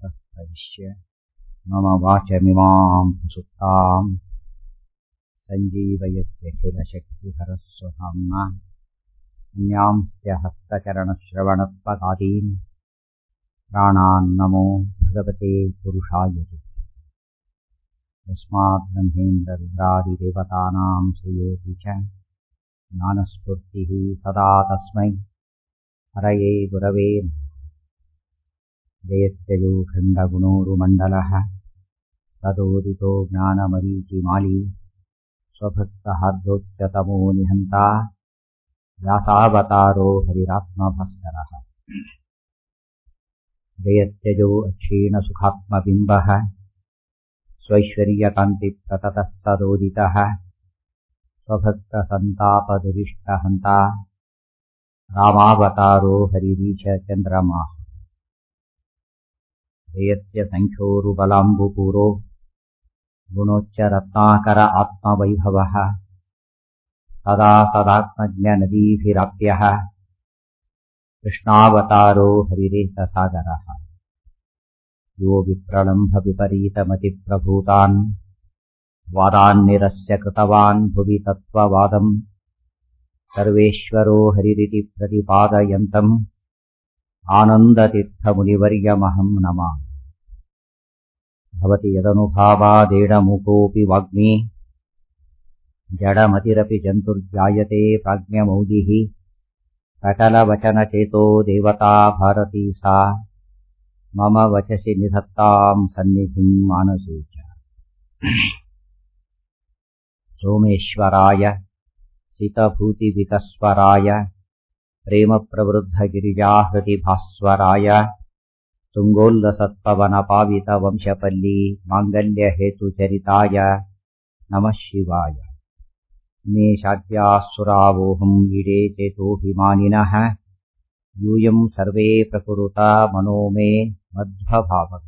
प्रविश्य मम वाचमिमां सुप्ताम् सञ्जीवयत्यखिलशक्तिहरस्वधाम्ना अन्यांस्य हस्तचरणश्रवणत्वगादीन् प्राणान्नमो भगवते पुरुषाय यस्मात् ब्रह्मेन्द्ररुद्रादिदेवतानां श्रेयोऽपि च ज्ञानस्फूर्तिः सदा तस्मै हरये गुरवे जयत्यजो खण्डगुणोरुमण्डलः तदोदितो ज्ञानमरीचिमाली स्वभक्तहार्दोच्चतमो निहन्ता व्यासावतारो हरिरात्मभास्करः जयत्यजो अक्षीणसुखात्मबिम्बः स्वैश्वर्यकान्तिप्रततः सदोदितः स्वभक्तसन्तापदुरिष्टहन्ता रामावतारो हरिरीशचन्द्रमाः जयत्यसङ्ख्योरुबलाम्बुपूरो गुणोच्चरत्नाकर आत्मवैभवः सदा सदात्मज्ञनदीभिराप्यः कृष्णावतारो हरिरेतसागरः यो विप्रलम्भविपरीतमतिप्रभूतान् वादान्निरस्य कृतवान् भुवि तत्त्ववादम् सर्वेश्वरो हरिरिति प्रतिपादयन्तम् आनन्दतीर्थमुनिवर्यमहम् नमामि भवति यदनुभावादेडमुकोऽपि वाग्मी जडमतिरपि जन्तुर्जायते प्राज्ञमौलिः सकलवचनचेतो देवता भारती सा मम वचसि निधत्ताम् सन्निधिम् मानसे च सोमेश्वराय सितभूतिविकस्वराय प्रेमप्रवृद्धगिरिजाहृतिभास्वराय तुङ्गोल्लसत्पवनपावितवंशपल्ली माङ्गल्यहेतुचरिताय नमः शिवाय मे शाद्यासुरावोऽहम् ईडे चेतोऽभिमानिनः यूयम् सर्वे प्रकुरुता मनो मे मध्वभावः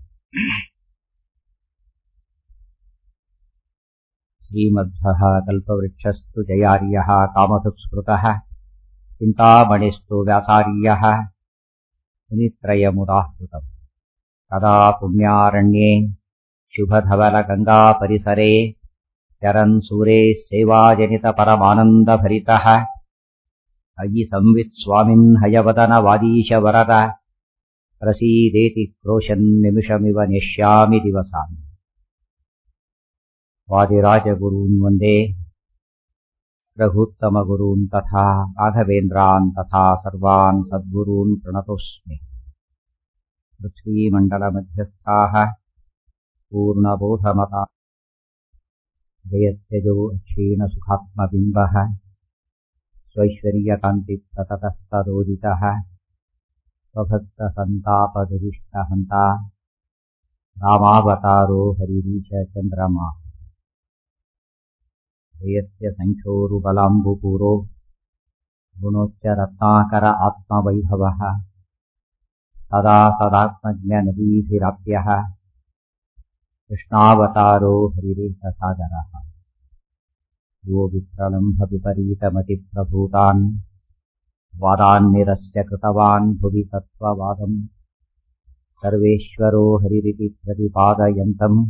श्रीमध्वः कल्पवृक्षस्तु जयार्यः कामधुक्स्मृतः चिन्तामणिस्तु व्यासार्यः मुनित्रयमुदाहृतम् कदा पुण्यारण्ये शुभधवलगङ्गापरिसरे चरन् सूरे सेवाजनितपरमानन्दभरितः अयि संवित्स्वामिन् हयवदनवादीशवरद प्रसीदेति क्रोशन्निमिषमिव नेष्यामि दिवसामि वादिराजगुरून् वन्दे रघुत्तमगुरून् तथा राघवेन्द्रान् तथा सर्वान् सद्गुरून् प्रणतोऽस्मि पृथ्वीमण्डलमध्यस्थाः पूर्णबोधमता जयत्यजो क्षीणसुखात्मबिम्बः स्वैश्वर्यकान्तिप्रततस्तदोदितः स्वभक्तसन्तापदुरिष्टहन्ता रामावतारो हरिरीशचन्द्रमा जयत्यसङ्ख्योरुबलाम्बुपूरो गुणोच्चरत्नाकर आत्मवैभवः सदा सदात्मज्ञनदीभिराप्यः कृष्णावतारो हरिरेतसागरः यो विप्रलम्भविपरीतमतिप्रभूतान् वादान्निरस्य कृतवान् भुवि तत्त्ववादम् सर्वेश्वरो हरिरिति प्रतिपादयन्तम्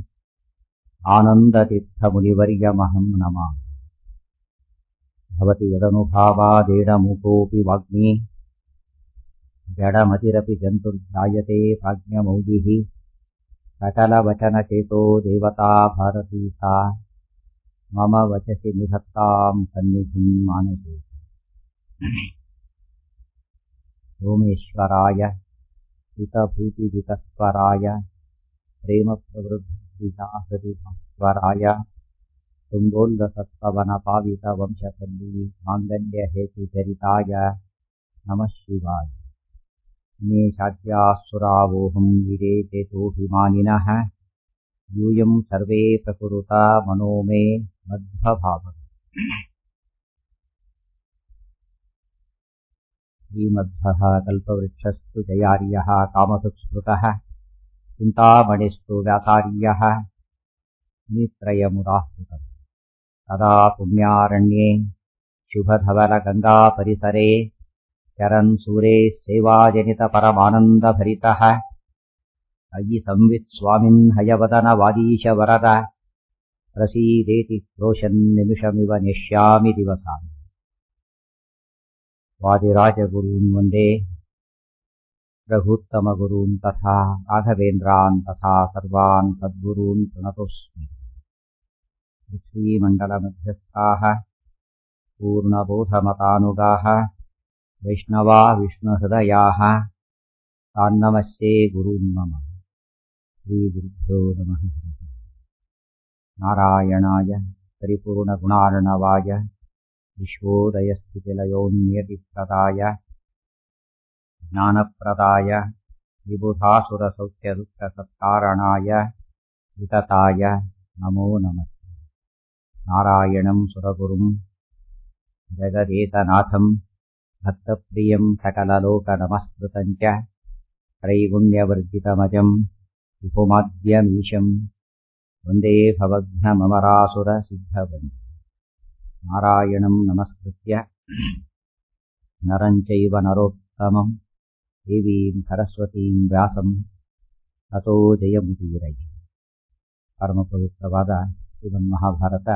आनन्दतीर्थमुनिवर्यमहम् नमामि भवति यदनुभावादेडमुकोऽपि वाग्मी जडमतिरपि जन्तुर्जायते प्राज्ञमौलिः सकलवचनचेतो देवता भारती सा मम वचसि निधत्ताम् सन्निधिम् मानसे सोमेश्वराय हितभूतिविकस्वराय प्रेमप्रवृद्धिजाहृतिभास्वराय तुङ्गोल्लसत्पवनपावितवंशपल्ली माङ्गल्यहेतुचरिताय नमः शिवाय मे शाद्यासुरावोऽहम् वीरे चेतोऽभिमानिनः यूयम् सर्वे प्रकुरुता मनो मे मध्वभावः श्रीमध्वः कल्पवृक्षस्तु जयार्यः कामधुक्स्मृतः चिन्तामणिस्तु व्यासार्यः मुनित्रयमुदाहृतम् तदा पुण्यारण्ये शुभधवलगङ्गापरिसरे चरन् सूरे सेवाजनितपरमानन्दभरितः ಅಗಿ ಸಂವಿತ್ ಸ್ವಾಮಿನ್ ಹಯವದನ ವಾದೀಶ ವರದ ಪ್ರಸೀದೇತಿ ಕ್ರೋಶನ್ ನಿಮಿಷಮಿವ ನೆಶ್ಯಾಮಿ ದಿವಸಾನ್ ವಾದಿರಾಜಗುರೂನ್ ವಂದೇ ರಘೂತ್ತಮಗುರೂನ್ ತಥಾ ರಾಘವೇಂದ್ರಾನ್ ತಥಾ ಸರ್ವಾನ್ ಸದ್ಗುರೂನ್ ಪ್ರಣತೋಸ್ಮಿ ಪೃಥ್ವೀಮण्डलमध्यस्थाः पूर्णबोधमतानुगाः वैष्णवा विष्णुहृदयाः तान्नमस्ये गुरून् मम श्रीगुरुभ्यो नमः नारायणाय परिपूर्णगुणार्णवाय विश्वोदयस्थितिलयोन्नियतिप्रदाय ज्ञानप्रदाय विबुधासुरसौख्यदुःखसत्कारणाय वितताय नमो नमः नारायणं सुरगुरुं जगदेकनाथं भक्तप्रियं सकललोकनमस्कृतं च त्रैगुण्यवर्जितमजं विपुमाद्यमीशं वन्दे भवघ्नममरासुरसिद्धवन् नारायणं नमस्कृत्य नरं चैव नरोत्तमं देवीं सरस्वतीं व्यासं ततो जयमुदीरೈ ಪರಮಪವಿತ್ರವಾದ ಶ್ರೀಮನ್ ಮಹಾಭಾರತ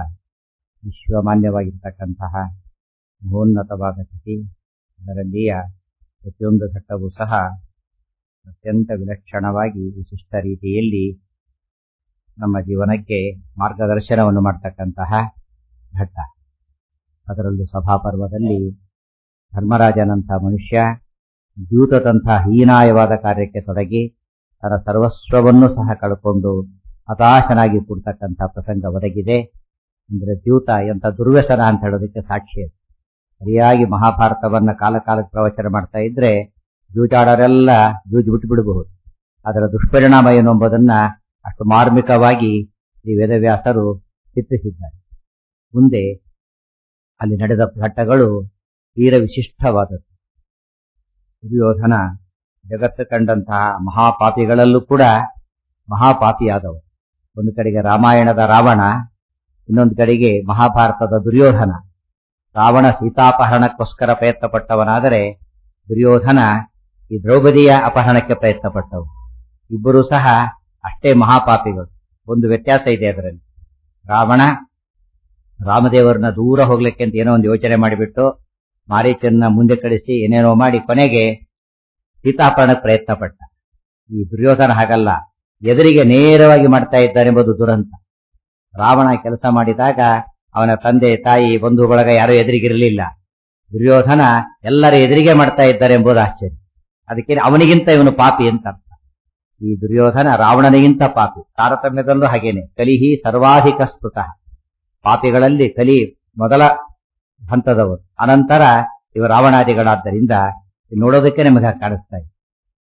ವಿಶ್ವಮಾನ್ಯವಾಗಿರ್ತಕ್ಕಂತಹ ಮಹೋನ್ನತವಾದ ಕೃತಿ ಅದರಲ್ಲಿಯ ಪ್ರತಿಯೊಂದು ಘಟ್ಟವೂ ಸಹ ಅತ್ಯಂತ ವಿಲಕ್ಷಣವಾಗಿ ವಿಶಿಷ್ಟ ರೀತಿಯಲ್ಲಿ ನಮ್ಮ ಜೀವನಕ್ಕೆ ಮಾರ್ಗದರ್ಶನವನ್ನು ಮಾಡ್ತಕ್ಕಂತಹ ಘಟ್ಟ ಅದರಲ್ಲೂ ಸಭಾಪರ್ವದಲ್ಲಿ ಧರ್ಮರಾಜನಂಥ ಮನುಷ್ಯ ದ್ಯೂತದಂಥ ಹೀನಾಯವಾದ ಕಾರ್ಯಕ್ಕೆ ತೊಡಗಿ ತನ್ನ ಸರ್ವಸ್ವವನ್ನು ಸಹ ಕಳ್ಕೊಂಡು ಹತಾಶನಾಗಿ ಕೂಡ್ತಕ್ಕಂಥ ಪ್ರಸಂಗ ಒದಗಿದೆ ಅಂದ್ರೆ ದ್ಯೂತ ಎಂಥ ದುರ್ವ್ಯಸನ ಅಂತ ಹೇಳೋದಕ್ಕೆ ಸಾಕ್ಷಿ ಸರಿಯಾಗಿ ಮಹಾಭಾರತವನ್ನ ಕಾಲ ಕಾಲಕ್ಕೆ ಪ್ರವಚನ ಮಾಡ್ತಾ ಇದ್ರೆ ಜೂಜಾಡರೆಲ್ಲ ಜೂಜು ಬಿಟ್ಟು ಬಿಡಬಹುದು ಅದರ ದುಷ್ಪರಿಣಾಮ ಏನು ಎಂಬುದನ್ನ ಅಷ್ಟು ಮಾರ್ಮಿಕವಾಗಿ ಈ ವೇದವ್ಯಾಸರು ಚಿತ್ರಿಸಿದ್ದಾರೆ ಮುಂದೆ ಅಲ್ಲಿ ನಡೆದ ಘಟ್ಟಗಳು ತೀರ ವಿಶಿಷ್ಟವಾದದ್ದು ದುರ್ಯೋಧನ ಜಗತ್ತು ಕಂಡಂತಹ ಮಹಾಪಾಪಿಗಳಲ್ಲೂ ಕೂಡ ಮಹಾಪಾಪಿಯಾದವು ಒಂದು ಕಡೆಗೆ ರಾಮಾಯಣದ ರಾವಣ ಇನ್ನೊಂದು ಕಡೆಗೆ ಮಹಾಭಾರತದ ದುರ್ಯೋಧನ ರಾವಣ ಸೀತಾಪಹರಣಕ್ಕೋಸ್ಕರ ಪ್ರಯತ್ನ ಪಟ್ಟವನಾದರೆ ದುರ್ಯೋಧನ ಈ ದ್ರೌಪದಿಯ ಅಪಹರಣಕ್ಕೆ ಪ್ರಯತ್ನ ಪಟ್ಟವು ಇಬ್ಬರೂ ಸಹ ಅಷ್ಟೇ ಮಹಾಪಾಪಿಗಳು ಒಂದು ವ್ಯತ್ಯಾಸ ಇದೆ ಅದರಲ್ಲಿ ರಾವಣ ರಾಮದೇವರನ್ನ ದೂರ ಹೋಗ್ಲಿಕ್ಕೆ ಅಂತ ಏನೋ ಒಂದು ಯೋಚನೆ ಮಾಡಿಬಿಟ್ಟು ಮಾರೀಚನ್ನ ಮುಂದೆ ಕಳಿಸಿ ಏನೇನೋ ಮಾಡಿ ಕೊನೆಗೆ ಸೀತಾಪಹರಣಕ್ಕೆ ಪ್ರಯತ್ನ ಪಟ್ಟ ಈ ದುರ್ಯೋಧನ ಹಾಗಲ್ಲ ಎದುರಿಗೆ ನೇರವಾಗಿ ಮಾಡ್ತಾ ಇದ್ದಾನೆಂಬುದು ದುರಂತ ರಾವಣ ಕೆಲಸ ಮಾಡಿದಾಗ ಅವನ ತಂದೆ ತಾಯಿ ಬಂಧು ಬಳಗ ಯಾರೂ ಎದುರಿಗಿರಲಿಲ್ಲ ದುರ್ಯೋಧನ ಎಲ್ಲರ ಎದುರಿಗೆ ಮಾಡ್ತಾ ಇದ್ದಾರೆ ಎಂಬುದು ಆಶ್ಚರ್ಯ ಅದಕ್ಕೆ ಅವನಿಗಿಂತ ಇವನು ಪಾಪಿ ಅಂತ ಅರ್ಥ ಈ ದುರ್ಯೋಧನ ರಾವಣನಿಗಿಂತ ಪಾಪಿ ತಾರತಮ್ಯದಲ್ಲೂ ಹಾಗೇನೆ ಕಲಿಹಿ ಸರ್ವಾಧಿಕ ಸ್ಫುಟ ಪಾಪಿಗಳಲ್ಲಿ ಕಲಿ ಮೊದಲ ಹಂತದವರು ಅನಂತರ ಇವ ರಾವಣಾದಿಗಳಾದ್ದರಿಂದ ನೋಡೋದಕ್ಕೆ ನಮಗೆ ಕಾಣಿಸ್ತಾ ಇದೆ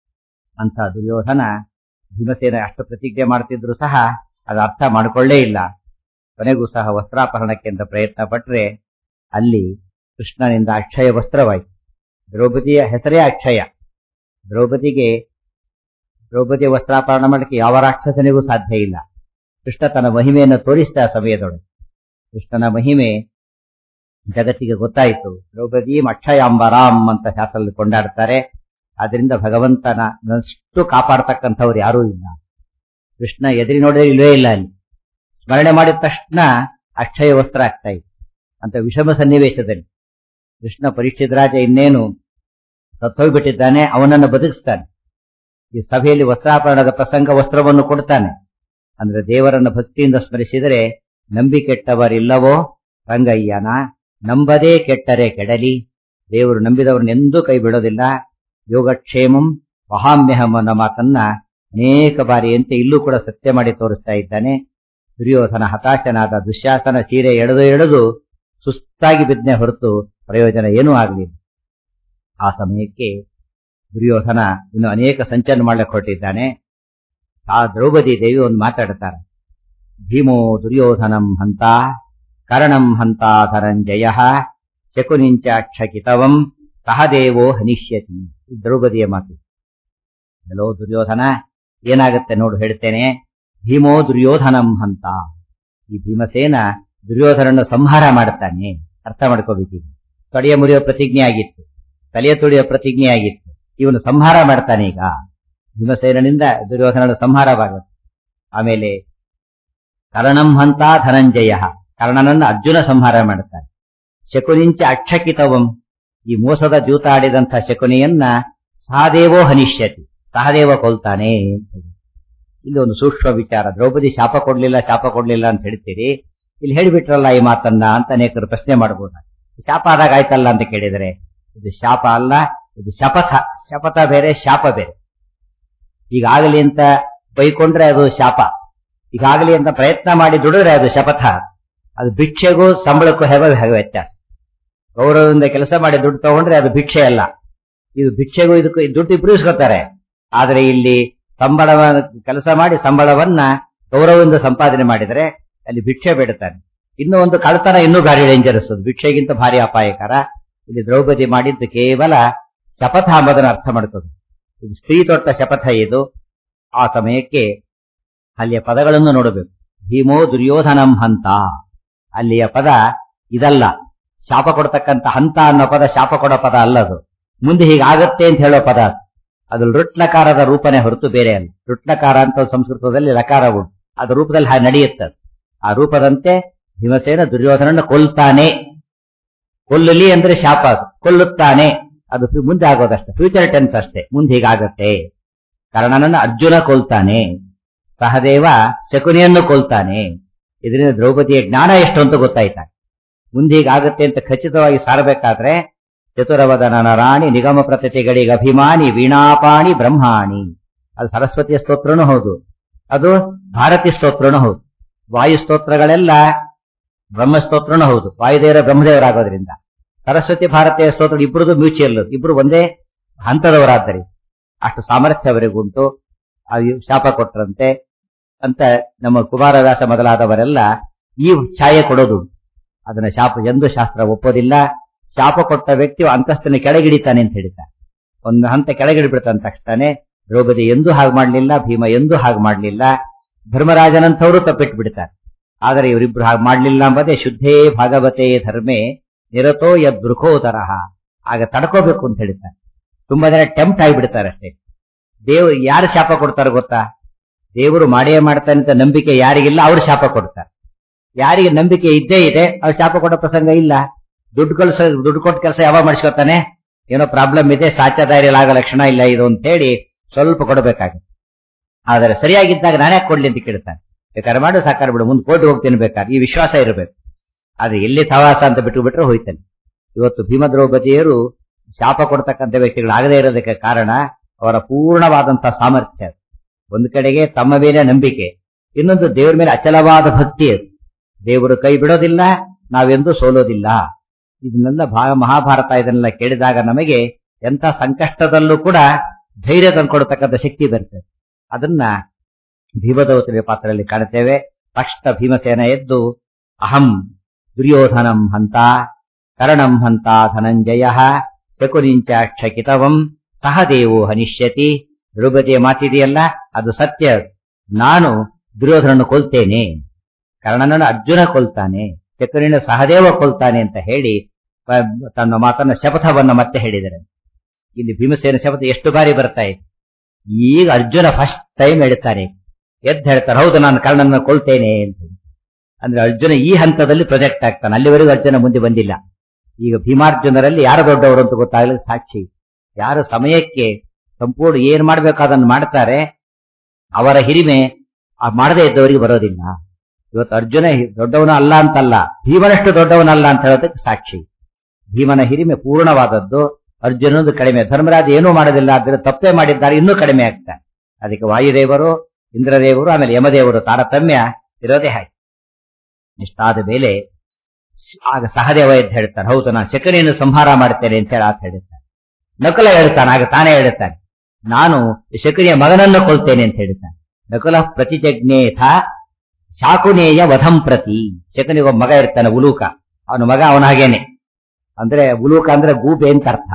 ಅಂತ ದುರ್ಯೋಧನ ಭೀಮಸೇನ ಅಷ್ಟು ಪ್ರತಿಜ್ಞೆ ಮಾಡ್ತಿದ್ರು ಸಹ ಅದು ಅರ್ಥ ಮಾಡಿಕೊಳ್ಳೇ ಇಲ್ಲ ಕೊನೆಗೂ ಸಹ ವಸ್ತ್ರಾಪಹರಣಕ್ಕೆ ಅಂತ ಪ್ರಯತ್ನ ಪಟ್ರೆ ಅಲ್ಲಿ ಕೃಷ್ಣನಿಂದ ಅಕ್ಷಯ ವಸ್ತ್ರವಾಯಿತು ದ್ರೌಪದಿಯ ಹೆಸರೇ ಅಕ್ಷಯ ದ್ರೌಪದಿಗೆ ದ್ರೌಪದಿಯ ವಸ್ತ್ರಾಪಹರಣ ಮಾಡಲಿಕ್ಕೆ ಯಾವ ರಾಕ್ಷಸನಿಗೂ ಸಾಧ್ಯ ಇಲ್ಲ ಕೃಷ್ಣ ತನ್ನ ಮಹಿಮೆಯನ್ನು ತೋರಿಸಿದ ಆ ಸಮಯದೊಳಗೆ ಕೃಷ್ಣನ ಮಹಿಮೆ ಜಗತ್ತಿಗೆ ಗೊತ್ತಾಯಿತು ದ್ರೌಪದಿ ಅಕ್ಷಯಾಂಬರಾಮ್ ಅಂತ ಶಾಸ್ತ್ರದಲ್ಲಿ ಕೊಂಡಾಡ್ತಾರೆ ಆದ್ರಿಂದ ಭಗವಂತನ ನಷ್ಟು ಕಾಪಾಡ್ತಕ್ಕಂಥವ್ರು ಯಾರೂ ಇಲ್ಲ ಕೃಷ್ಣ ಎದುರಿ ನೋಡಿದ್ರೆ ಇಲ್ವೇ ಇಲ್ಲ ಅಲ್ಲಿ ಸ್ಮರಣೆ ಮಾಡಿದ ತಕ್ಷಣ ಅಕ್ಷಯ ವಸ್ತ್ರ ಆಗ್ತಾ ಇದೆ ಅಂತ ವಿಷಮ ಸನ್ನಿವೇಶದಲ್ಲಿ ಕೃಷ್ಣ ಪರೀಕ್ಷಿತ ರಾಜ ಇನ್ನೇನು ಸತ್ತೋಗ್ಬಿಟ್ಟಿದ್ದಾನೆ ಅವನನ್ನು ಬದುಕಿಸ್ತಾನೆ ಈ ಸಭೆಯಲ್ಲಿ ವಸ್ತ್ರಾಪರಣದ ಪ್ರಸಂಗ ವಸ್ತ್ರವನ್ನು ಕೊಡ್ತಾನೆ ಅಂದ್ರೆ ದೇವರನ್ನು ಭಕ್ತಿಯಿಂದ ಸ್ಮರಿಸಿದರೆ ನಂಬಿ ಕೆಟ್ಟವರಿಲ್ಲವೋ ರಂಗಯ್ಯನ ನಂಬದೇ ಕೆಟ್ಟರೆ ಕೆಡಲಿ ದೇವರು ನಂಬಿದವರನ್ನೆಂದೂ ಕೈ ಬಿಡೋದಿಲ್ಲ ಯೋಗಕ್ಷೇಮಂ ಮಹಾಮ್ಯಹಂ ಅನ್ನೋ ಮಾತನ್ನ ಅನೇಕ ಬಾರಿಯಂತೆ ಇಲ್ಲೂ ಕೂಡ ಸತ್ಯ ಮಾಡಿ ತೋರಿಸ್ತಾ ಇದ್ದಾನೆ ದುರ್ಯೋಧನ ಹತಾಶನಾದ ದುಶ್ಯಾಸನ ಸೀರೆ ಎಳೆದು ಎಳೆದು ಸುಸ್ತಾಗಿ ಬಿದ್ನೆ ಹೊರತು ಪ್ರಯೋಜನ ಏನೂ ಆಗಲಿಲ್ಲ ಆ ಸಮಯಕ್ಕೆ ದುರ್ಯೋಧನ ಇನ್ನು ಅನೇಕ ಸಂಚಲನ ಮಾಡಲಿಕ್ಕೆ ಹೊರಟಿದ್ದಾನೆ ಆ ದ್ರೌಪದಿ ದೇವಿ ಒಂದು ಮಾತಾಡ್ತಾರೆ ಭೀಮೋ ದುರ್ಯೋಧನಂ ಹಂತ ಕರ್ಣಂ ಹಂತ ಧನಂಜಯ ಶಕುನಿಂಚ ಕ್ಷಕಿತವಂ ಸಹದೇವೋ ಹನಿಷ್ಯತಿ ದ್ರೌಪದಿಯ ಮಾತು ಎಲ್ಲೋ ದುರ್ಯೋಧನ ಏನಾಗುತ್ತೆ ನೋಡು ಹೇಳ್ತೇನೆ ಭೀಮೋ ದುರ್ಯೋಧನಂ ಹಂತ ಈ ಭೀಮಸೇನ ದುರ್ಯೋಧನನ್ನು ಸಂಹಾರ ಮಾಡುತ್ತಾನೆ ಅರ್ಥ ಮಾಡ್ಕೋಬೇಕು ತೊಡೆಯ ಮುರಿಯೋ ಪ್ರತಿಜ್ಞೆ ಆಗಿತ್ತು ತಲೆಯ ತುಳಿಯೋ ಪ್ರತಿಜ್ಞೆ ಆಗಿತ್ತು ಇವನು ಸಂಹಾರ ಮಾಡ್ತಾನೆ ಈಗ ಭೀಮಸೇನಿಂದ ದುರ್ಯೋಧನನ ಸಂಹಾರವಾಗುತ್ತೆ ಆಮೇಲೆ ಕರ್ಣಂ ಹಂತ ಧನಂಜಯ ಕರ್ಣನನ್ನ ಅರ್ಜುನ ಸಂಹಾರ ಮಾಡುತ್ತಾನೆ ಶಕುನಿಂಚ ಅಕ್ಷಕಿತವಂ ಈ ಮೋಸದ ಜೂತಾಡಿದಂಥ ಶಕುನಿಯನ್ನ ಸಹದೇವೋ ಹನಿಷ್ಯತಿ ಸಹದೇವ ಕೊಲ್ತಾನೆ ಅಂತ ಹೇಳಿ. ಇಲ್ಲಿ ಒಂದು ಸೂಕ್ಷ್ಮ ವಿಚಾರ ದ್ರೌಪದಿ ಶಾಪ ಕೊಡ್ಲಿಲ್ಲ ಶಾಪ ಕೊಡ್ಲಿಲ್ಲ ಅಂತ ಹೇಳ್ತೀರಿ ಇಲ್ಲಿ ಹೇಳಿಬಿಟ್ರಲ್ಲ ಈ ಮಾತನ್ನ ಅಂತ ಅನೇಕರು ಪ್ರಶ್ನೆ ಮಾಡಬಹುದು ಶಾಪ ಆದಾಗ ಆಯ್ತಲ್ಲ ಅಂತ ಕೇಳಿದರೆ ಇದು ಶಾಪ ಅಲ್ಲ ಇದು ಶಪಥ ಶಪಥ ಬೇರೆ ಶಾಪ ಬೇರೆ ಈಗಾಗಲಿ ಅಂತ ಬೈಕೊಂಡ್ರೆ ಅದು ಶಾಪ ಈಗಾಗಲಿ ಅಂತ ಪ್ರಯತ್ನ ಮಾಡಿ ದುಡಿದ್ರೆ ಅದು ಶಪಥ ಅದು ಭಿಕ್ಷೆಗೂ ಸಂಬಳಕ್ಕೂ ಹೇಗೋ ಹೇಗೆ ವ್ಯತ್ಯಾಸ ಗೌರವದಿಂದ ಕೆಲಸ ಮಾಡಿ ದುಡ್ಡು ತಗೊಂಡ್ರೆ ಅದು ಭಿಕ್ಷೆ ಅಲ್ಲ ಇದು ಭಿಕ್ಷೆಗೂ ಇದಕ್ಕೂ ಈ ದುಡ್ಡು ಇಬ್ರು ಇಸ್ಕೊತಾರೆ ಆದ್ರೆ ಇಲ್ಲಿ ಸಂಬಳ ಕೆಲಸ ಮಾಡಿ ಸಂಬಳವನ್ನ ಗೌರವದಿಂದ ಸಂಪಾದನೆ ಮಾಡಿದರೆ ಅಲ್ಲಿ ಭಿಕ್ಷೆ ಬೇಡುತ್ತಾನೆ ಇನ್ನು ಒಂದು ಕಳ್ತನ ಇನ್ನೂ ಗಾಡಿ ಡೇಂಜರಸ್ ಅದು ಭಿಕ್ಷೆಗಿಂತ ಭಾರಿ ಅಪಾಯಕರ ಇಲ್ಲಿ ದ್ರೌಪದಿ ಮಾಡಿದ್ದು ಕೇವಲ ಶಪಥ ಎಂಬುದನ್ನು ಅರ್ಥ ಮಾಡ್ತದೆ ಇದು ಸ್ತ್ರೀ ತೊಟ್ಟ ಶಪಥ ಇದು ಆ ಸಮಯಕ್ಕೆ ಅಲ್ಲಿಯ ಪದಗಳನ್ನು ನೋಡಬೇಕು ಭೀಮೋ ದುರ್ಯೋಧನಂ ಹಂತ ಅಲ್ಲಿಯ ಪದ ಇದಲ್ಲ ಶಾಪ ಕೊಡ್ತಕ್ಕಂಥ ಹಂತ ಅನ್ನೋ ಪದ ಶಾಪ ಕೊಡೋ ಪದ ಅಲ್ಲ ಅದು ಮುಂದೆ ಹೀಗಾಗತ್ತೆ ಅಂತ ಹೇಳೋ ಪದ ಅದು. ಅದು ಋಟ್ಲಕಾರದ ರೂಪನೇ ಹೊರತು ಬೇರೆ ಅಲ್ಲ ಋಟ್ಲಕಾರ ಅಂತ ಸಂಸ್ಕೃತದಲ್ಲಿ ಲಕಾರ ಉಂಟು ಅದು ರೂಪದಲ್ಲಿ ಹಾಗೆ ನಡೆಯುತ್ತೆ ಅದು. ಆ ರೂಪದಂತೆ ಭೀಮಸೇನ ದುರ್ಯೋಧನನ್ನು ಕೊಲ್ತಾನೆ ಕೊಲ್ಲಲಿ ಅಂದ್ರೆ ಶಾಪ ಅದು ಕೊಲ್ಲುತ್ತಾನೆ ಅದು ಫಿ- ಮುಂದೆ ಆಗೋದಷ್ಟೇ ಫ್ಯೂಚರ್ ಟೆನ್ಸ್ ಅಷ್ಟೇ ಮುಂದೆ ಹೀಗಾಗತ್ತೆ ಕರ್ಣನನ್ನು ಅರ್ಜುನ ಕೊಲ್ತಾನೆ ಸಹದೇವ ಶಕುನಿಯನ್ನು ಕೊಲ್ತಾನೆ ಇದರಿಂದ ದ್ರೌಪದಿಯ ಜ್ಞಾನ ಎಷ್ಟು ಅಂತ ಗೊತ್ತಾಯ್ತಾಗ ಮುಂದೆ ಹೀಗಾಗತ್ತೆ ಅಂತ ಖಚಿತವಾಗಿ ಸಾರಬೇಕಾದ್ರೆ ಚತುರವದನನ ರಾಣಿ ನಿಗಮ ಪ್ರತಿಗಳಿಗೆ ಅಭಿಮಾನಿ ವೀಣಾಪಾಣಿ ಬ್ರಹ್ಮಾಣಿ ಅದು ಸರಸ್ವತಿಯ ಸ್ತೋತ್ರನೂ ಹೌದು ಅದು ಭಾರತಿ ಸ್ತೋತ್ರನೂ ಹೌದು ವಾಯು ಸ್ತೋತ್ರಗಳೆಲ್ಲ ಬ್ರಹ್ಮಸ್ತೋತ್ರನೂ ಹೌದು ವಾಯುದೇವರ ಬ್ರಹ್ಮದೇವರಾಗೋದ್ರಿಂದ ಸರಸ್ವತಿ ಭಾರತೀಯ ಸ್ತೋತ್ರ ಇಬ್ಬರದು ಮ್ಯೂಚುಯಲ್ ಇಬ್ರು ಒಂದೇ ಹಂತದವರಾದ್ದರಿ ಅಷ್ಟು ಸಾಮರ್ಥ್ಯ ಅವರಿಗುಂಟು ಅದು ಶಾಪ ಕೊಟ್ರಂತೆ ಅಂತ ನಮ್ಮ ಕುಮಾರವ್ಯಾಸ ಮೊದಲಾದವರೆಲ್ಲ ಈ ಛಾಯೆ ಕೊಡೋದು ಅದನ್ನ ಶಾಪ ಎಂದು ಶಾಸ್ತ್ರ ಒಪ್ಪೋದಿಲ್ಲ ಶಾಪ ಕೊಟ್ಟ ವ್ಯಕ್ತಿಯು ಅಂತಸ್ತನ ಕೆಳಗಿಡಿತಾನೆ ಅಂತ ಹೇಳಿದ್ದಾರೆ ಒಂದು ಹಂತ ಕೆಳಗಿಡಿಬಿಡ್ತಾನೆ ತಕ್ಷಣ ದ್ರೌಪದಿ ಎಂದೂ ಹಾಗೆ ಮಾಡಲಿಲ್ಲ ಭೀಮ ಎಂದೂ ಹಾಗೆ ಮಾಡಲಿಲ್ಲ ಧರ್ಮರಾಜನಂತವರು ತಪ್ಪಿಟ್ಟು ಬಿಡ್ತಾರೆ ಆದರೆ ಇವರಿಬ್ರು ಹಾಗೆ ಮಾಡಲಿಲ್ಲ ಎಂಬುದೇ ಶುದ್ಧೇ ಭಾಗವತೆ ಧರ್ಮೇ ನಿರತೋ ಯದ್ಬೃಖೋ ತರಹ ಆಗ ತಡ್ಕೋಬೇಕು ಅಂತ ಹೇಳ್ತಾರೆ ತುಂಬಾ ಜನ ಟೆಂಪ್ಟ್ ಆಗಿಬಿಡ್ತಾರೆ ಅಷ್ಟೇ ದೇವ್ ಯಾರು ಶಾಪ ಕೊಡ್ತಾರೆ ಗೊತ್ತಾ ದೇವರು ಮಾಡೇ ಮಾಡ್ತಾನೆ ಅಂತ ನಂಬಿಕೆ ಯಾರಿಗಿಲ್ಲ ಅವ್ರು ಶಾಪ ಕೊಡ್ತಾರೆ ಯಾರಿಗೆ ನಂಬಿಕೆ ಇದ್ದೇ ಇದೆ ಅವ್ರು ಶಾಪ ಕೊಡೋ ಪ್ರಸಂಗ ಇಲ್ಲ ದುಡ್ಡು ಕಳ್ಸ ದುಡ್ಡು ಕೊಟ್ಟ ಕೆಲಸ ಯಾವಾಗ ಮಾಡಿಸ್ಕೊತಾನೆ ಏನೋ ಪ್ರಾಬ್ಲಮ್ ಇದೆ ಸಾಚಾ ದಾರಿಯಲ್ಲಿ ಆಗೋ ಲಕ್ಷಣ ಇಲ್ಲ ಇದು ಅಂತ ಹೇಳಿ ಸ್ವಲ್ಪ ಕೊಡಬೇಕಾಗುತ್ತೆ ಆದರೆ ಸರಿಯಾಗಿದ್ದಾಗ ನಾನೇ ಕೊಡ್ಲಿ ಅಂತ ಕೇಳ್ತಾನೆ ಬೇಕಾದ್ರೆ ಮಾಡು ಸಾಕಾರ ಬಿಡು ಮುಂದೆ ಕೋಟಿ ಹೋಗ್ತೀನಿ ಬೇಕಾದ್ರೆ ಈ ವಿಶ್ವಾಸ ಇರಬೇಕು ಆದ್ರೆ ಎಲ್ಲಿ ಸವಾಸ ಅಂತ ಬಿಟ್ಟು ಬಿಟ್ರೆ ಹೋಯ್ತಾನೆ ಇವತ್ತು ಭೀಮ ದ್ರೌಪದಿಯರು ಶಾಪ ಕೊಡ್ತಕ್ಕಂಥ ವ್ಯಕ್ತಿಗಳಾಗದೇ ಇರೋದಕ್ಕೆ ಕಾರಣ ಅವರ ಪೂರ್ಣವಾದಂತಹ ಸಾಮರ್ಥ್ಯ ಒಂದು ಕಡೆಗೆ ತಮ್ಮ ಮೇಲೆ ನಂಬಿಕೆ ಇನ್ನೊಂದು ದೇವರ ಮೇಲೆ ಅಚಲವಾದ ಭಕ್ತಿ ಅದು ದೇವರು ಕೈ ಬಿಡೋದಿಲ್ಲ ನಾವೆಂದೂ ಸೋಲೋದಿಲ್ಲ ಇದನ್ನೆಲ್ಲ ಭಾಗ ಮಹಾಭಾರತ ಇದನ್ನೆಲ್ಲ ಕೇಳಿದಾಗ ನಮಗೆ ಎಂತ ಸಂಕಷ್ಟದಲ್ಲೂ ಕೂಡ ಧೈರ್ಯ ತಂದ್ಕೊಡ್ತಕ್ಕಂಥ ಶಕ್ತಿ ಬರ್ತದೆ ಅದನ್ನ ಭೀಮದವತಿಯ ಪಾತ್ರದಲ್ಲಿ ಕಾಣುತ್ತೇವೆ ತಕ್ಷಣ ಭೀಮಸೇನ ಎದ್ದು ಅಹಂ ದುರ್ಯೋಧನಂ ಹಂತ ಕರ್ಣಂ ಹಂತ ಧನಂಜಯ ಶಕುನಿಂಚ ಕ್ಷಕಿತವಂ ಸಹದೇವೋ ಹನಿಷ್ಯತಿ ದ್ರೌಪದಿಯ ಮಾತಿದೆಯಲ್ಲ ಅದು ಸತ್ಯ ನಾನು ದುರ್ಯೋಧನನ್ನು ಕೊಲ್ತೇನೆ ಕರ್ಣನನ್ನು ಅರ್ಜುನ ಕೊಲ್ತಾನೆ ಶಕುನಿನ ಸಹದೇವ ಕೊಲ್ತಾನೆ ಅಂತ ಹೇಳಿ ಪ- ತನ್ನ ಮಾತನ್ನ ಶಪಥವನ್ನ ಮತ್ತೆ ಹೇಳಿದರೆ ಇಲ್ಲಿ ಭೀಮಸೇನ ಶಪಥ ಎಷ್ಟು ಬಾರಿ ಬರ್ತಾ ಇದೆ ಈಗ ಅರ್ಜುನ ಫಸ್ಟ್ ಟೈಮ್ ಹೇಳ್ತಾನೆ ಎದ್ದು ಹೇಳ್ತಾರೆ ಹೌದು ನಾನು ಕರ್ಣನ ಕೊಲ್ತೇನೆ ಅಂತ ಅಂದ್ರೆ ಅರ್ಜುನ ಈ ಹಂತದಲ್ಲಿ ಪ್ರೊಜೆಕ್ಟ್ ಆಗ್ತಾನೆ ಅಲ್ಲಿವರೆಗೂ ಅರ್ಜುನ ಮುಂದೆ ಬಂದಿಲ್ಲ ಈಗ ಭೀಮಾರ್ಜುನರಲ್ಲಿ ಯಾರು ದೊಡ್ಡವರು ಅಂತ ಗೊತ್ತಾಗಲಿಲ್ಲ ಸಾಕ್ಷಿ ಯಾರು ಸಮಯಕ್ಕೆ ಸಂಪೂರ್ಣ ಏನ್ ಮಾಡ್ಬೇಕು ಅದನ್ನು ಮಾಡ್ತಾರೆ ಅವರ ಹಿರಿಮೆ ಆ ಮಾಡದೇ ಇದ್ದವರಿಗೆ ಬರೋದಿಲ್ಲ ಇವತ್ತು ಅರ್ಜುನ ಹಿ- ದೊಡ್ಡವನು ಅಲ್ಲ ಅಂತಲ್ಲ ಭೀಮನಷ್ಟು ದೊಡ್ಡವನಲ್ಲ ಅಂತ ಹೇಳೋದಕ್ಕೆ ಸಾಕ್ಷಿ ಭೀಮನ ಹಿರಿಮೆ ಪೂರ್ಣವಾದದ್ದು ಅರ್ಜುನದು ಕಡಿಮೆ ಧರ್ಮರಾಜ ಏನೂ ಮಾಡೋದಿಲ್ಲ ಆದರೆ ತಪ್ಪೇ ಮಾಡಿದ್ದಾರೆ ಇನ್ನೂ ಕಡಿಮೆ ಆಗ್ತಾರೆ ಅದಕ್ಕೆ ವಾಯುದೇವರು ಇಂದ್ರದೇವರು ಆಮೇಲೆ ಯಮದೇವರು ತಾರತಮ್ಯ ಇರೋದೇ ಹಾಗೆ ಇಷ್ಟಾದ ಮೇಲೆ ಆಗ ಸಹದೇವ ಎದ್ದು ಹೇಳ್ತಾನೆ ಹೌದು ನಾನು ಶಕನಿಯನ್ನು ಸಂಹಾರ ಮಾಡ್ತೇನೆ ಅಂತ ಹೇಳಿ ಆತ ಹೇಳ್ತಾನೆ ನಕುಲ ಹೇಳ್ತಾನೆ ಆಗ ತಾನೇ ಹೇಳ್ತಾನೆ ನಾನು ಶಕನಿಯ ಮಗನನ್ನು ಕೊಲ್ತೇನೆ ಅಂತ ಹೇಳ್ತಾನೆ ನಕುಲ ಪ್ರತಿಜಜ್ಞೇಥ ಶಾಕುನೇಯ ವಧಂ ಪ್ರತಿ ಶಕನಿಗೆ ಒಬ್ಬ ಮಗ ಇರ್ತಾನೆ ಉಲೂಕ ಅವನ ಮಗ ಅವನ ಹಾಗೇನೆ ಅಂದ್ರೆ ಉಲೂಕ ಅಂದ್ರೆ ಗೂಬೆ ಅಂತ ಅರ್ಥ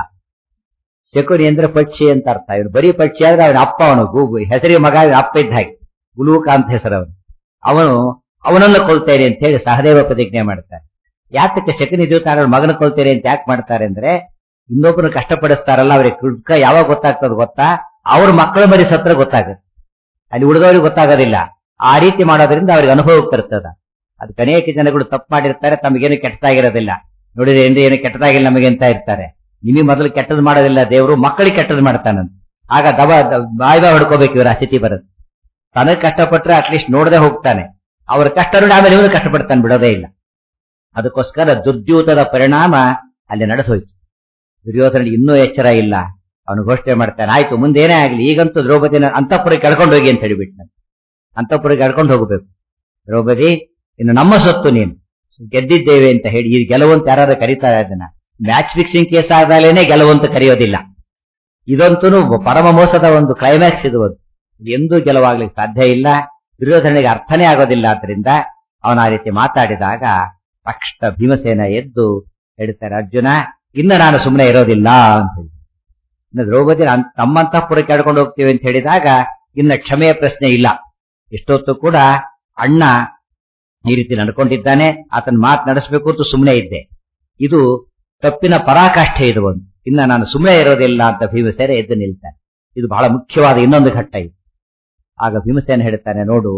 ಶಕುನಿ ಅಂದ್ರೆ ಪಕ್ಷಿ ಅಂತ ಅರ್ಥ ಇವನು ಬರೀ ಪಕ್ಷಿ ಆದ್ರೆ ಅವನ ಅಪ್ಪ ಅವನು ಗೂಬು ಹೆಸರಿಗೆ ಮಗ ಇವ್ನ ಅಪ್ಪ ಇದ್ದ ಹಾಗೆ ಉಲೂಕ ಅಂತ ಹೆಸರು ಅವನು ಅವನು ಅವನನ್ನು ಕೊಲ್ತೇನೆ ಅಂತ ಹೇಳಿ ಸಹದೇವ ಪ್ರತಿಜ್ಞೆ ಮಾಡ್ತಾರೆ ಯಾತಕ್ಕೆ ಶಕನಿ ದೇವತಾರ ಮಗನ ಕೊಲ್ತೇನೆ ಅಂತ ಯಾಕೆ ಮಾಡ್ತಾರೆ ಅಂದ್ರೆ ಇನ್ನೊಬ್ಬರು ಕಷ್ಟಪಡಿಸ್ತಾರಲ್ಲ ಅವ್ರಿಗೆ ದುಃಖ ಯಾವಾಗ ಗೊತ್ತಾಗ್ತದೆ ಗೊತ್ತಾ ಅವ್ರ ಮಕ್ಕಳ ಮರಿ ಸತ್ರ ಗೊತ್ತಾಗುತ್ತೆ ಅಲ್ಲಿ ಉಳಿದವ್ರಿಗೆ ಗೊತ್ತಾಗೋದಿಲ್ಲ ಆ ರೀತಿ ಮಾಡೋದ್ರಿಂದ ಅವ್ರಿಗೆ ಅನುಭವಕ್ಕೆ ಬರ್ತದ ಅದಕ್ಕೆ ಅನೇಕ ಜನಗಳು ತಪ್ಪು ಮಾಡಿರ್ತಾರೆ ತಮಗೇನು ಕೆಟ್ಟದಾಗಿರೋದಿಲ್ಲ ನೋಡಿದ್ರೆ ಏನ್ರಿ ಏನು ಕೆಟ್ಟದಾಗಿಲ್ಲ ನಮಗೆ ಅಂತ ಇರ್ತಾರೆ ನಿಮಗೆ ಮೊದಲು ಕೆಟ್ಟದ್ ಮಾಡೋದಿಲ್ಲ ದೇವರು ಮಕ್ಕಳಿಗೆ ಕೆಟ್ಟದ್ ಮಾಡ್ತಾನಂತ ಆಗ ದವ ಬಾಯ್ ಬಾಯ್ ಹೊಡ್ಕೋಬೇಕು ಇವರ ಸ್ಥಿತಿ ಬರುತ್ತೆ ತನಗ್ ಕಷ್ಟಪಟ್ರೆ ಅಟ್ಲೀಸ್ಟ್ ನೋಡದೆ ಹೋಗ್ತಾನೆ ಅವ್ರ ಕಷ್ಟ ನೋಡಿ ಆಮೇಲೆ ಇವನು ಕಷ್ಟಪಡ್ತಾನೆ ಬಿಡೋದೇ ಇಲ್ಲ ಅದಕ್ಕೋಸ್ಕರ ದುರ್ದ್ಯೂತದ ಪರಿಣಾಮ ಅಲ್ಲಿ ನಡೆಸೋಯ್ತು ದುರ್ಯೋಧನ ಇನ್ನೂ ಎಚ್ಚರ ಇಲ್ಲ ಅವನು ಘೋಷಣೆ ಮಾಡ್ತಾನೆ ಆಯ್ತು ಮುಂದೇನೇ ಆಗ್ಲಿ ಈಗಂತೂ ದ್ರೌಪದಿನ ಅಂತಃಪುರಕ್ಕೆ ಕಳ್ಕೊಂಡು ಹೋಗಿ ಅಂತ ಹೇಳಿಬಿಟ್ಟು ಅಂತಃಪುರಕ್ಕೆ ಕಳ್ಕೊಂಡು ಹೋಗಬೇಕು ದ್ರೌಪದಿ ಇನ್ನು ನಮ್ಮ ಸೊತ್ತು ನೀನು ಗೆದ್ದಿದ್ದೇವೆ ಅಂತ ಹೇಳಿ ಈ ಗೆಲುವಂತ ಯಾರು ಕರೀತಾರೆ ಅದನ್ನ ಮ್ಯಾಚ್ ಫಿಕ್ಸಿಂಗ್ ಕೇಸ್ ಆದಾಲೇನೆ ಗೆಲುವಂತ ಕರೆಯೋದಿಲ್ಲ ಇದಂತೂ ಪರಮ ಮೋಸದ ಒಂದು ಕ್ಲೈಮ್ಯಾಕ್ಸ್ ಇದು ಒಂದು ಎಂದೂ ಗೆಲುವಾಗ್ಲಿಕ್ಕೆ ಸಾಧ್ಯ ಇಲ್ಲ ದುರ್ಯೋಧನಿಗೆ ಅರ್ಥನೇ ಆಗೋದಿಲ್ಲ ಆದ್ರಿಂದ ಅವನ ಆ ರೀತಿ ಮಾತಾಡಿದಾಗ ತಕ್ಷಣ ಭೀಮಸೇನ ಎದ್ದು ಹೇಳ್ತಾರೆ ಅರ್ಜುನ ಇನ್ನು ನಾನು ಸುಮ್ಮನೆ ಇರೋದಿಲ್ಲ ಅಂತ ಹೇಳಿ ಇನ್ನು ದ್ರೌಪದಿ ಅನ್- ತಮ್ಮಂತಃಪುರಕ್ಕೆ ಕಳ್ಕೊಂಡು ಹೋಗ್ತೀವಿ ಅಂತ ಹೇಳಿದಾಗ ಇನ್ನ ಕ್ಷಮೆಯ ಪ್ರಶ್ನೆ ಇಲ್ಲ ಎಷ್ಟೊತ್ತು ಕೂಡ ಅಣ್ಣ ಈ ರೀತಿ ನಡ್ಕೊಂಡಿದ್ದಾನೆ ಆತನ ಮಾತು ನಡೆಸಬೇಕು ಅಂತ ಸುಮ್ಮನೆ ಇದ್ದೆ ಇದು ತಪ್ಪಿನ ಪರಾಕಾಷ್ಠೆ ಇದು ಒಂದು ಇನ್ನ ನಾನು ಸುಮ್ಮನೆ ಇರೋದಿಲ್ಲ ಅಂತ ಭೀಮಸೇನ ಎದ್ದು ನಿಲ್ತಾನೆ ಇದು ಬಹಳ ಮುಖ್ಯವಾದ ಇನ್ನೊಂದು ಘಟ್ಟ ಇದು ಆಗ ಭೀಮಸೇನ ಹೇಳ್ತಾನೆ ನೋಡು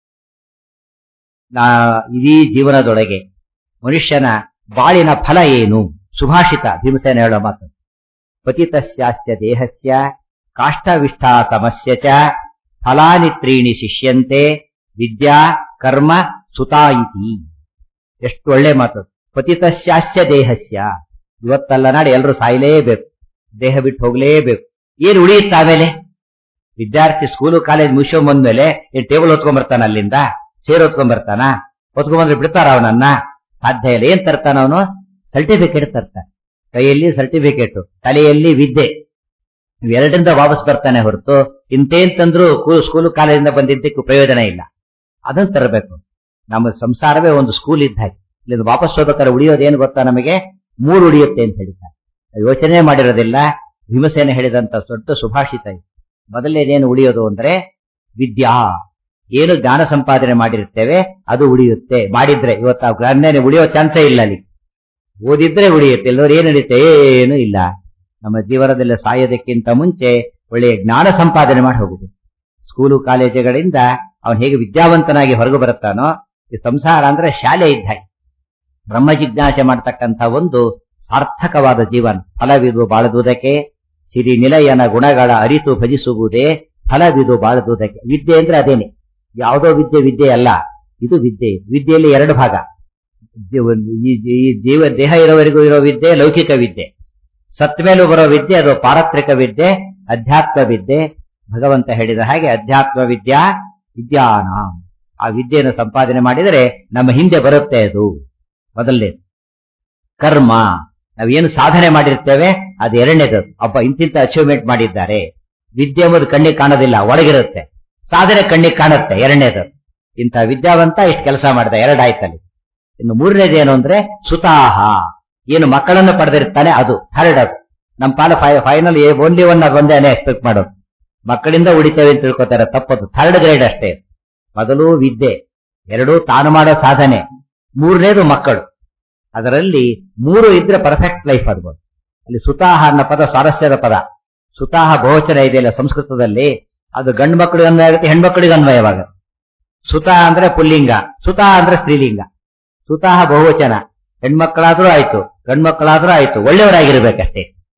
ನಾ ಇಡೀ ಜೀವನದೊಳಗೆ ಮನುಷ್ಯನ ಬಾಳಿನ ಫಲ ಏನು ಸುಭಾಷಿತ ಭೀಮಸೇನ ಹೇಳೋ ಮಾತು ಪತಿತಸ್ಯಾಸ್ಯ ದೇಹಸ್ಯ ಕಾಷ್ಟವಿಷ್ಠಾ ಸಮಸ್ಯ ಚ ಫಲಾನಿ ತ್ರೀಣಿ ಶಿಷ್ಯಂತೆ ವಿದ್ಯಾ ಕರ್ಮ ಸುತಾ ಇತಿ ಎಷ್ಟು ಒಳ್ಳೆ ಮಾತು ಪತಿತಸ್ಯಾಸ್ಯ ದೇಹಸ್ಯ ಇವತ್ತಲ್ಲ ನಾಳೆ ಎಲ್ಲರೂ ಸಾಯಲೇಬೇಕು ದೇಹ ಬಿಟ್ಟು ಹೋಗ್ಲೇಬೇಕು ಏನು ಉಳಿಯುತ್ತೆ ಆಮೇಲೆ ವಿದ್ಯಾರ್ಥಿ ಸ್ಕೂಲು ಕಾಲೇಜ್ ಮುಗಿಸ್ಕೊಂಡ್ ಬಂದ್ಮೇಲೆ ಏನ್ ಟೇಬಲ್ ಹೊತ್ಕೊಂಡ್ ಬರ್ತಾನ ಅಲ್ಲಿಂದ ಚೇರ್ ಹೊತ್ಕೊಂಡ್ ಬರ್ತಾನ ಹೊತ್ಕೊಂಡ್ ಬಂದ್ರೆ ಬಿಡ್ತಾರ ಅವನನ್ನ ಸಾಧ್ಯ ಇಲ್ಲ ಏನ್ ತರ್ತಾನ ಅವನು ಸರ್ಟಿಫಿಕೇಟ್ ತರ್ತಾನೆ ಕೈಯಲ್ಲಿ ಸರ್ಟಿಫಿಕೇಟ್ ತಲೆಯಲ್ಲಿ ವಿದ್ಯೆ ಇವೆರಡರಿಂದ ವಾಪಸ್ ಬರ್ತಾನೆ ಹೊರತು ಇಂತೇಂತಂದ್ರು ಸ್ಕೂಲು ಕಾಲೇಜಿಂದ ಬಂದಿದ್ದಕ್ಕೂ ಪ್ರಯೋಜನ ಇಲ್ಲ ಅದನ್ನ ತರಬೇಕು ನಮ್ಮ ಸಂಸಾರವೇ ಒಂದು ಸ್ಕೂಲ್ ಇದ್ದ ಹಾಗೆ ಇಲ್ಲಿಂದ ವಾಪಸ್ ಹೋಗ್ಬೇಕಾದ್ರೆ ಉಳಿಯೋದೇನು ಗೊತ್ತಾ ನಮಗೆ ಮೂರು ಉಳಿಯುತ್ತೆ ಅಂತ ಹೇಳ್ತಾರೆ ಯೋಚನೆ ಮಾಡಿರೋದಿಲ್ಲ ಭೀಮಸೇನ ಹೇಳಿದಂತ ದೊಡ್ಡ ಸುಭಾಷಿತ ಇದು ಮೊದಲನೇದೇನು ಉಳಿಯೋದು ಅಂದ್ರೆ ವಿದ್ಯಾ ಏನು ಜ್ಞಾನ ಸಂಪಾದನೆ ಮಾಡಿರ್ತೇವೆ ಅದು ಉಳಿಯುತ್ತೆ ಮಾಡಿದ್ರೆ ಇವತ್ತು ಆ ಜ್ಞಾನ ಉಳಿಯೋ ಚಾನ್ಸೇ ಇಲ್ಲ ಅಲ್ಲಿ ಓದಿದ್ರೆ ಉಳಿಯುತ್ತೆ ಇಲ್ಲದವ್ರು ಏನು ನಡೀತೆ ಏನು ಇಲ್ಲ ನಮ್ಮ ಜೀವನದಲ್ಲಿ ಸಾಯೋದಕ್ಕಿಂತ ಮುಂಚೆ ಒಳ್ಳೆಯ ಜ್ಞಾನ ಸಂಪಾದನೆ ಮಾಡಿ ಹೋಗುದು ಸ್ಕೂಲು ಕಾಲೇಜುಗಳಿಂದ ಅವನು ಹೇಗೆ ವಿದ್ಯಾವಂತನಾಗಿ ಹೊರಗೆ ಬರುತ್ತಾನೋ ಈ ಸಂಸಾರ ಅಂದ್ರೆ ಶಾಲೆ ಇದ್ದ ಹಾಗೆ ಬ್ರಹ್ಮ ಜಿಜ್ಞಾಸೆ ಮಾಡತಕ್ಕಂಥ ಒಂದು ಸಾರ್ಥಕವಾದ ಜೀವನ ಫಲವಿದು ಬಾಳದುವುದಕ್ಕೆ ಸಿರಿ ನಿಲಯನ ಗುಣಗಳ ಅರಿತು ಭಜಿಸುವುದೇ ಫಲವಿದು ಬಾಳದುವುದಕ್ಕೆ ವಿದ್ಯೆ ಅಂದ್ರೆ ಅದೇನೆ ಯಾವುದೋ ವಿದ್ಯೆ ವಿದ್ಯೆ ಅಲ್ಲ ಇದು ವಿದ್ಯೆ ವಿದ್ಯೆಯಲ್ಲಿ ಎರಡು ಭಾಗ ಜೀವ- ಈ- ಈ ಜೀವ ದೇಹ ಇರೋವರೆಗೂ ಇರೋ ವಿದ್ಯೆ ಲೌಕಿಕ ವಿದ್ಯೆ ಸತ್ ಮೇಲೂ ಬರೋ ವಿದ್ಯೆ ಅದು ಪಾರತ್ರಿಕ ವಿದ್ಯೆ ಅಧ್ಯಾತ್ಮ ವಿದ್ಯೆ ಭಗವಂತ ಹೇಳಿದ ಹಾಗೆ ಅಧ್ಯಾತ್ಮ ವಿದ್ಯಾ ವಿದ್ಯಾನ ಆ ವಿದ್ಯೆಯನ್ನು ಸಂಪಾದನೆ ಮಾಡಿದರೆ ನಮ್ಮ ಹಿಂದೆ ಬರುತ್ತೆ ಅದು ಮೊದಲನೇ ಕರ್ಮ ನಾವೇನು ಸಾಧನೆ ಮಾಡಿರ್ತೇವೆ ಅದು ಎರಡನೇದು ಒಬ್ಬ ಇಂತಿಂತ ಅಚೀವ್ಮೆಂಟ್ ಮಾಡಿದ್ದಾರೆ ವಿದ್ಯೆ ಎಂಬುದು ಕಣ್ಣಿಗೆ ಕಾಣೋದಿಲ್ಲ ಒಳಗಿರುತ್ತೆ ಸಾಧನೆ ಕಣ್ಣಿಗೆ ಕಾಣುತ್ತೆ ಎರಡನೇದು ಇಂಥ ವಿದ್ಯಾವಂತ ಇಷ್ಟು ಕೆಲಸ ಮಾಡಿದ ಎರಡಾಯ್ತಲ್ಲಿ ಇನ್ನು ಮೂರನೇದು ಏನು ಅಂದ್ರೆ ಸುತಾಹ ಏನು ಮಕ್ಕಳನ್ನು ಪಡೆದಿರ್ತಾನೆ ಅದು ಥರ್ಡ್ ಅದು ನಮ್ಮ ಪಾಲ ಫೈನಲ್ ಓನ್ಲಿ ಒನ್ ಅದು ಒಂದೇ ಎಕ್ಸ್ಪೆಕ್ಟ್ ಮಾಡೋದು ಮಕ್ಕಳಿಂದ ಉಳಿತೇವೆ ಅಂತ ತಿಳ್ಕೊತಾರೆ ತಪ್ಪದು ಥರ್ಡ್ ಗ್ರೇಡ್ ಅಷ್ಟೇ ಮೊದಲು ವಿದ್ಯೆ ಎರಡೂ ತಾನು ಮಾಡೋ ಸಾಧನೆ ಮೂರನೇದು ಮಕ್ಕಳು ಅದರಲ್ಲಿ ಮೂರು ಇದ್ರೆ ಪರ್ಫೆಕ್ಟ್ ಲೈಫ್ ಆಗ್ಬೋದು ಅಲ್ಲಿ ಸುತಾಹ ಅನ್ನೋ ಪದ ಸ್ವಾರಸ್ಯದ ಪದ ಸುತಾಹ ಬಹುವಚನ ಇದೆಯಲ್ಲ ಸಂಸ್ಕೃತದಲ್ಲಿ ಅದು ಗಂಡು ಮಕ್ಕಳಿಗೆ ಅನ್ವಯ ಆಗುತ್ತೆ ಹೆಣ್ಮಕ್ಳಿಗೆ ಅನ್ವಯವಾಗುತ್ತೆ ಸುತ ಅಂದ್ರೆ ಪುಲ್ಲಿಂಗ ಸುತ ಅಂದ್ರೆ ಸ್ತ್ರೀಲಿಂಗ ಸುತಾಹ ಬಹುವಚನ ಹೆಣ್ಮಕ್ಕಳಾದ್ರೂ ಆಯ್ತು ಗಂಡ್ಮಕ್ಕಳಾದ್ರೂ ಆಯ್ತು ಒಳ್ಳೆಯವರಾಗಿರ್ಬೇಕಷ್ಟೇ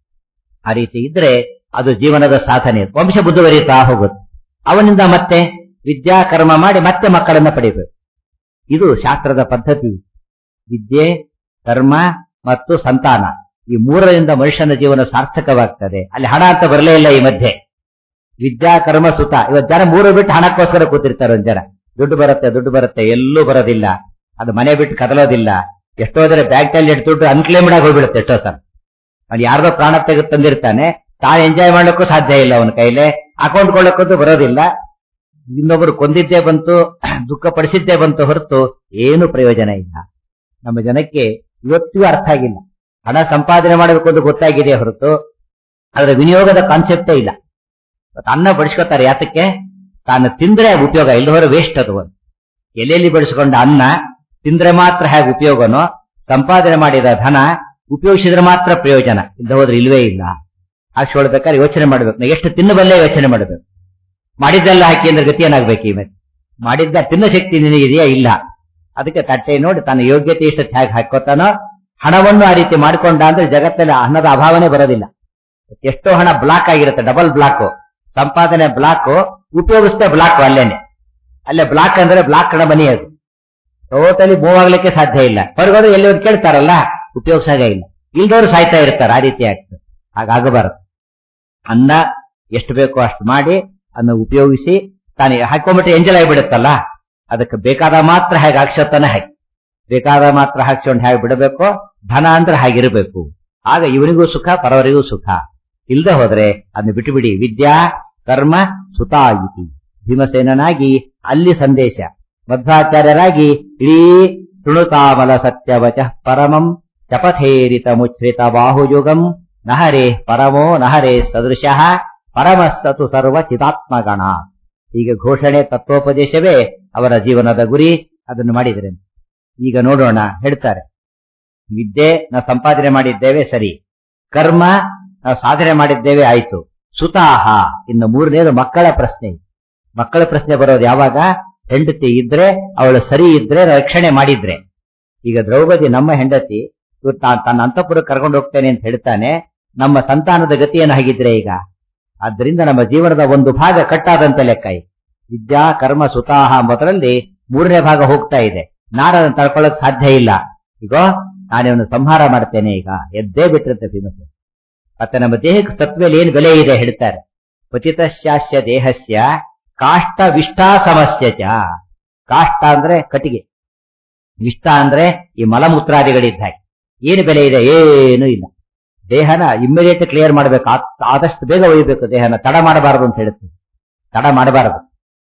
ಆ ರೀತಿ ಇದ್ರೆ ಅದು ಜೀವನದ ಸಾಧನೆ ವಂಶ ಮುಂದುವರಿಯುತ್ತಾ ಹೋಗುತ್ತೆ ಅವನಿಂದ ಮತ್ತೆ ವಿದ್ಯಾ ಕರ್ಮ ಮಾಡಿ ಮತ್ತೆ ಮಕ್ಕಳನ್ನ ಪಡಿಬೇಕು ಇದು ಶಾಸ್ತ್ರದ ಪದ್ಧತಿ ವಿದ್ಯೆ ಕರ್ಮ ಮತ್ತು ಸಂತಾನ ಈ ಮೂರರಿಂದ ಮನುಷ್ಯನ ಜೀವನ ಸಾರ್ಥಕವಾಗ್ತದೆ ಅಲ್ಲಿ ಹಣ ಅಂತ ಬರಲೇ ಇಲ್ಲ ಈ ಮಧ್ಯೆ ವಿದ್ಯಾ ಕರ್ಮ ಸುತ ಇವತ್ತು ಜನ ಮೂರು ಬಿಟ್ಟು ಹಣಕ್ಕೋಸ್ಕರ ಕೂತಿರ್ತಾರೆ ಒಂದ್ ಜನ ದುಡ್ಡು ಬರುತ್ತೆ ದುಡ್ಡು ಬರುತ್ತೆ ಎಲ್ಲೂ ಬರೋದಿಲ್ಲ ಅದು ಮನೆ ಬಿಟ್ಟು ಕದಲೋದಿಲ್ಲ ಎಷ್ಟೋ ಜನ ಬ್ಯಾಂಕ್ ಅಲ್ಲಿ ಇಟ್ಟು ದುಡ್ಡು ಅನ್ಕ್ಲೇಮ್ಡ್ ಆಗಿ ಹೋಗ್ಬಿಡುತ್ತೆ ಎಷ್ಟೋ ಸಲ ಅವ್ನು ಯಾರ್ದೋ ಪ್ರಾಣ ತೆಗೆದು ತಂದಿರ್ತಾನೆ ತಾನು ಎಂಜಾಯ್ ಮಾಡ್ಲಿಕ್ಕೂ ಸಾಧ್ಯ ಇಲ್ಲ ಅವನ ಕೈಲೇ ಅಕೌಂಟ್ ಕೊಳ್ಳಕ್ಕಂತೂ ಬರೋದಿಲ್ಲ ಇನ್ನೊಬ್ರು ಕೊಂದಿದ್ದೇ ಬಂತು ದುಃಖ ಪಡಿಸಿದ್ದೇ ಬಂತು ಹೊರತು ಏನು ಪ್ರಯೋಜನ ಇಲ್ಲ ನಮ್ಮ ಜನಕ್ಕೆ ಇವತ್ತಿಗೂ ಅರ್ಥ ಆಗಿಲ್ಲ ಹಣ ಸಂಪಾದನೆ ಮಾಡಬೇಕು ಅಂತ ಗೊತ್ತಾಗಿದೆ ಹೊರತು ಅದರ ವಿನಿಯೋಗದ ಕಾನ್ಸೆಪ್ಟೇ ಇಲ್ಲ ಇವತ್ತು ಅನ್ನ ಬಡಿಸ್ಕೊತಾರೆ ಯಾತಕ್ಕೆ ತಾನು ತಿಂದ್ರೆ ಉಪಯೋಗ ಇಲ್ಲದವರೆ ವೇಸ್ಟ್ ಅದು ಒಂದು ಎಲೆಯಲ್ಲಿ ಬಡಿಸ್ಕೊಂಡ ಅನ್ನ ತಿಂದ್ರೆ ಮಾತ್ರ ಹೇಗೆ ಉಪಯೋಗನೋ ಸಂಪಾದನೆ ಮಾಡಿದ ಧನ ಉಪಯೋಗಿಸಿದ್ರೆ ಮಾತ್ರ ಪ್ರಯೋಜನ ಇಲ್ಲದ ಹೋದ್ರೆ ಇಲ್ವೇ ಇಲ್ಲ ಹಾಕ್ಸ್ಕೊಳ್ಬೇಕಾದ್ರೆ ಯೋಚನೆ ಮಾಡ್ಬೇಕು ನಾ ಎಷ್ಟು ತಿನ್ನಬಲ್ಲೆ ಯೋಚನೆ ಮಾಡ್ಬೇಕು ಮಾಡಿದ್ದೆಲ್ಲ ಹಾಕಿ ಅಂದ್ರೆ ಗತಿ ಏನಾಗ್ಬೇಕು ಈ ಮೇಲೆ ಮಾಡಿದ್ದ ತಿನ್ನೋ ಶಕ್ತಿ ನಿನಗಿದೆಯಾ ಇಲ್ಲ ಅದಕ್ಕೆ ತಟ್ಟೆ ನೋಡಿ ತನ್ನ ಯೋಗ್ಯತೆ ಎಷ್ಟು ಹೇಗೆ ಹಾಕೋತಾನೋ ಹಣವನ್ನು ಆ ರೀತಿ ಮಾಡಿಕೊಂಡ ಅಂದ್ರೆ ಜಗತ್ತಲ್ಲಿ ಹಣದ ಅಭಾವನೆ ಬರೋದಿಲ್ಲ ಎಷ್ಟೋ ಹಣ ಬ್ಲಾಕ್ ಆಗಿರುತ್ತೆ ಡಬಲ್ ಬ್ಲಾಕ್ ಸಂಪಾದನೆ ಬ್ಲಾಕ್ ಉಪಯೋಗಿಸಿದ ಬ್ಲಾಕ್ ಅಲ್ಲೇನೆ ಅಲ್ಲೇ ಬ್ಲಾಕ್ ಅಂದ್ರೆ ಬ್ಲಾಕ್ ಹಣ ಮನಿ ಅದು ಟೋಟಲಿ ಮೂವ್ ಆಗ್ಲಿಕ್ಕೆ ಸಾಧ್ಯ ಇಲ್ಲ ಹೊರಗೋದ್ರೆ ಎಲ್ಲಿ ಒಂದು ಕೇಳ್ತಾರಲ್ಲ ಉಪಯೋಗಿಸಾಗ ಇಲ್ಲ ಇಲ್ದವ್ರು ಸಾಯ್ತಾ ಇರ್ತಾರೆ ಆ ರೀತಿ ಆಗ್ತದೆ ಹಾಗಾಗಬಾರದು ಅನ್ನ ಎಷ್ಟು ಬೇಕೋ ಅಷ್ಟು ಮಾಡಿ ಅನ್ನ ಉಪಯೋಗಿಸಿ ತಾನು ಹಾಕೊಂಡ್ಬಿಟ್ರೆ ಎಂಜಲ್ ಆಗಿಬಿಡುತ್ತಲ್ಲ ಅದಕ್ಕೆ ಬೇಕಾದ ಮಾತ್ರ ಹೇಗೆ ಹಾಕ್ಸತ್ತಾನೆ ಹಾಕಿ ಬೇಕಾದ ಮಾತ್ರ ಹಾಕ್ಸ್ಕೊಂಡು ಹೇಗೆ ಬಿಡಬೇಕು ಧನ ಅಂದ್ರೆ ಹಾಗಿರಬೇಕು ಆಗ ಇವನಿಗೂ ಸುಖ ಪರವರಿಗೂ ಸುಖ ಇಲ್ದೆ ಹೋದ್ರೆ ಅದನ್ನ ಬಿಟ್ಟುಬಿಡಿ ವಿದ್ಯಾ ಕರ್ಮ ಸುತಾ ಇತಿ ಭೀಮಸೇನನಾಗಿ ಅಲ್ಲಿ ಸಂದೇಶ ಮಧ್ವಾಚಾರ್ಯರಾಗಿ ಇಡೀ ಶೃಣುತಾಮಲ ಸತ್ಯವಚ ಪರಮಂ ಶಪಥೇರಿತ ಮುಚ್ಛ್ರಿತ ಬಾಹುಯುಗಂ ನಹರೇ ಪರಮೋ ನಹರೇ ಸದೃಶಃ ಪರಮಸ್ತತು ಸರ್ವ ಚಿದಾತ್ಮಗಣ ಈಗ ಘೋಷಣೆ ತತ್ವೋಪದೇಶವೇ ಅವರ ಜೀವನದ ಗುರಿ ಅದನ್ನು ಮಾಡಿದರೆ ಈಗ ನೋಡೋಣ ಹೇಳ್ತಾರೆ ವಿದ್ಯೆ ನಾವು ಸಂಪಾದನೆ ಮಾಡಿದ್ದೇವೆ ಸರಿ ಕರ್ಮ ನಾವು ಸಾಧನೆ ಮಾಡಿದ್ದೇವೆ ಆಯ್ತು ಸುತಾಹ ಇನ್ನು ಮೂರನೇದು ಮಕ್ಕಳ ಪ್ರಶ್ನೆ ಮಕ್ಕಳ ಪ್ರಶ್ನೆ ಬರೋದು ಯಾವಾಗ ಹೆಂಡತಿ ಇದ್ರೆ ಅವಳು ಸರಿ ಇದ್ರೆ ರಕ್ಷಣೆ ಮಾಡಿದ್ರೆ ಈಗ ದ್ರೌಪದಿ ನಮ್ಮ ಹೆಂಡತಿ ಇವ್ರು ತಾ- ತನ್ನ ಅಂತಃಪುರ ಕರ್ಕೊಂಡು ಹೋಗ್ತೇನೆ ಅಂತ ಹೇಳ್ತಾನೆ ನಮ್ಮ ಸಂತಾನದ ಗತಿ ಏನಾಗಿದ್ರೆ ಈಗ ಆದ್ರಿಂದ ನಮ್ಮ ಜೀವನದ ಒಂದು ಭಾಗ ಕಟ್ಟಾದಂತ ಲೆಕ್ಕ ಈಗ ವಿದ್ಯಾ ಕರ್ಮ ಸುತಾಹ ಮೊದಲಲ್ಲಿ ಮೂರನೇ ಭಾಗ ಹೋಗ್ತಾ ಇದೆ ನಾರನ್ನು ತಡ್ಕೊಳ್ಳೋಕ್ ಸಾಧ್ಯ ಇಲ್ಲ ಈಗ ನಾನಿವನು ಸಂಹಾರ ಮಾಡ್ತೇನೆ ಈಗ ಎದ್ದೇ ಬಿಟ್ಟಿರುತ್ತೆ ಭೀಮಸೇನ ಮತ್ತೆ ನಮ್ಮ ದೇಹಕ್ಕೆ ತತ್ವದಲ್ಲಿ ಏನು ಬೆಲೆ ಇದೆ ಹೇಳ್ತಾರೆ ಪತಿತಶಾಸ್ಯ ದೇಹಸ್ಯ ಕಾಷ್ಟ ವಿಷ್ಟಾ ಸಮಸ್ಯೆ ಚ ಕಾಷ್ಟ ಅಂದ್ರೆ ಕಟ್ಟಿಗೆ ವಿಷ್ಟ ಅಂದ್ರೆ ಈ ಮಲಮೂತ್ರಾದಿಗಳಿದ್ದ ಹಾಗೆ ಏನು ಬೆಲೆ ಇದೆ ಏನು ಇಲ್ಲ ದೇಹನ ಇಮ್ಮಿಡಿಯೇಟ್ ಕ್ಲಿಯರ್ ಮಾಡ್ಬೇಕು ಆ- ಆದಷ್ಟು ಬೇಗ ಒಯ್ಯಬೇಕು ದೇಹನ ತಡ ಮಾಡಬಾರದು ಅಂತ ಹೇಳುತ್ತೆ ತಡ ಮಾಡಬಾರದು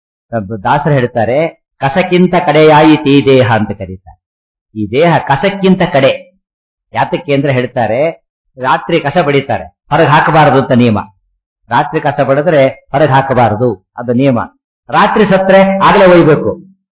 ದಾಸರು ಹೇಳ್ತಾರೆ ಕಸಕ್ಕಿಂತ ಕಡೆಯಾಯಿತು ಈ ದೇಹ ಅಂತ ಕರೀತಾರೆ ಈ ದೇಹ ಕಸಕ್ಕಿಂತ ಕಡೆ ಯಾತಕ್ಕೆ ಅಂದ್ರೆ ಹೇಳ್ತಾರೆ ರಾತ್ರಿ ಕಸ ಬಡಿತಾರೆ ಹೊರಗೆ ಹಾಕಬಾರದು ಅಂತ ನಿಯಮ ರಾತ್ರಿ ಕಸ ಬಡಿದ್ರೆ ಹೊರಗೆ ಹಾಕಬಾರದು ಅದು ನಿಯಮ ರಾತ್ರಿ ಸತ್ರೆ ಆಗ್ಲೇ ಒಯ್ಬೇಕು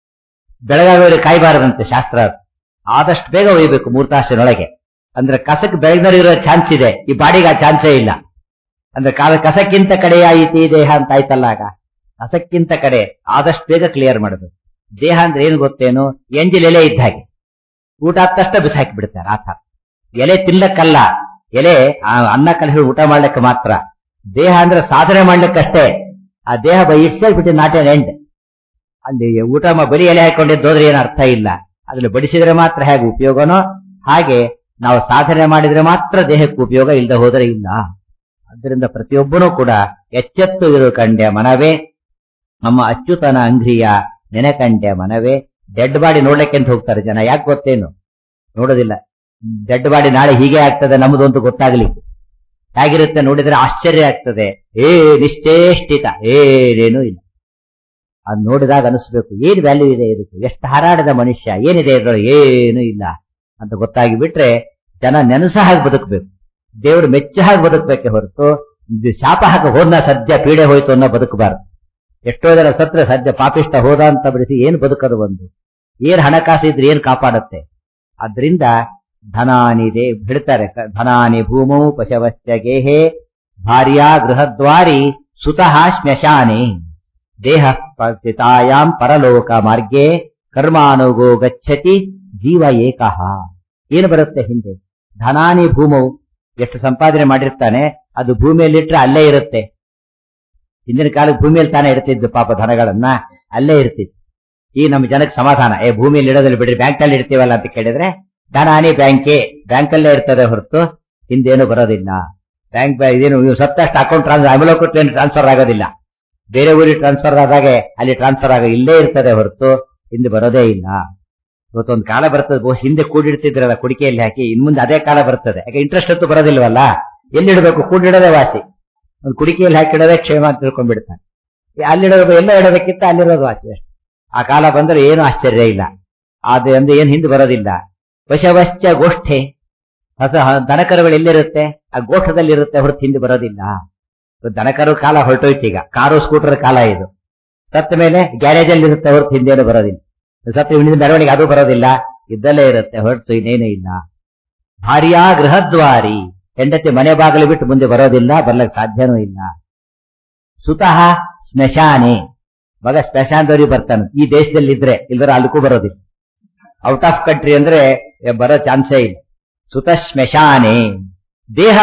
ಬೆಳಗಾವಿ ಕಾಯಬಾರದಂತೆ ಶಾಸ್ತ್ರ ಅದು. ಆದಷ್ಟು ಬೇಗ ಒಯ್ಬೇಕು ಮೂರ್ ತಾಸಿನೊಳಗೆ ಅಂದ್ರೆ ಕಸಕ್ಕೆ ಬೆಳಗ್ನವ್ರು ಇರೋ ಚಾನ್ಸ್ ಇದೆ ಈ ಬಾಡಿಗೆ ಆ ಚಾನ್ಸೇ ಇಲ್ಲ ಅಂದ್ರೆ ಕಾಲ ಕಸಕ್ಕಿಂತ ಕಡೆಯಾಯಿತು ಈ ದೇಹ ಅಂತ ಆಯ್ತಲ್ಲ ಆಗ ಕಸಕ್ಕಿಂತ ಕಡೆ ಆದಷ್ಟು ಬೇಗ ಕ್ಲಿಯರ್ ಮಾಡಬೇಕು ದೇಹ ಅಂದ್ರೆ ಏನು ಗೊತ್ತೇನು ಎಂಜಿಲ್ ಎಲೆ ಇದ್ದ ಹಾಗೆ ಊಟ ಆದ ತಕ್ಷಣ ಬಿಸಾಕಿ ಬಿಡ್ತಾರೆ ಆ ಥರ ಎಲೆ ತಿನ್ನಕ್ಕಲ್ಲ ಎಲೆ ಆ ಅನ್ನ ಕಲಸಿ ಊಟ ಮಾಡ್ಲಿಕ್ಕೆ ಮಾತ್ರ ದೇಹ ಅಂದ್ರೆ ಸಾಧನೆ ಮಾಡ್ಲಿಕ್ಕಷ್ಟೇ ಆ ದೇಹ by itself it not an end ಅಲ್ಲಿ ಊಟ ಮಾ- ಬರೀ ಎಲೆ ಹಾಕೊಂಡಿದ್ದು ಹೋದ್ರೆ ಏನು ಅರ್ಥ ಇಲ್ಲ ಅದ್ರಲ್ಲಿ ಬಡಿಸಿದ್ರೆ ಮಾತ್ರ ಹೇಗೆ ಉಪಯೋಗನೋ ಹಾಗೆ ನಾವು ಸಾಧನೆ ಮಾಡಿದ್ರೆ ಮಾತ್ರ ದೇಹಕ್ಕೆ ಉಪಯೋಗ ಇಲ್ಲದೆ ಹೋದರೆ ಇಲ್ಲ ಅದರಿಂದ ಪ್ರತಿಯೊಬ್ಬನೂ ಕೂಡ ಎಚ್ಚೆತ್ತು ಇರು ಕಂಡೆ ಮನವೇ ನಮ್ಮ ಅಚ್ಯುತನ ಅಂಗ್ರಿಯ ನೆನೆ ಕಂಡೆ ಮನವೇ ಡೆಡ್ ಬಾಡಿ ನೋಡ್ಲಿಕ್ಕೆ ಅಂತ ಹೋಗ್ತಾರೆ ಜನ ಯಾಕೆ ಗೊತ್ತೇನು ನೋಡೋದಿಲ್ಲ ಡೆಡ್ ಬಾಡಿ ನಾಳೆ ಹೀಗೆ ಆಗ್ತದೆ ನಮ್ಮದು ಅಂತ ಗೊತ್ತಾಗ್ಲಿಕ್ಕೆ ಹೇಗಿರುತ್ತೆ ನೋಡಿದ್ರೆ ಆಶ್ಚರ್ಯ ಆಗ್ತದೆ ಏ ನಿಶ್ಚೇಷ್ಟಿತ ಏನೇನೂ ಇಲ್ಲ ಅದ್ ನೋಡಿದಾಗ ಅನಿಸ್ಬೇಕು ಏನ್ ವ್ಯಾಲ್ಯೂ ಇದೆ ಇದಕ್ಕೆ ಎಷ್ಟು ಹಾರಾಡಿದ ಮನುಷ್ಯ ಏನಿದೆ ಇದ್ರೊಳಗೆ ಏನೂ ಇಲ್ಲ ಅಂತ ಗೊತ್ತಾಗಿ ಬಿಟ್ರೆ ಜನ ನೆನಸ ಹಾಗೆ ಬದುಕಬೇಕು ದೇವರು ಮೆಚ್ಚ ಹಾಗೆ ಬದುಕಬೇಕೆ ಹೊರತು ಇದು ಶಾಪ ಹಾಕ ಹೋದ್ನ ಸದ್ಯ ಪೀಡೆ ಹೋಯ್ತು ಅನ್ನೋ ಬದುಕಬಾರದು ಎಷ್ಟೋ ಜನ ಸತ್ರ ಸದ್ಯ ಪಾಪಿಷ್ಟ ಹೋದ ಅಂತ ಬಿಡಿಸಿ ಏನ್ ಬದುಕದು ಒಂದು ಏನ್ ಹಣಕಾಸು ಇದ್ರೆ ಏನ್ ಕಾಪಾಡುತ್ತೆ ಆದ್ರಿಂದ ಧನಾನಿದೆ ಬಿಡ್ತಾರೆ ಕ- ಧನಾನಿ ಭೂಮೌ ಪಶವಶ್ಚ ಗೇಹೆ ಭಾರ್ಯಾ ಗೃಹದ್ವಾರಿ ಸುತಃ ಶ್ಮಶಾನೆ ದೇಹ ಪತಿತಾಯಾಂ ಪರಲೋಕ ಮಾರ್ಗೆ ಕರ್ಮಾನುಗೋ ಗಚ್ಚತಿ ಜೀವ ಏಕಃ ಏನು ಬರುತ್ತೆ ಹಿಂದೆ ಧನಾನಿ ಭೂಮೌ ಎಷ್ಟು ಸಂಪಾದನೆ ಮಾಡಿರ್ತಾನೆ ಅದು ಭೂಮಿಯಲ್ಲಿಟ್ರೆ ಅಲ್ಲೇ ಇರುತ್ತೆ ಹಿಂದಿನ ಕಾಲಕ್ಕೆ ಭೂಮಿಯಲ್ಲಿ ತಾನೇ ಇಡ್ತಿದ್ದು ಪಾಪ ಧನಗಳನ್ನ ಅಲ್ಲೇ ಇರ್ತಿತ್ತು ಈ ನಮ್ಮ ಜನಕ್ಕೆ ಸಮಾಧಾನ ಏ ಭೂಮಿಯಲ್ಲಿ ಇಡೋದಿಲ್ಲ ಬಿಡ್ರಿ ಬ್ಯಾಂಕ್ ಅಲ್ಲಿ ಇಡ್ತೀವಲ್ಲ ಅಂತ ಕೇಳಿದ್ರೆ ಧನಾನಿ ಬ್ಯಾಂಕೇ ಬ್ಯಾಂಕ್ ಅಲ್ಲೇ ಇರ್ತದೆ ಹೊರತು ಹಿಂದೇನು ಬರೋದಿಲ್ಲ ಬ್ಯಾಂಕ್ ಇದೇನು ನೀವು ಸತ್ತಷ್ಟು ಅಕೌಂಟ್ ಟ್ರಾನ್ಸ್ಫರ್ ಅಮಲೋಕಟ್ಟು ಏನು ಟ್ರಾನ್ಸ್ಫರ್ ಆಗೋದಿಲ್ಲ ಬೇರೆ ಊರಿಗೆ ಟ್ರಾನ್ಸ್ಫರ್ ಆದಾಗೆ ಅಲ್ಲಿ ಟ್ರಾನ್ಸ್ಫರ್ ಆಗ ಇಲ್ಲೇ ಇರ್ತದೆ ಹೊರತು ಹಿಂದೆ ಬರೋದೇ ಇಲ್ಲ ಇವತ್ತೊಂದು ಕಾಲ ಬರ್ತದೆ ಬಹುಶಃ ಹಿಂದೆ ಕೂಡಿಡ್ತಿದ್ರಲ್ಲ ಕುಡಿಕೆಯಲ್ಲಿ ಹಾಕಿ ಇನ್ ಮುಂದೆ ಅದೇ ಕಾಲ ಬರ್ತದೆ ಯಾಕೆ ಇಂಟ್ರೆಸ್ಟ್ ಅಂತೂ ಬರೋದಿಲ್ವಲ್ಲ ಎಲ್ಲಿಡಬೇಕು ಕೂಡಿಡೋದೇ ವಾಸಿ ಒಂದು ಕುಡಿಕೆಯಲ್ಲಿ ಹಾಕಿಡೋದೇ ಕ್ಷೇಮ ಅಂತ ತಿಳ್ಕೊಂಡ್ಬಿಡ್ತಾನೆ ಅಲ್ಲಿಡೋದು ಎಲ್ಲ ಇಡೋದಕ್ಕಿಂತ ಅಲ್ಲಿರೋದು ವಾಸಿ ಅಷ್ಟೇ ಆ ಕಾಲ ಬಂದ್ರೆ ಏನು ಆಶ್ಚರ್ಯ ಇಲ್ಲ ಆದ್ರೆ ಅಂದ್ರೆ ಏನ್ ಹಿಂದೆ ಬರೋದಿಲ್ಲ ವಶವಶ್ಚ ಗೋಷ್ಠೆ ಹೊಸ ದನಕರುಗಳು ಎಲ್ಲಿರುತ್ತೆ ಆ ಗೋಷ್ಠದಲ್ಲಿ ಇರುತ್ತೆ ಹೊರತು ಹಿಂದೆ ಬರೋದಿಲ್ಲ ದನಕರು ಕಾಲ ಹೊರಟೋಯ್ತು ಈಗ ಕಾರು ಸ್ಕೂಟರ್ ಕಾಲ ಇದು ಸತ್ತ ಮೇಲೆ ಗ್ಯಾರೇಜ್ ಅಲ್ಲಿ ಇರುತ್ತೆ ಹೊರತು ಹಿಂದೇನು ಬರೋದಿಲ್ಲ ಸತ್ತ ಹಿಂದಿನ ಮೆರವಣಿಗೆ ಅದು ಬರೋದಿಲ್ಲ ಇದ್ದಲ್ಲೇ ಇರುತ್ತೆ ಹೊರತು ಇನ್ನೇನು ಇಲ್ಲ ಭಾರ್ಯಾ ಗೃಹದ್ವಾರಿ ಹೆಂಡತಿ ಮನೆ ಬಾಗಿಲು ಬಿಟ್ಟು ಮುಂದೆ ಬರೋದಿಲ್ಲ ಬರ್ಲಕ್ ಸಾಧ್ಯನೂ ಇಲ್ಲ ಸುತಃ ಸ್ಮಶಾನೆ ಮಗ ಸ್ಮಶಾನದವ್ರಿಗೆ ಬರ್ತಾನೆ ಈ ದೇಶದಲ್ಲಿ ಇದ್ರೆ ಇಲ್ದ್ರೆ ಅಲ್ಲಕ್ಕೂ ಬರೋದಿಲ್ಲ ಔಟ್ ಆಫ್ ಕಂಟ್ರಿ ಅಂದ್ರೆ ಬರೋ ಚಾನ್ಸೇ ಇಲ್ಲ ಸುತ ಸ್ಮಶಾನೆ ದೇಹ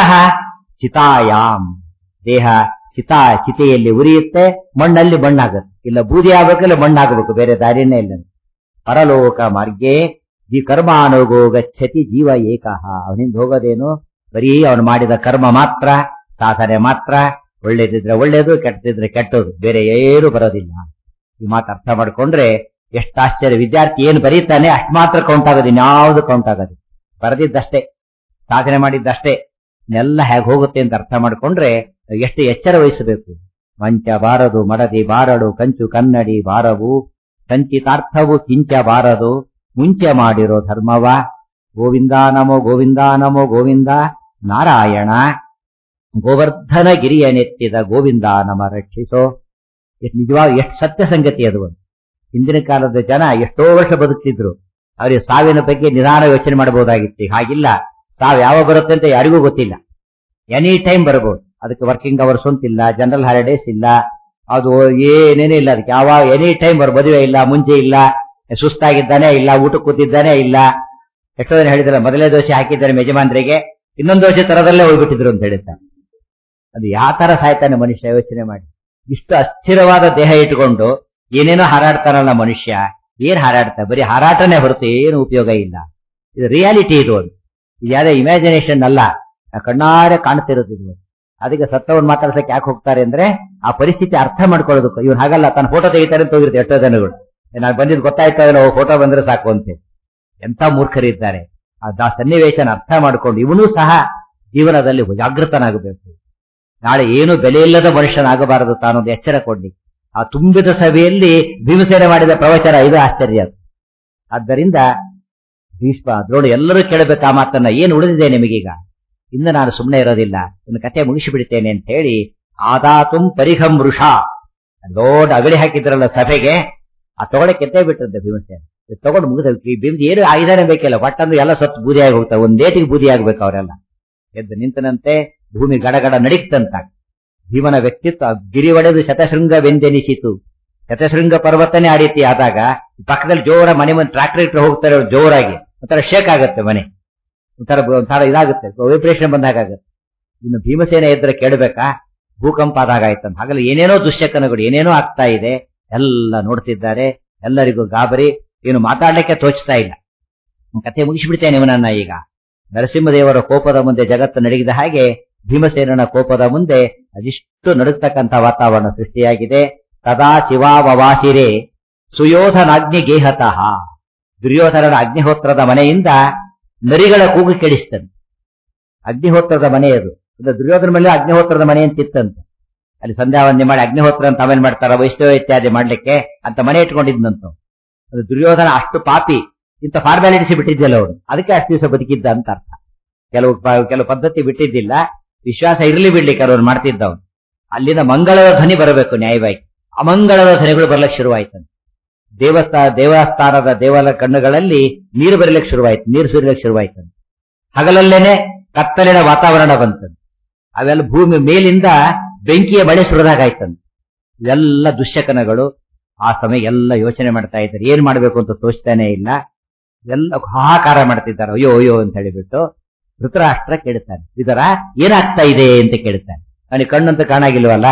ಚಿತಾಯಾಮ್ ದೇಹ ಚಿತಾ ಚಿತೆಯಲ್ಲಿ ಉರಿಯುತ್ತೆ ಮಣ್ಣಲ್ಲಿ ಮಣ್ಣಾಗುತ್ತೆ ಇಲ್ಲ ಬೂದಿ ಆಗ್ಬೇಕು ಇಲ್ಲ ಮಣ್ಣಾಗಬೇಕು ಬೇರೆ ದಾರಿನೇ ಇಲ್ಲ ಪರಲೋಕ ಮಾರ್ಗೆ ದಿ ಕರ್ಮಾನುಗೋ ಗಚ್ಚತಿ ಜೀವ ಏಕಃ ಅವನಿಂದ ಹೋಗೋದೇನು ಬರೀ ಅವನು ಮಾಡಿದ ಕರ್ಮ ಮಾತ್ರ ಸಾಧನೆ ಮಾತ್ರ ಒಳ್ಳೇದಿದ್ರೆ ಒಳ್ಳೇದು ಕೆಟ್ಟದಿದ್ರೆ ಕೆಟ್ಟದು ಬೇರೆ ಏನು ಬರೋದಿಲ್ಲ ಈ ಮಾತು ಅರ್ಥ ಮಾಡ್ಕೊಂಡ್ರೆ ಎಷ್ಟು ಆಶ್ಚರ್ಯ ವಿದ್ಯಾರ್ಥಿ ಏನು ಬರೀತಾನೆ ಅಷ್ಟು ಮಾತ್ರ ಕೌಂಟ್ ಆಗೋದು ಇನ್ಯಾವುದು ಕೌಂಟ್ ಆಗೋದು ಬರೆದಿದ್ದಷ್ಟೇ ಸಾಧನೆ ಮಾಡಿದ್ದಷ್ಟೇ ಎಲ್ಲ ಹೇಗೆ ಹೋಗುತ್ತೆ ಅಂತ ಅರ್ಥ ಮಾಡ್ಕೊಂಡ್ರೆ ಎಷ್ಟು ಎಚ್ಚರ ವಹಿಸಬೇಕು ಮಂಚ ಬಾರದು ಮಡದಿ ಬಾರಡು ಕಂಚು ಕನ್ನಡಿ ಬಾರವು ಸಂಚಿತಾರ್ಥವು ಕಿಂಚ ಬಾರದು ಮುಂಚೆ ಮಾಡಿರೋ ಧರ್ಮವ ಗೋವಿಂದ ನಮೋ ಗೋವಿಂದ ನಮೋ ಗೋವಿಂದ ನಾರಾಯಣ ಗೋವರ್ಧನ ಗಿರಿಯ ನೆತ್ತಿದ ಗೋವಿಂದ ನಮ ರಕ್ಷಿಸೋ ಎಷ್ಟು ನಿಜವಾಗ ಎಷ್ಟು ಸತ್ಯ ಸಂಗತಿ ಅದು ಒಂದು ಹಿಂದಿನ ಕಾಲದ ಜನ ಎಷ್ಟೋ ವರ್ಷ ಬದುಕ್ತಿದ್ರು ಅವರಿಗೆ ಸಾವಿನ ಬಗ್ಗೆ ನಿಧಾನ ಯೋಚನೆ ಮಾಡಬಹುದಾಗಿತ್ತು ಹಾಗಿಲ್ಲ ಸಾವು ಯಾವ ಬರುತ್ತೆ ಅಂತ ಯಾರಿಗೂ ಗೊತ್ತಿಲ್ಲ ಎನಿ ಟೈಮ್ ಬರಬಹುದು ಅದಕ್ಕೆ ವರ್ಕಿಂಗ್ ಅವರ್ಸ್ ಅಂತಿಲ್ಲ ಜನರಲ್ ಹಾಲಿಡೇಸ್ ಇಲ್ಲ ಅದು ಏನೇನೇ ಇಲ್ಲ ಅದಕ್ಕೆ ಯಾವ ಎನಿ ಟೈಮ್ ಬರ್ ಮದುವೆ ಇಲ್ಲ ಮುಂಚೆ ಇಲ್ಲ ಸುಸ್ತಾಗಿದ್ದಾನೆ ಇಲ್ಲ ಊಟಕ್ಕೆ ಕೂತಿದ್ದಾನೆ ಇಲ್ಲ ಎಷ್ಟೋ ಜನ ಹೇಳಿದ್ರೆ ಮೊದಲೇ ದೋಸೆ ಹಾಕಿದ್ದಾರೆ ಯಜಮಾನ್ರಿಗೆ ಇನ್ನೊಂದು ದೋಸೆ ತರದಲ್ಲೇ ಹೋಗ್ಬಿಟ್ಟಿದ್ರು ಅಂತ ಹೇಳಿದ್ದಾರೆ ಅದು ಯಾವ ತರ ಸಾಯ್ತಾನೆ ಮನುಷ್ಯ ಯೋಚನೆ ಮಾಡಿ ಇಷ್ಟು ಅಸ್ಥಿರವಾದ ದೇಹ ಇಟ್ಕೊಂಡು ಏನೇನೋ ಹಾರಾಡ್ತಾನಲ್ಲ ಮನುಷ್ಯ ಏನ್ ಹಾರಾಡ್ತಾ ಬರೀ ಹಾರಾಟನೇ ಹೊರತು ಏನು ಉಪಯೋಗ ಇಲ್ಲ ಇದು ರಿಯಾಲಿಟಿ ಇದು ಒಂದು ಇದು ಯಾವ್ದೇ ಇಮ್ಯಾಜಿನೇಷನ್ ಅಲ್ಲ ಕಣ್ಣಾರೆ ಕಾಣ್ತಿರೋದು ಇದು ಅದಕ್ಕೆ ಸತ್ತವನ್ ಮಾತಾಡ್ಸಕ್ಕೆ ಯಾಕೆ ಹೋಗ್ತಾರೆ ಅಂದ್ರೆ ಆ ಪರಿಸ್ಥಿತಿ ಅರ್ಥ ಮಾಡ್ಕೊಳ್ಳೋದಕ್ಕೆ ಇವ್ನು ಹಾಗಲ್ಲ ತನ್ನ ಫೋಟೋ ತೆಗಿತಾರೆ ಅಂತ ಹೋಗಿರುತ್ತೆ ಎಷ್ಟೋ ಜನಗಳು ನಾನು ಬಂದಿದ್ದು ಗೊತ್ತಾಯ್ತಾ ಇಲ್ಲ ಫೋಟೋ ಬಂದ್ರೆ ಸಾಕು ಅಂತೆ ಎಂತ ಮೂರ್ಖರಿದ್ದಾರೆ ಆ ಸನ್ನಿವೇಶನ ಅರ್ಥ ಮಾಡ್ಕೊಂಡು ಇವನು ಸಹ ಜೀವನದಲ್ಲಿ ಜಾಗೃತನಾಗಬೇಕು ನಾಳೆ ಏನು ಬೆಲೆ ಇಲ್ಲದ ಮನುಷ್ಯನಾಗಬಾರದು ತಾನೊಂದು ಎಚ್ಚರ ಕೊಂಡಿ ಆ ತುಂಬಿದ ಸಭೆಯಲ್ಲಿ ಭೀಮಸೇನೆ ಮಾಡಿದ ಪ್ರವಚನ ಇದು ಆಶ್ಚರ್ಯ ಆದ್ದರಿಂದ ಭೀಷ್ಮ ದ್ರೋಣ ಎಲ್ಲರೂ ಕೇಳಬೇಕು ಆ ಮಾತನ್ನ ಏನು ಉಳಿದಿದೆ ನಿಮಗೀಗ ಇನ್ನು ನಾನು ಸುಮ್ಮನೆ ಇರೋದಿಲ್ಲ ಒಂದು ಕತೆ ಮುಗಿಸಿಬಿಡ್ತೇನೆ ಅಂತ ಹೇಳಿ ಆದಾತುಂ ಪರಿಹಂ ವೃಷ ದೊಡ್ಡ ಅಗಡಿ ಹಾಕಿದ್ರಲ್ಲ ಸಭೆಗೆ ಆ ತಗೊಳಕ್ಕೆ ಎತ್ತೇ ಬಿಟ್ಟಿರುತ್ತೆ ಭೀಮಸೇನೆ ತಗೊಂಡು ಮುಗಿದ ಭೀಮ್ ಏನು ಆಯುಧನೇ ಬೇಕಿಲ್ಲ ಒಟ್ಟಂದ್ರೆ ಎಲ್ಲ ಸತ್ತು ಬೂದಿಯಾಗಿ ಹೋಗ್ತಾರೆ ಒಂದ್ ನೇಟಿಗೆ ಬೂದಿ ಆಗ್ಬೇಕು ಅವರೆಲ್ಲ ಎದ್ದು ನಿಂತನಂತೆ ಭೂಮಿ ಗಡಗಡ ನಡೀತಂತ ಭೀಮನ ವ್ಯಕ್ತಿತ್ವ ಗಿರಿ ಒಡೆದು ಶತಶೃಂಗವೆಂದೆನಿಸಿತು ಶತಶೃಂಗ ಪರ್ವತನೇ ಆ ರೀತಿ ಆದಾಗ ಪಕ್ಕದಲ್ಲಿ ಜೋರ ಮನೆ ಮುಂದೆ ಟ್ರಾಕ್ಟರ್ ಇಟ್ಟು ಹೋಗ್ತಾರೆ ಜೋರಾಗಿ ಒಂಥರ ಶೇಕ್ ಆಗುತ್ತೆ ಮನೆ ಒಂಥರ ಒಂಥರ ಇದಾಗುತ್ತೆ ವೈಬ್ರೇಷನ್ ಬಂದಾಗುತ್ತೆ ಇನ್ನು ಭೀಮಸೇನೆ ಇದ್ರೆ ಕೇಳಬೇಕಾ ಭೂಕಂಪ ಆದಾಗ ಆಯ್ತಂತ ಹಾಗಲ್ಲ ಏನೇನೋ ದುಶ್ಶಕನಗಳು ಏನೇನೋ ಆಗ್ತಾ ಇದೆ ಎಲ್ಲ ನೋಡ್ತಿದ್ದಾರೆ ಎಲ್ಲರಿಗೂ ಗಾಬರಿ ಏನು ಮಾತಾಡ್ಲಿಕ್ಕೆ ತೋಚ್ತಾ ಇಲ್ಲ ಕತೆ ಮುಗಿಸಿಬಿಡ್ತೇನೆ ಇವನನ್ನ ಈಗ ನರಸಿಂಹದೇವರ ಕೋಪದ ಮುಂದೆ ಜಗತ್ತು ನಡಗಿದ ಹಾಗೆ ಭೀಮಸೇನನ ಕೋಪದ ಮುಂದೆ ಅದಿಷ್ಟು ನಡುಗ್ತಕ್ಕಂಥ ವಾತಾವರಣ ಸೃಷ್ಟಿಯಾಗಿದೆ ಸದಾ ಶಿವಾವವಾಸಿರೆ ಸುಯೋಧನಾಗ್ನಿ ಗೇಹತಃ ದುರ್ಯೋಧನನ ಅಗ್ನಿಹೋತ್ರದ ಮನೆಯಿಂದ ನರಿಗಳ ಕೂಗು ಕೇಳಿಸ್ತಂತೆ ಅಗ್ನಿಹೋತ್ರದ ಮನೆ ಅದು ದುರ್ಯೋಧನ ಮೇಲೆ ಅಗ್ನಿಹೋತ್ರದ ಮನೆ ಅಂತಿತ್ತಂತೆ ಅಲ್ಲಿ ಸಂಧ್ಯಾ ವಂದನೆ ಮಾಡಿ ಅಗ್ನಿಹೋತ್ರ ಅಂತ ಆಮೇಲೆ ಮಾಡ್ತಾರ ವೈಷ್ಣವ ಇತ್ಯಾದಿ ಮಾಡ್ಲಿಕ್ಕೆ ಅಂತ ಮನೆ ಇಟ್ಕೊಂಡಿದ್ನಂತ ಅದು ದುರ್ಯೋಧನ ಅಷ್ಟು ಪಾಪಿ ಇಂಥ ಫಾರ್ಮ್ಯಾಲಿಟೀಸ್ ಬಿಟ್ಟಿದ್ದಿಲ್ಲ ಅವನು ಅದಕ್ಕೆ ಅಷ್ಟು ದಿವಸ ಬದುಕಿದ್ದ ಅಂತ ಅರ್ಥ ಕೆಲವು ಕೆಲವು ಪದ್ಧತಿ ಬಿಟ್ಟಿದ್ದಿಲ್ಲ ವಿಶ್ವಾಸ ಇರಲಿ ಬಿಡ್ಲಿಕ್ಕೆ ಅವ್ರು ಮಾಡ್ತಿದ್ದವನು ಅಲ್ಲಿನ ಮಂಗಳದ ಧ್ವನಿ ಬರಬೇಕು ನ್ಯಾಯವಾಗಿ ಅಮಂಗಳದ ಧ್ವನಿಗಳು ಬರ್ಲಿಕ್ಕೆ ಶುರುವಾಯ್ತಂತೆ ದೇವಸ್ಥಾನ ದೇವಸ್ಥಾನದ ದೇವಾಲಯ ಕಣ್ಣುಗಳಲ್ಲಿ ನೀರು ಬರಲಿಕ್ಕೆ ಶುರುವಾಯ್ತು ನೀರು ಸುರಿಲಿಕ್ಕೆ ಶುರುವಾಯ್ತಂತೆ ಹಗಲಲ್ಲೇನೆ ಕತ್ತಲಿನ ವಾತಾವರಣ ಬಂತಂತೆ ಅವೆಲ್ಲ ಭೂಮಿ ಮೇಲಿಂದ ಬೆಂಕಿಯ ಮಳೆ ಸುರಿದಾಗಾಯ್ತಂತೆ ಇವೆಲ್ಲ ದುಶ್ಶಕನಗಳು ಆ ಸಮಯ ಎಲ್ಲ ಯೋಚನೆ ಮಾಡ್ತಾ ಇದ್ದಾರೆ ಏನ್ ಮಾಡ್ಬೇಕು ಅಂತ ತೋಚ್ತಾನೆ ಇಲ್ಲ ಎಲ್ಲ ಹಾಹಾಕಾರ ಮಾಡ್ತಿದ್ದಾರೆ ಅಯ್ಯೋ ಅಯ್ಯೋ ಅಂತ ಹೇಳಿಬಿಟ್ಟು ಧೃತರಾಷ್ಟ್ರ ಕೇಳ್ತಾನೆ ಇದರ ಏನಾಗ್ತಾ ಇದೆ ಅಂತ ಕೇಳ್ತಾನೆ ಅವನಿಗೆ ಕಣ್ಣಂತ ಕಾಣಾಗಿಲ್ವಲ್ಲ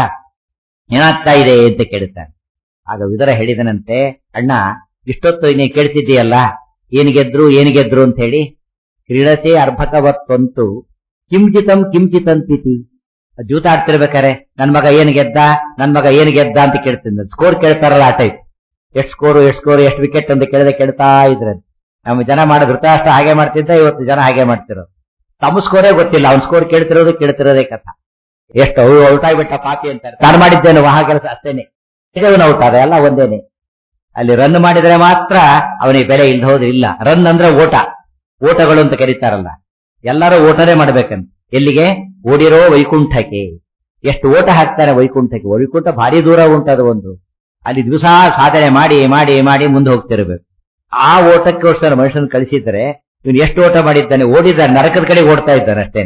ಏನಾಗ್ತಾ ಇದೆ ಅಂತ ಕೇಳ್ತಾನೆ ಆಗ ವಿದರ ಹೇಳಿದನಂತೆ ಅಣ್ಣ ಇಷ್ಟೊತ್ತು ನೀನು ಕೇಳ್ತಿದ್ದೀಯಲ್ಲ ಏನ್ ಗೆದ್ರು ಏನ್ ಗೆದ್ರು ಅಂತ ಹೇಳಿ ಕ್ರೀಡಸೆ ಅರ್ಭಕವತ್ತಂತು ಕಿಂಚಿತಂ ಕಿಂಚಿತಂತಿತಿ ಜೂತ ಆಡ್ತಿರ್ಬೇಕಾರೆ ನನ್ ಮಗ ಏನ್ ಗೆದ್ದ ನನ್ ಮಗ ಏನ್ ಗೆದ್ದ ಅಂತ ಕೇಳ್ತೀನಿ ಸ್ಕೋರ್ ಕೇಳ್ತಾರಲ್ಲ ಆ ಟೈಪ್ ಎಷ್ಟ್ ಸ್ಕೋರು ಎಷ್ಟ್ ಸ್ಕೋರ್ ಎಷ್ಟು ವಿಕೆಟ್ ಅಂತ ಕೇಳದೆ ಕೇಳ್ತಾ ಇದ್ರೆ ನಮ್ಮ ಜನ ಮಾಡೋ ಧೃತರಾಷ್ಟ್ರ ಹಾಗೆ ಮಾಡ್ತಿದ್ದ ಇವತ್ತು ಜನ ಹಾಗೆ ಮಾಡ್ತಿರೋದು ತಮ್ಮ ಸ್ಕೋರೇ ಗೊತ್ತಿಲ್ಲ ಅವ್ನ ಸ್ಕೋರ್ ಕೇಳ್ತಿರೋದು ಕೇಳ್ತಿರೋದೇ ಕಥಾ ಎಷ್ಟು ಔಟ್ ಆಗ್ಬಿಟ್ಟ ಪಾಪಿ ಅಂತಾರೆ ತಾನು ಮಾಡಿದ್ದೇನು ವಾಹ ಕೆಲಸ ಅಷ್ಟೇನೆ ಅವನು ಔಟ್ ಆದ ಎಲ್ಲ ಒಂದೇನೆ ಅಲ್ಲಿ ರನ್ ಮಾಡಿದ್ರೆ ಮಾತ್ರ ಅವನಿಗೆ ಬೆಲೆ ಇಲ್ದ ಹೋದ್ರೆ ಇಲ್ಲ ರನ್ ಅಂದ್ರೆ ಓಟ ಓಟಗಳು ಅಂತ ಕರೀತಾರಲ್ಲ ಎಲ್ಲರೂ ಓಟನೇ ಮಾಡ್ಬೇಕಂತ ಎಲ್ಲಿಗೆ ಓಡಿರೋ ವೈಕುಂಠಕ್ಕೆ ಎಷ್ಟು ಓಟ ಹಾಕ್ತಾರೆ ವೈಕುಂಠಕ್ಕೆ ವೈಕುಂಠ ಭಾರಿ ದೂರ ಉಂಟದು ಒಂದು ಅಲ್ಲಿ ದಿವಸ ಸಾಧನೆ ಮಾಡಿ ಮಾಡಿ ಮಾಡಿ ಮುಂದೆ ಹೋಗ್ತಿರ್ಬೇಕು ಆ ಓಟಕ್ಕೋಸ್ಕರ ಮನುಷ್ಯನ ಕಳಿಸಿದ್ರೆ ಇವನು ಎಷ್ಟು ಓಟ ಮಾಡಿದ್ದಾನೆ ಓಡಿದ ನರಕದ ಕಡೆ ಓಡ್ತಾ ಇದ್ದಾನೆ ಅಷ್ಟೇನೆ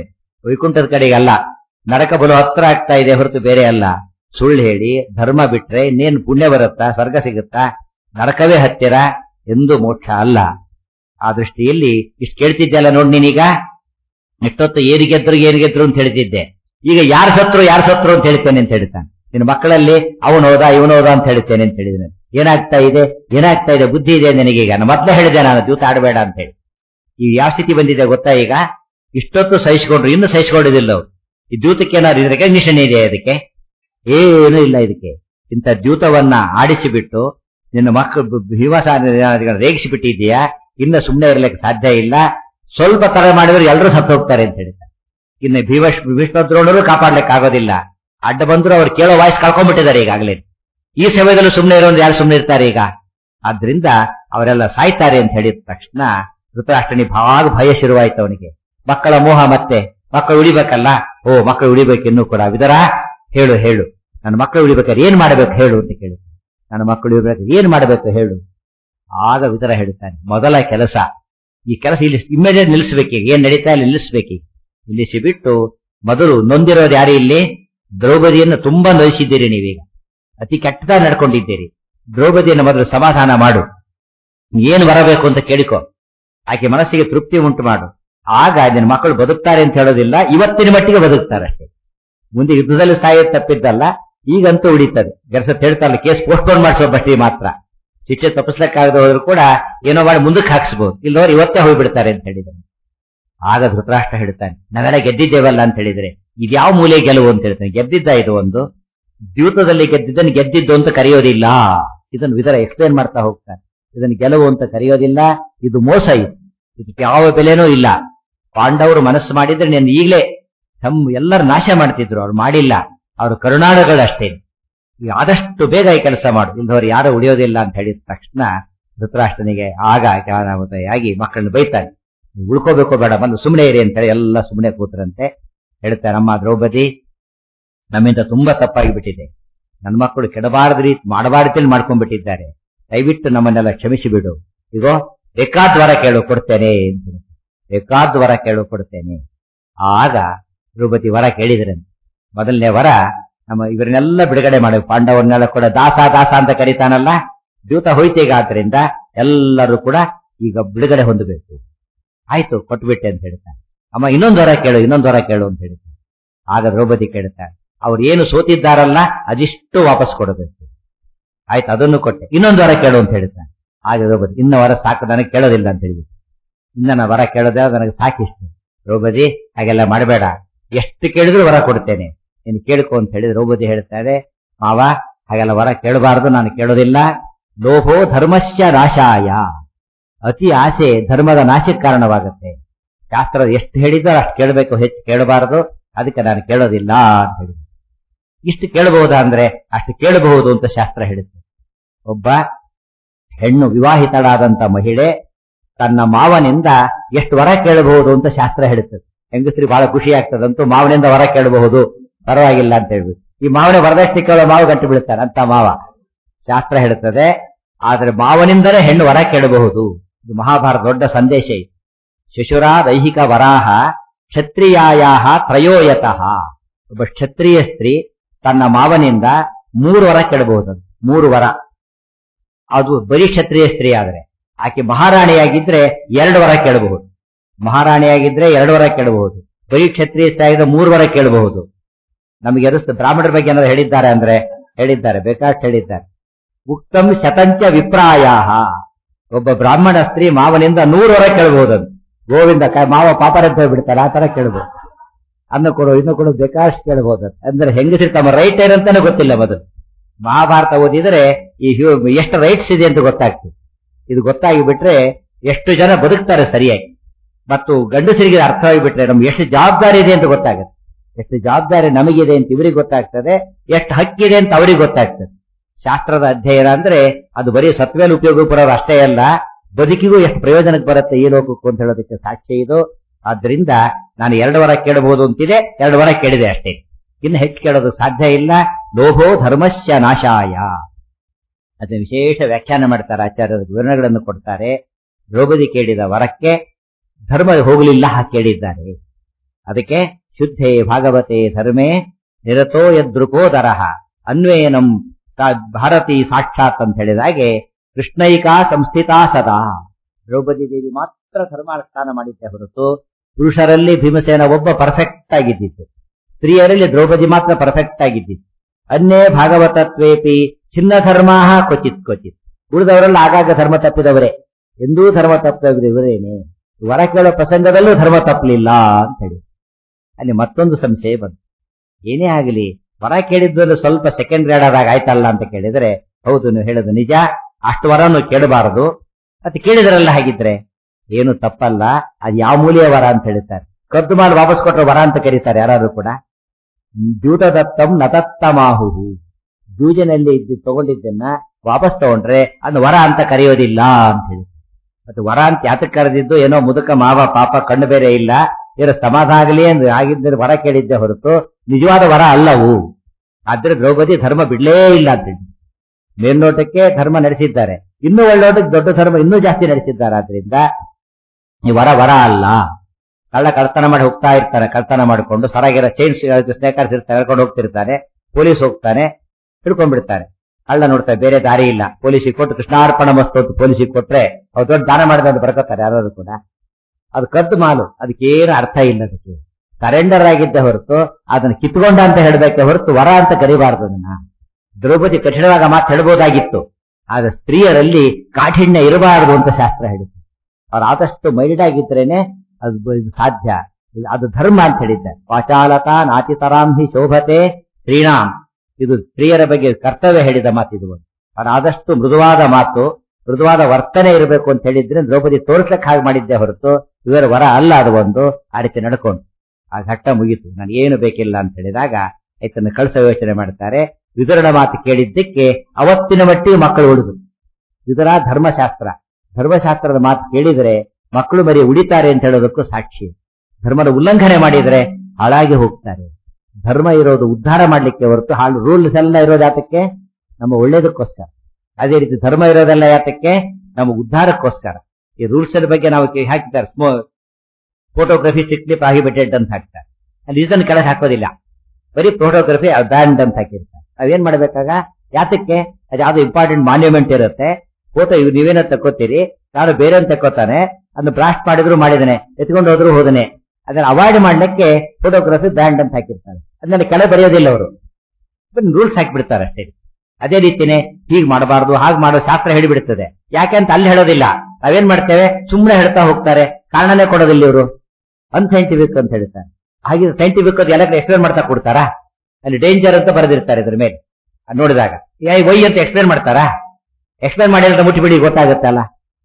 ವೈಕುಂಠದ ಕಡೆಗೆ ಅಲ್ಲ ನರಕ ಬಲು ಹತ್ರ ಆಗ್ತಾ ಇದೆ ಹೊರತು ಬೇರೆ ಅಲ್ಲ ಸುಳ್ಳು ಹೇಳಿ ಧರ್ಮ ಬಿಟ್ರೆ ಇನ್ನೇನು ಪುಣ್ಯ ಬರುತ್ತಾ ಸ್ವರ್ಗ ಸಿಗುತ್ತಾ ನರಕವೇ ಹತ್ತಿರ ಎಂದು ಮೋಕ್ಷ ಅಲ್ಲ ಆ ದೃಷ್ಟಿಯಲ್ಲಿ ಇಷ್ಟು ಕೇಳ್ತಿದ್ದೆಲ್ಲ ನೋಡ್ ನೀನೀಗ ಎಷ್ಟೊತ್ತು ಏರಿ ಗೆದ್ರು ಏರಿ ಗೆದ್ರು ಅಂತ ಹೇಳ್ತಿದ್ದೆ ಈಗ ಯಾರು ಸತ್ರು ಯಾರು ಸತ್ರು ಅಂತ ಹೇಳ್ತೇನೆ ಅಂತ ಹೇಳ್ತಾನೆ ನಿನ್ನ ಮಕ್ಕಳಲ್ಲಿ ಅವನು ಹೋದ ಇವನು ಹೋದ ಅಂತ ಹೇಳ್ತೇನೆ ಅಂತ ಹೇಳಿದ್ರೆ ಏನಾಗ್ತಾ ಇದೆ ಏನಾಗ್ತಾ ಇದೆ ಬುದ್ಧಿ ಇದೆ ನಿನಗೀಗ ನಾನು ಮೊದ್ಲೇ ಹೇಳಿದೆ ನಾನು ದ್ಯೂತ ಆಡಬೇಡ ಅಂತ ಹೇಳಿ ಈಗ ಯಾವ ಸ್ಥಿತಿ ಬಂದಿದೆ ಗೊತ್ತಾ ಈಗ ಇಷ್ಟೊತ್ತು ಸಹಿಸಿಕೊಂಡ್ರು ಇನ್ನು ಸಹಿಸಿಕೊಂಡಿದಿಲ್ಲ ಅವ್ರು ಈ ದ್ಯೂತಕ್ಕೆ ಏನಾದ್ರು ರೆಕಗ್ನಿಷನ್ ಇದೆ ಅದಕ್ಕೆ ಏನೂ ಇಲ್ಲ ಇದಕ್ಕೆ ಇಂಥ ದ್ಯೂತವನ್ನ ಆಡಿಸಿಬಿಟ್ಟು ನಿನ್ನ ಮಕ್ಕಳು ಭೀಮಸ ರೇಗಿಸಿ ಬಿಟ್ಟಿದ್ದೀಯಾ ಇನ್ನು ಸುಮ್ಮನೆ ಇರ್ಲಿಕ್ಕೆ ಸಾಧ್ಯ ಇಲ್ಲ ಸ್ವಲ್ಪ ತರ ಮಾಡಿದ್ರೆ ಎಲ್ಲರೂ ಸತ್ತು ಹೋಗ್ತಾರೆ ಅಂತ ಹೇಳ್ತಾರೆ ಇನ್ನು ಭೀಮ ಭೀಷ್ಮದ್ರೋಣರು ಕಾಪಾಡ್ಲಿಕ್ಕೆ ಆಗೋದಿಲ್ಲ ಅಡ್ಡ ಬಂದ್ರು ಅವ್ರು ಕೇಳೋ ವಾಯ್ಸ್ ಕಳ್ಕೊಂಡ್ಬಿಟ್ಟಿದ್ದಾರೆ ಈಗಾಗಲೇ ಈ ಸಮಯದಲ್ಲೂ ಸುಮ್ಮನೆ ಇರೋರು ಯಾರು ಸುಮ್ಮನೆ ಇರ್ತಾರೆ ಈಗ ಆದ್ರಿಂದ ಅವರೆಲ್ಲ ಸಾಯ್ತಾರೆ ಅಂತ ಹೇಳಿದ ತಕ್ಷಣ ಧೃತರಾಷ್ಟ್ರನಿ ಭಾಗ ಭಯ ಶುರುವಾಯ್ತು ಅವನಿಗೆ ಮಕ್ಕಳ ಮೋಹ ಮತ್ತೆ ಮಕ್ಕಳು ಉಳಿಬೇಕಲ್ಲ ಓ ಮಕ್ಕಳು ಉಳಿಬೇಕು ಇನ್ನೂ ಕೂಡ ವಿದರ ಹೇಳು ಹೇಳು ನನ್ನ ಮಕ್ಕಳು ಉಳಿಬೇಕಾದ್ರೆ ಏನ್ ಮಾಡ್ಬೇಕು ಹೇಳು ಅಂತ ಕೇಳಿ ನನ್ನ ಮಕ್ಕಳು ಉಳಿಬೇಕು ಏನ್ ಮಾಡ್ಬೇಕು ಹೇಳು ಆಗ ವಿದರ ಹೇಳುತ್ತಾನೆ ಮೊದಲ ಕೆಲಸ ಈ ಕೆಲಸ ಇಲ್ಲಿ ಇಮ್ಮಿಡಿಯೇಟ್ ನಿಲ್ಲಿಸ್ಬೇಕೀಗ ಏನ್ ನಡೀತಾ ಇಲ್ಲಿ ನಿಲ್ಲಿಸ್ಬೇಕೀಗ ನಿಲ್ಲಿಸಿ ಬಿಟ್ಟು ಮೊದಲು ನೊಂದಿರೋರು ಯಾರು ಇಲ್ಲಿ ದ್ರೌಪದಿಯನ್ನು ತುಂಬಾ ನೋಯಿಸಿದ್ದೀರಿ ನೀವೀಗ ಅತಿ ಕೆಟ್ಟದಾಗಿ ನಡ್ಕೊಂಡಿದ್ದೀರಿ ದ್ರೌಪದಿಯನ್ನು ಮೊದಲು ಸಮಾಧಾನ ಮಾಡು ಏನು ಬರಬೇಕು ಅಂತ ಕೇಳಿಕೊ ಆಕೆ ಮನಸ್ಸಿಗೆ ತೃಪ್ತಿ ಉಂಟು ಮಾಡು ಆಗ ನಿನ್ನ ಮಕ್ಕಳು ಬದುಕ್ತಾರೆ ಅಂತ ಹೇಳೋದಿಲ್ಲ ಇವತ್ತಿನ ಮಟ್ಟಿಗೆ ಬದುಕ್ತಾರೆ ಅಷ್ಟೇ ಮುಂದೆ ಯುದ್ಧದಲ್ಲಿ ಸಾಯೋದು ತಪ್ಪಿದ್ದಲ್ಲ ಈಗಂತೂ ಉಳಿತದೆ ಗೆಲ್ಸತ್ ಹೇಳ್ತಾರಲ್ಲ ಕೇಸ್ ಪೋಸ್ಟ್ಪೋನ್ ಮಾಡಿಸೋ ಬಟ್ಟಿ ಮಾತ್ರ ಶಿಕ್ಷೆ ತಪ್ಪಿಸ್ಲಿಕ್ಕಾಗದೆ ಹೋದ್ರು ಕೂಡ ಏನೋ ಮಾಡಿ ಮುಂದಕ್ಕೆ ಹಾಕ್ಸ್ಬೋದು ಇಲ್ಲವ್ರು ಇವತ್ತೇ ಹೋಗ್ಬಿಡ್ತಾರೆ ಅಂತ ಹೇಳಿದ್ರು ಆಗ ಧೃತರಾಷ್ಟ್ರ ಹೇಳ್ತಾನೆ ನಾವೆಲ್ಲ ಗೆದ್ದಿದ್ದೇವಲ್ಲ ಅಂತ ಹೇಳಿದ್ರೆ ಇದ್ಯಾವ ಮೂಲೆ ಗೆಲುವು ಅಂತ ಹೇಳ್ತಾನೆ ಗೆದ್ದಿದ್ದ ಇದು ಒಂದು ದ್ಯೂತದಲ್ಲಿ ಗೆದ್ದಿದ್ದನ್ನು ಗೆದ್ದಿದ್ದು ಅಂತ ಕರೆಯೋದಿಲ್ಲ ಇದನ್ನು ವಿದರ ಎಕ್ಸ್ಪ್ಲೇನ್ ಮಾಡ್ತಾ ಹೋಗ್ತಾನೆ ಇದನ್ನು ಗೆಲುವು ಅಂತ ಕರೆಯೋದಿಲ್ಲ ಇದು ಮೋಸ ಇದು ಇದಕ್ಕೆ ಯಾವ ಬೆಲೆನೂ ಇಲ್ಲ ಪಾಂಡವರು ಮನಸ್ಸು ಮಾಡಿದ್ರೆ ನಾನು ಈಗಲೇ ಸಮ್ ಎಲ್ಲರೂ ನಾಶ ಮಾಡ್ತಿದ್ರು ಅವ್ರು ಮಾಡಿಲ್ಲ ಅವರು ಕರುಣಾಳುಗಳಷ್ಟೇ ಈಗ ಆದಷ್ಟು ಬೇಗ ಈ ಕೆಲಸ ಮಾಡು ಇಲ್ದವ್ರು ಯಾರು ಉಳಿಯೋದಿಲ್ಲ ಅಂತ ಹೇಳಿದ ತಕ್ಷಣ ಧೃತರಾಷ್ಟ್ರನಿಗೆ ಆಗ ಜ್ಞಾನೋದಯಾಗಿ ಮಕ್ಕಳನ್ನ ಬೈತಾನೆ ನೀವು ಉಳ್ಕೋಬೇಕು ಬೇಡ ಬಂದು ಸುಮ್ಮನೆ ಇರಿ ಅಂತ ಹೇಳಿ ಎಲ್ಲ ಸುಮ್ಮನೆ ಕೂತ್ರಂತೆ ಹೇಳ್ತಾರೆ ನಮ್ಮ ದ್ರೌಪದಿ ನಮ್ಮಿಂದ ತುಂಬಾ ತಪ್ಪಾಗಿ ಬಿಟ್ಟಿದೆ ನನ್ನ ಮಕ್ಕಳು ಕೆಡಬಾರದ ರೀತಿ ಮಾಡಬಾರದಲ್ಲಿ ಮಾಡ್ಕೊಂಡ್ಬಿಟ್ಟಿದ್ದಾರೆ ದಯವಿಟ್ಟು ನಮ್ಮನ್ನೆಲ್ಲ ಕ್ಷಮಿಸಿ ಬಿಡು ಇಗೋ ಬೇಕಾದ ವರ ಕೇಳು ಕೊಡ್ತೇನೆ ಅಂತ ಬೇಕಾದ ವರ ಕೇಳು ಕೊಡ್ತೇನೆ ಆಗ ದ್ರೌಪದಿ ವರ ಕೇಳಿದ್ರಂತೆ ಮೊದಲನೇ ವರ ನಮ್ಮ ಇವರನ್ನೆಲ್ಲ ಬಿಡುಗಡೆ ಮಾಡಿ ಪಾಂಡವರನ್ನೆಲ್ಲ ಕೂಡ ದಾಸ ದಾಸ ಅಂತ ಕರೀತಾನಲ್ಲ ದ್ಯೂತ ಹೋಯ್ತೀಗ ಆದ್ರಿಂದ ಎಲ್ಲರೂ ಕೂಡ ಈಗ ಬಿಡುಗಡೆ ಹೊಂದಬೇಕು ಆಯ್ತು ಕೊಟ್ಬಿಟ್ಟೆ ಅಂತ ಹೇಳ್ತಾನೆ ಅಮ್ಮ ಇನ್ನೊಂದು ವರ ಕೇಳು ಇನ್ನೊಂದು ವರ ಕೇಳು ಅಂತ ಹೇಳ್ತಾನೆ ಆಗ ದ್ರೌಪದಿ ಕೇಳ್ತಾಳೆ ಅವ್ರು ಏನು ಸೋತಿದ್ದಾರಲ್ಲ ಅದಿಷ್ಟು ವಾಪಸ್ ಕೊಡಬೇಕು ಆಯ್ತು ಅದನ್ನು ಕೊಟ್ಟೆ ಇನ್ನೊಂದು ವರ ಕೇಳು ಅಂತ ಹೇಳ್ತಾನೆ ಆಗ ದ್ರೌಪದಿ ಇನ್ನ ವರ ಸಾಕು ನನಗೆ ಕೇಳೋದಿಲ್ಲ ಅಂತ ಹೇಳಿದ್ರು ಇನ್ನ ನಾ ವರ ಕೇಳೋದೇ ನನಗೆ ಸಾಕಿಷ್ಟು ದ್ರೌಪದಿ ಹಾಗೆಲ್ಲ ಮಾಡಬೇಡ ಎಷ್ಟು ಕೇಳಿದ್ರು ವರ ಕೊಡ್ತೇನೆ ನೀನು ಕೇಳ್ಕೊ ಅಂತ ಹೇಳಿ ದ್ರೌಪದಿ ಹೇಳ್ತಾರೆ ಮಾವ ಹಾಗೆಲ್ಲ ವರ ಕೇಳಬಾರದು ನಾನು ಕೇಳೋದಿಲ್ಲ ಲೋಭೋ ಧರ್ಮಶ್ಚ ನಾಶಾಯ ಅತಿ ಆಸೆ ಧರ್ಮದ ನಾಶಕ್ಕೆ ಕಾರಣವಾಗುತ್ತೆ ಶಾಸ್ತ್ರ ಎಷ್ಟು ಹೇಳಿದ್ರು ಅಷ್ಟು ಕೇಳಬೇಕು ಹೆಚ್ಚು ಕೇಳಬಾರದು ಅದಕ್ಕೆ ನಾನು ಕೇಳೋದಿಲ್ಲ ಅಂತ ಹೇಳಿ ಇಷ್ಟು ಕೇಳಬಹುದಾ ಅಂದ್ರೆ ಅಷ್ಟು ಕೇಳಬಹುದು ಅಂತ ಶಾಸ್ತ್ರ ಹೇಳುತ್ತೆ ಒಬ್ಬ ಹೆಣ್ಣು ವಿವಾಹಿತಳಾದಂತ ಮಹಿಳೆ ತನ್ನ ಮಾವನಿಂದ ಎಷ್ಟು ವರ ಕೇಳಬಹುದು ಅಂತ ಶಾಸ್ತ್ರ ಹೇಳುತ್ತದೆ ಹೆಂಗಸ್ರಿ ಬಹಳ ಖುಷಿ ಆಗ್ತದಂತೂ ಮಾವನಿಂದ ವರ ಕೇಳಬಹುದು ಪರವಾಗಿಲ್ಲ ಅಂತ ಹೇಳ್ಬಿಟ್ಟು ಈ ಮಾವನೇ ವರದಕ್ಷಿಣೆ ಕೇಳೋ ಮಾವ ಗಂಟು ಬೀಳ್ತಾನೆ ಅಂತ ಮಾವ ಶಾಸ್ತ್ರ ಹೇಳುತ್ತದೆ ಆದ್ರೆ ಮಾವನಿಂದಲೇ ಹೆಣ್ಣು ವರ ಕೇಳಬಹುದು ಇದು ಮಹಾಭಾರತ ದೊಡ್ಡ ಸಂದೇಶ ಇದೆ ಶಿಶುರ ದೈಹಿಕ ವರಾಹ ಕ್ಷತ್ರಿಯಾಯ ತ್ರಯೋಯತಃ ಒಬ್ಬ ಕ್ಷತ್ರಿಯ ಸ್ತ್ರೀ ತನ್ನ ಮಾವನಿಂದ ಮೂರು ವರ ಕೇಳಬಹುದು ಮೂರು ವರ ಅದು ಬರೀ ಕ್ಷತ್ರಿಯ ಸ್ತ್ರೀ ಆದ್ರೆ ಆಕೆ ಮಹಾರಾಣಿಯಾಗಿದ್ರೆ ಎರಡು ವರ ಕೇಳಬಹುದು ಮಹಾರಾಣಿಯಾಗಿದ್ರೆ ಎರಡು ವರ ಕೇಳಬಹುದು ಬರೀ ಕ್ಷತ್ರಿಯ ಸ್ತ್ರೀ ಆಗಿದ್ರೆ ಮೂರು ವರ ಕೇಳಬಹುದು ನಮಗೆ ಅನಿಸ್ತು ಬ್ರಾಹ್ಮಣರ ಬಗ್ಗೆ ಏನಾದ್ರು ಹೇಳಿದ್ದಾರೆ ಅಂದ್ರೆ ಹೇಳಿದ್ದಾರೆ ಬೇಕಾಷ್ಟು ಹೇಳಿದ್ದಾರೆ ಉಕ್ತಂ ಶತಂಚ ವಿಪ್ರಾಯ ಒಬ್ಬ ಬ್ರಾಹ್ಮಣ ಸ್ತ್ರೀ ಮಾವನಿಂದ ನೂರು ವರ ಕೇಳಬಹುದಂತ ಗೋವಿಂದ ಕ- ಮಾವ ಪಾಪರಂತ ಹೇಳ್ಬಿಡ್ತಾರೆ ಆ ತರ ಕೇಳಬಹುದು ಅನ್ನ ಕೊಡು ಇನ್ನು ಕೊಡು ಬೇಕಾಷ್ಟು ಕೇಳಬಹುದು ಅಂದ್ರೆ ಹೆಂಗಸರು ತಮ್ಮ ರೈಟ್ ಏನಂತಾನೆ ಗೊತ್ತಿಲ್ಲ ಮೊದಲು ಮಹಾಭಾರತ ಓದಿದ್ರೆ ಈ ಹ್ಯೂ- ಎಷ್ಟು ರೈಟ್ಸ್ ಇದೆ ಅಂತ ಗೊತ್ತಾಗ್ತದೆ ಇದು ಗೊತ್ತಾಗಿ ಬಿಟ್ರೆ ಎಷ್ಟು ಜನ ಬದುಕ್ತಾರೆ ಸರಿಯಾಗಿ ಮತ್ತು ಗಂಡಸರಿಗೆ ಇದು ಅರ್ಥವಾಗಿಬಿಟ್ರೆ ನಮ್ಗೆ ಎಷ್ಟು ಜವಾಬ್ದಾರಿ ಇದೆ ಅಂತ ಗೊತ್ತಾಗುತ್ತೆ ಎಷ್ಟು ಜವಾಬ್ದಾರಿ ನಮಗಿದೆ ಅಂತ ಇವರಿಗೆ ಗೊತ್ತಾಗ್ತದೆ ಎಷ್ಟು ಹಕ್ಕಿದೆ ಅಂತ ಅವರಿಗೆ ಗೊತ್ತಾಗ್ತದೆ ಶಾಸ್ತ್ರದ ಅಧ್ಯಯನ ಅಂದ್ರೆ ಅದು ಬರೀ ಸತ್ವೇಲ್ ಉಪಯೋಗ ಬರೋದು ಅಷ್ಟೇ ಅಲ್ಲ ಬದುಕಿಗೂ ಎಷ್ಟು ಪ್ರಯೋಜನಕ್ಕೆ ಬರುತ್ತೆ ಈ ಲೋಕಕ್ಕೂ ಅಂತ ಹೇಳೋದಕ್ಕೆ ಸಾಕ್ಷ್ಯ ಇದು ಆದ್ರಿಂದ ನಾನು ಎರಡು ವರ ಕೇಳಬಹುದು ಅಂತಿದೆ ಎರಡು ವರ ಕೇಳಿದೆ ಅಷ್ಟೇ ಇನ್ನು ಹೆಚ್ಚು ಕೇಳೋದು ಸಾಧ್ಯ ಇಲ್ಲ ಲೋಭೋ ಧರ್ಮಶ್ಯ ನಾಶಾಯ ಅದನ್ನ ವಿಶೇಷ ವ್ಯಾಖ್ಯಾನ ಮಾಡ್ತಾರೆ ಆಚಾರ್ಯರ ವಿವರಣೆಗಳನ್ನು ಕೊಡ್ತಾರೆ ದ್ರೌಪದಿ ಕೇಳಿದ ವರಕ್ಕೆ ಧರ್ಮ ಹೋಗಲಿಲ್ಲ ಹಾಗೆ ಕೇಳಿದ್ದಾರೆ ಅದಕ್ಕೆ ಶುದ್ಧೇ ಭಾಗವತೆ ಧರ್ಮೇ ನಿರತೋ ಯದೃಕೋದರಃ ಅನ್ವೇನಂ ತಾ- ಭಾರತಿ ಸಾಕ್ಷಾತ್ ಅಂತ ಹೇಳಿದಾಗೆ ಕೃಷ್ಣೈಕಾ ಸಂಸ್ಥಿತಾ ಸದಾ ದ್ರೌಪದಿ ದೇವಿ ಮಾತ್ರ ಧರ್ಮಾನುಷ್ಠಾನ ಮಾಡಿದ್ದೆ ಹೊರತು ಪುರುಷರಲ್ಲಿ ಭೀಮಸೇನ ಒಬ್ಬ ಪರ್ಫೆಕ್ಟ್ ಆಗಿದ್ದಿತ್ತು ಸ್ತ್ರೀಯರಲ್ಲಿ ದ್ರೌಪದಿ ಮಾತ್ರ ಪರ್ಫೆಕ್ಟ್ ಆಗಿದ್ದಿತ್ತು ಅನ್ಯೇ ಭಾಗವತತ್ವೇಪಿ ಚಿನ್ನ ಧರ್ಮ ಕ್ವಚಿತ್ ಕ್ವಚಿತ್ ಉಳಿದವರೆಲ್ಲ ಆಗಾಗ ಧರ್ಮ ತಪ್ಪಿದವರೇ ಎಂದೂ ಧರ್ಮ ತಪ್ಪಿದವರೇನೆ ವರ ಕೇಳೋ ಪ್ರಸಂಗದಲ್ಲೂ ಧರ್ಮ ತಪ್ಪಲಿಲ್ಲ ಅಂತ ಹೇಳಿ ಅಲ್ಲಿ ಮತ್ತೊಂದು ಸಂಶಯ ಬಂತು ಏನೇ ಆಗಲಿ ವರ ಕೇಳಿದ್ದು ಸ್ವಲ್ಪ ಸೆಕೆಂಡ್ ಗ್ರೇಡರ್ ಆಯ್ತಲ್ಲ ಅಂತ ಕೇಳಿದ್ರೆ ಹೌದು ನೀವು ಹೇಳೋದು ನಿಜ ಅಷ್ಟು ವರನು ಕೇಳಬಾರದು ಮತ್ತೆ ಕೇಳಿದ್ರಲ್ಲ ಹಾಗಿದ್ರೆ ಏನು ತಪ್ಪಲ್ಲ ಅದು ಯಾವ ಮೂಲೆಯ ವರ ಅಂತ ಹೇಳ್ತಾರೆ ಕದ್ದು ಮಾಡಿ ವಾಪಸ್ ಕೊಟ್ಟರೆ ವರ ಅಂತ ಕರೀತಾರೆ ಯಾರು ಕೂಡ ದ್ಯೂತದತ್ತಂ ನತತ್ತಮಾಹುಹು ಜೂಜಿನಲ್ಲಿ ಇದ್ದು ತಗೊಂಡಿದ್ದನ್ನ ವಾಪಸ್ ತಗೊಂಡ್ರೆ ಅದು ವರ ಅಂತ ಕರೆಯೋದಿಲ್ಲ ಅಂತ ಹೇಳಿ ಮತ್ತೆ ವರ ಅಂತ ಯಾತಕ್ಕೆ ಕರೆದಿದ್ದು ಏನೋ ಮುದುಕ ಮಾವ ಪಾಪ ಕಣ್ಣು ಬೇರೆ ಇಲ್ಲ ಏನೋ ಸಮಾಧಾನ ಆಗಲಿ ಅಂದ್ರೆ ಆಗಿದ್ದರೆ ವರ ಕೇಳಿದ್ದೆ ಹೊರತು ನಿಜವಾದ ವರ ಅಲ್ಲವು ಆದ್ರೆ ದ್ರೌಪದಿ ಧರ್ಮ ಬಿಡ್ಲೇ ಇಲ್ಲ ಅಂತ ಹೇಳಿ ಮೇಲ್ನೋಟಕ್ಕೆ ಧರ್ಮ ನಡೆಸಿದ್ದಾರೆ ಇನ್ನೂ ಒಳ್ಳೆಯದಕ್ಕೆ ದೊಡ್ಡ ಧರ್ಮ ಇನ್ನೂ ಜಾಸ್ತಿ ನಡೆಸಿದ್ದಾರೆ ಆದ್ರಿಂದ ಈ ವರ ವರ ಅಲ್ಲ ಕಳ್ಳ ಕಳ್ತನ ಮಾಡಿ ಹೋಗ್ತಾ ಇರ್ತಾನೆ ಕಳ್ತನ ಮಾಡಿಕೊಂಡು ಸರಾಗಿರೋ ಚೈನ್ ಸ್ನೇಕರ್ಸ್ ಇರ್ತಾರೆ ಹೇಳ್ಕೊಂಡು ಹೋಗ್ತಿರ್ತಾನೆ ಪೊಲೀಸ್ ಹೋಗ್ತಾನೆ ಹಿಡ್ಕೊಂಡ್ಬಿಡ್ತಾರೆ ಕಳ್ಳ ನೋಡ್ತಾರೆ ಬೇರೆ ದಾರಿ ಇಲ್ಲ ಪೊಲೀಸಿಗೆ ಕೊಟ್ಟು ಕೃಷ್ಣಾರ್ಪಣ ಮಸ್ತು ಅಂತ ಪೊಲೀಸಿಗೆ ಕೊಟ್ರೆ ಅವ್ರು ದೊಡ್ಡ ದಾನ ಮಾಡಿದ ಅಂತ ಬರ್ಕೋತಾರೆ ಯಾರು ಕೂಡ ಅದು ಕದ್ದು ಮಾಲು ಅದಕ್ಕೇನು ಅರ್ಥ ಇಲ್ಲ ಅದಕ್ಕೆ ಸರೆಂಡರ್ ಆಗಿದ್ದೆ ಹೊರತು ಅದನ್ನ ಕಿತ್ಕೊಂಡ ಅಂತ ಹೇಳಬೇಕೆ ಹೊರತು ವರ ಅಂತ ಕರಿಬಾರ್ದು ಅದನ್ನ ದ್ರೌಪದಿ ಕಠಿಣವಾಗ ಮಾತು ಹೇಳ್ಬೋದಾಗಿತ್ತು ಆದ್ರೆ ಸ್ತ್ರೀಯರಲ್ಲಿ ಕಾಠಿಣ್ಯ ಇರಬಾರದು ಅಂತ ಶಾಸ್ತ್ರ ಹೇಳಿತ್ತು ಅವ್ರು ಆದಷ್ಟು ಮೈಲ್ಡ್ ಆಗಿದ್ರೇನೆ ಅದು ಬ- ಇದು ಸಾಧ್ಯ ಇದು- ಅದು ಧರ್ಮ ಅಂತ ಹೇಳಿದ್ದಾರೆ ವಾಚಾಲತಾ ನಾಚಿತರಾಂ ಹಿ ಶೋಭತೆ ಸ್ತ್ರೀಣಾಂ ಇದು ಸ್ತ್ರೀಯರ ಬಗ್ಗೆ ಕರ್ತವ್ಯ ಹೇಳಿದ ಮಾತು ಇದು ಅವ್ರು ಆದಷ್ಟು ಮೃದುವಾದ ಮಾತು ಮೃದುವಾದ ವರ್ತನೆ ಇರಬೇಕು ಅಂತ ಹೇಳಿದ್ರೆ ದ್ರೌಪದಿ ತೋರಿಸ್ಲಿಕ್ಕೆ ಹಾಗೆ ಮಾಡಿದ್ದೆ ಹೊರತು ಇವರ ವರ ಅಲ್ಲ ಅದು ಒಂದು ಆ ರೀತಿ ನಡ್ಕೊಂಡು ಆ ಘಟ್ಟ ಮುಗೀತು ನನಗೆ ಏನು ಬೇಕಿಲ್ಲ ಅಂತ ಹೇಳಿದಾಗ ಆಯ್ತನ್ನ ಕಳಿಸೋ ಯೋಚನೆ ಮಾಡ್ತಾರೆ ವಿದುರನ ಮಾತು ಕೇಳಿದ್ದಕ್ಕೆ ಅವತ್ತಿನ ಮಟ್ಟಿಗೆ ಮಕ್ಕಳು ಉಳಿದು ವಿದುರ ಧರ್ಮಶಾಸ್ತ್ರ ಧರ್ಮಶಾಸ್ತ್ರದ ಮಾತು ಕೇಳಿದ್ರೆ ಮಕ್ಕಳು ಬರೀ ಉಳಿತಾರೆ ಅಂತ ಹೇಳೋದಕ್ಕೂ ಸಾಕ್ಷಿ ಧರ್ಮದ ಉಲ್ಲಂಘನೆ ಮಾಡಿದ್ರೆ ಹಾಳಾಗಿ ಹೋಗ್ತಾರೆ ಧರ್ಮ ಇರೋದು ಉದ್ಧಾರ ಮಾಡ್ಲಿಕ್ಕೆ ಹೊರತು ಹಾಳು ರೂಲ್ಸ್ ಎಲ್ಲ ಇರೋದು ಯಾತಕ್ಕೆ ನಮ್ಮ ಒಳ್ಳೇದಕ್ಕೋಸ್ಕರ ಅದೇ ರೀತಿ ಧರ್ಮ ಇರೋದೆಲ್ಲ ಯಾತಕ್ಕೆ ನಮ್ಮ ಉದ್ಧಾರಕ್ಕೋಸ್ಕರ ಈ ರೂಲ್ಸ್ ಬಗ್ಗೆ ನಾವು ಕೇ- ಹಾಕಿದ್ದಾರೆ ಸ್ಮೋ ಫೋಟೋಗ್ರಫಿ ಸ್ಟ್ರಿಕ್ಟ್ಲಿ ಪ್ರಾಹಿಬಿಟೆಡ್ ಅಂತ ಹಾಕ್ತಾರೆ ಅಲ್ಲಿ ಇದನ್ನು ಕೆಳಗೆ ಹಾಕೋದಿಲ್ಲ ಬರೀ ಫೋಟೋಗ್ರಫಿ ಬ್ಯಾಂಡ್ ಅಂತ ಹಾಕಿರ್ತಾರೆ ನಾವೇನ್ ಮಾಡ್ಬೇಕಾಗ ಯಾತಕ್ಕೆ ಅದು ಯಾವ್ದು ಇಂಪಾರ್ಟೆಂಟ್ ಮಾನ್ಯುಮೆಂಟ್ ಇರುತ್ತೆ ಫೋಟೋ ಇವ್ ನೀವೇನೋ ತಕ್ಕೋತೀರಿ ನಾನು ಬೇರೆ ತಕ್ಕೋತಾನೆ ಅದನ್ನ ಬ್ಲಾಸ್ಟ್ ಮಾಡಿದ್ರು ಮಾಡಿದಾನೆ ಎತ್ಕೊಂಡು ಹೋದ್ರು ಹೋದನೆ ಅದನ್ನ ಅವಾಯ್ಡ್ ಮಾಡ್ಲಿಕ್ಕೆ ಫೋಟೋಗ್ರಫಿ ಬ್ಯಾಂಡ್ ಅಂತ ಹಾಕಿರ್ತಾರೆ ಅದನ್ನ ಕೆಳಗೆ ಬರೆಯೋದಿಲ್ಲ ಅವರು ರೂಲ್ಸ್ ಹಾಕಿಬಿಡ್ತಾರೆ ಅಷ್ಟೇ ಅದೇ ರೀತಿನೇ ಹೀಗ್ ಮಾಡಬಾರ್ದು ಹಾಗೆ ಮಾಡೋ ಶಾಸ್ತ್ರ ಹೇಳಿಬಿಡ್ತದೆ ಯಾಕೆ ಅಂತ ಅಲ್ಲಿ ಹೇಳೋದಿಲ್ಲ ನಾವೇನ್ ಮಾಡ್ತೇವೆ ಸುಮ್ಮನೆ ಹೇಳ್ತಾ ಹೋಗ್ತಾರೆ ಕಾರಣನೇ ಕೊಡೋದಿಲ್ಲ ಇವರು ಅನ್ಸೈಂಟಿಫಿಕ್ ಅಂತ ಹೇಳ್ತಾರೆ ಹಾಗೆ ಸೈಂಟಿಫಿಕ್ ಅದು ಎಲ್ಲ ಎಕ್ಸ್ಪ್ಲೇನ್ ಮಾಡ್ತಾ ಕೊಡ್ತಾರಾ ಅಲ್ಲಿ ಡೇಂಜರ್ ಅಂತ ಬರೆದಿರ್ತಾರೆ ಇದ್ರ ಮೇಲೆ ಅದ್ ನೋಡಿದಾಗ ಏ ವೈ ಅಂತ ಎಕ್ಸ್ಪ್ಲೇನ್ ಮಾಡ್ತಾರಾ ಎಕ್ಸ್ಪ್ಲೇನ್ ಮಾಡಿದ್ರೆ ಮುಟ್ಟಿಬಿಡಿ ಗೊತ್ತಾಗುತ್ತಲ್ಲ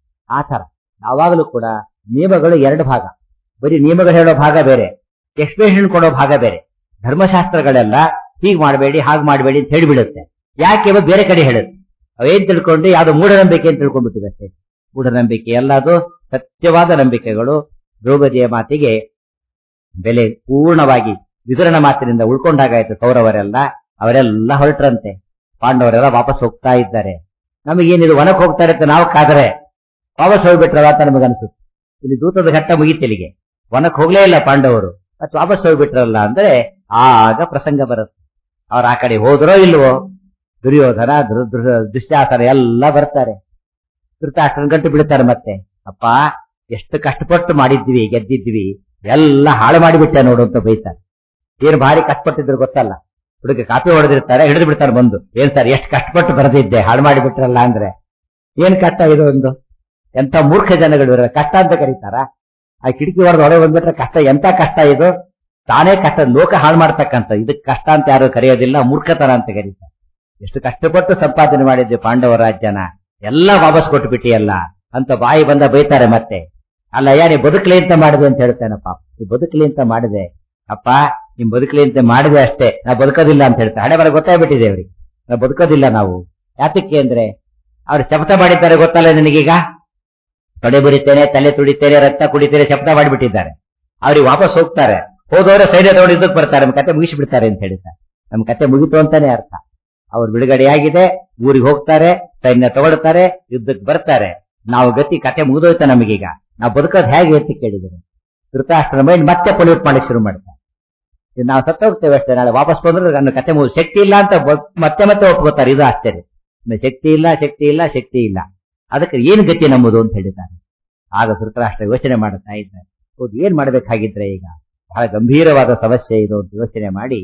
ಆ ತರ ಯಾವಾಗಲೂ ಕೂಡ ನಿಯಮಗಳು ಎರಡು ಭಾಗ ಬರೀ ನಿಯಮಗಳು ಹೇಳೋ ಭಾಗ ಬೇರೆ ಎಕ್ಸ್ಪ್ಲೇಷನ್ ಕೊಡೋ ಭಾಗ ಬೇರೆ ಧರ್ಮಶಾಸ್ತ್ರಗಳೆಲ್ಲ ಹೀಗ್ ಮಾಡಬೇಡಿ ಹಾಗೆ ಮಾಡಬೇಡಿ ಅಂತ ಹೇಳಿಬಿಡುತ್ತೆ ಯಾಕೆ ಇವಾಗ ಬೇರೆ ಕಡೆ ಹೇಳುತ್ತೆ ಅವೇನ್ ತಿಳ್ಕೊಂಡು ಯಾವ್ದೋ ಮೂಢನಂಬಿಕೆ ಅಂತ ತಿಳ್ಕೊಂಡ್ಬಿಟ್ಟಿವೆ ಅಷ್ಟೇ ಮೂಢನಂಬಿಕೆ ಎಲ್ಲದು ಸತ್ಯವಾದ ನಂಬಿಕೆಗಳು ದ್ರೌಪದಿಯ ಮಾತಿಗೆ ಬೆಲೆ ಪೂರ್ಣವಾಗಿ ವಿದುರನ ಮಾತಿನಿಂದ ಉಳ್ಕೊಂಡಾಗಾಯ್ತು ಕೌರವರೆಲ್ಲ ಅವರೆಲ್ಲ ಹೊರಟ್ರಂತೆ ಪಾಂಡವರೆಲ್ಲ ವಾಪಸ್ ಹೋಗ್ತಾ ಇದ್ದಾರೆ ನಮಗೇನಿದು ವನಕ್ಕೆ ಹೋಗ್ತಾರೆ ಅಂತ ನಾವು ಕಾದರೆ ವಾಪಸ್ ಹೋಗ್ಬಿಟ್ರಲ್ಲ ಅಂತ ನಮಗೆ ಅನ್ಸುತ್ತೆ ಇಲ್ಲಿ ದೂತದ ಘಟ್ಟ ಮುಗಿತಿಲಿಗೆ ವನಕ್ಕೆ ಹೋಗ್ಲೇ ಇಲ್ಲ ಪಾಂಡವರು ಮತ್ತೆ ವಾಪಸ್ ಹೋಗ್ಬಿಟ್ರಲ್ಲ ಅಂದ್ರೆ ಆಗ ಪ್ರಸಂಗ ಬರುತ್ತೆ ಅವ್ರು ಆ ಕಡೆ ಹೋದ್ರೋ ಇಲ್ವೋ ದುರ್ಯೋಧನ ಧೃ- ಧೃ- ದುಶ್ಯಾಸನ ಎಲ್ಲ ಬರ್ತಾರೆ ಧೃತರಾಷ್ಟ್ರನ ಗಂಟು ಬಿಡ್ತಾರೆ ಮತ್ತೆ ಅಪ್ಪ ಎಷ್ಟು ಕಷ್ಟಪಟ್ಟು ಮಾಡಿದ್ವಿ ಗೆದ್ದಿದ್ವಿ ಎಲ್ಲ ಹಾಳು ಮಾಡಿಬಿಟ್ಟೆ ನೋಡು ಅಂತ ಬೈತಾರೆ ಏನ್ ಭಾರಿ ಕಷ್ಟಪಟ್ಟಿದ್ರು ಗೊತ್ತಲ್ಲ ಹುಡುಗ ಕಾಪಿ ಹೊಡೆದಿರ್ತಾರೆ ಹಿಡಿದು ಬಿಡ್ತಾರೆ ಬಂದು ಏನ್ ಸರ್ ಎಷ್ಟು ಕಷ್ಟಪಟ್ಟು ಬರೆದಿದ್ದೆ ಹಾಳು ಮಾಡಿಬಿಟ್ರಲ್ಲ ಅಂದ್ರೆ ಏನ್ ಕಷ್ಟ ಇದು ಒಂದು ಎಂತ ಮೂರ್ಖ ಜನಗಳು ಇರೋದು ಕಷ್ಟ ಅಂತ ಕರೀತಾರ ಆ ಕಿಟಕಿ ಹೊಡೆದು ಹೊರಗೆ ಬಂದ್ಬಿಟ್ರೆ ಕಷ್ಟ ಎಂತ ಕಷ್ಟ ಇದು ತಾನೇ ಕಷ್ಟ ಲೋಕ ಹಾಳು ಮಾಡ್ತಕ್ಕಂಥ ಇದಕ್ಕೆ ಕಷ್ಟ ಅಂತ ಯಾರು ಕರೆಯೋದಿಲ್ಲ ಮೂರ್ಖತನ ಅಂತ ಕರೀತಾರೆ ಎಷ್ಟು ಕಷ್ಟಪಟ್ಟು ಸಂಪಾದನೆ ಮಾಡಿದ್ವಿ ಪಾಂಡವ ರಾಜ್ಯನ ಎಲ್ಲ ವಾಪಸ್ ಕೊಟ್ಬಿಟ್ಟಿಯಲ್ಲ ಅಂತ ಬಾಯಿ ಬಂದ ಬೈತಾರೆ ಮತ್ತೆ ಅಲ್ಲ ಯಾ ನೀ ಬದುಕಲಿ ಅಂತ ಮಾಡಿದೆ ಅಂತ ಹೇಳ್ತೇನಪ್ಪ ನೀ ಬದುಕಲಿ ಅಂತ ಮಾಡಿದೆ ಅಪ್ಪ ನಿಮ್ ಬದುಕಲಿ ಅಂತ ಮಾಡಿದೆ ಅಷ್ಟೇ ನಾ ಬದುಕೋದಿಲ್ಲ ಅಂತ ಹೇಳ್ತಾರೆ ಹಣೆ ಬರ ಗೊತ್ತಾಗ್ಬಿಟ್ಟಿದೆ ಅವ್ರಿಗೆ ನಾ ಬದುಕೋದಿಲ್ಲ ನಾವು ಯಾತಕ್ಕೆ ಅಂದ್ರೆ ಅವ್ರು ಶಪಥ ಮಾಡಿದ್ದಾರೆ ಗೊತ್ತಲ್ಲ ನಿನಗೀಗ ತೊಡೆ ಬರಿತೇನೆ ತಲೆ ತುಡಿತೇನೆ ರಕ್ತ ಕುಡಿತೇನೆ ಶಪಥ ಮಾಡಿಬಿಟ್ಟಿದ್ದಾರೆ ಅವ್ರಿಗೆ ವಾಪಸ್ ಹೋಗ್ತಾರೆ ಹೋದವರು ಸೈನ್ಯ ತಗೊಂಡು ಯುದ್ಧಕ್ಕೆ ಬರ್ತಾರೆ ನಮ್ಮ ಕತೆ ಮುಗಿಸಿಬಿಡ್ತಾರೆ ಅಂತ ಹೇಳ್ತಾರೆ ನಮ್ಮ ಕತೆ ಮುಗಿತು ಅಂತಾನೆ ಅರ್ಥ ಅವ್ರು ಬಿಡುಗಡೆಯಾಗಿದೆ ಊರಿಗೆ ಹೋಗ್ತಾರೆ ಸೈನ್ಯ ತಗೊಳ್ತಾರೆ ಯುದ್ಧಕ್ಕೆ ಬರ್ತಾರೆ ನಾವು ಗತಿ ಕತೆ ಮುಗಿದೋಯ್ತ ನಮಗೀಗ ನಾವು ಬದುಕೋದು ಹೇಗೆ ಅಂತ ಕೇಳಿದ್ರು ಧೃತರಾಷ್ಟ್ರನ ಮೈಂಡ್ ಮತ್ತೆ ಪೊಲ್ಯೂಟ್ ಮಾಡಕ್ಕೆ ಶುರು ಮಾಡ್ತಾರೆ ಇದು ನಾವು ಸತ್ತ ಹೋಗ್ತೇವೆ ಅಷ್ಟೇ ನಾಳೆ ವಾಪಸ್ ಬಂದ್ರೆ ನನ್ನ ಕತೆ ಮುಗಿದು ಶಕ್ತಿ ಇಲ್ಲ ಅಂತ ಬ- ಮತ್ತೆ ಮತ್ತೆ ಒಪ್ಕೋತಾರೆ ಇದು ಆಶ್ಚರ್ಯ ಇನ್ನು ಶಕ್ತಿ ಇಲ್ಲ ಶಕ್ತಿ ಇಲ್ಲ ಶಕ್ತಿ ಇಲ್ಲ ಅದಕ್ಕೆ ಏನ್ ಗತಿ ನಮ್ಮದು ಅಂತ ಹೇಳಿದ್ದಾರೆ ಆಗ ಧೃತರಾಷ್ಟ್ರ ಯೋಚನೆ ಮಾಡುತ್ತಾ ಇದ್ದಾರೆ ಹೌದು ಏನ್ ಮಾಡ್ಬೇಕಾಗಿದ್ರೆ ಈಗ ಬಹಳ ಗಂಭೀರವಾದ ಸಮಸ್ಯೆ ಇದು ಅಂತ ಯೋಚನೆ ಮಾಡಿ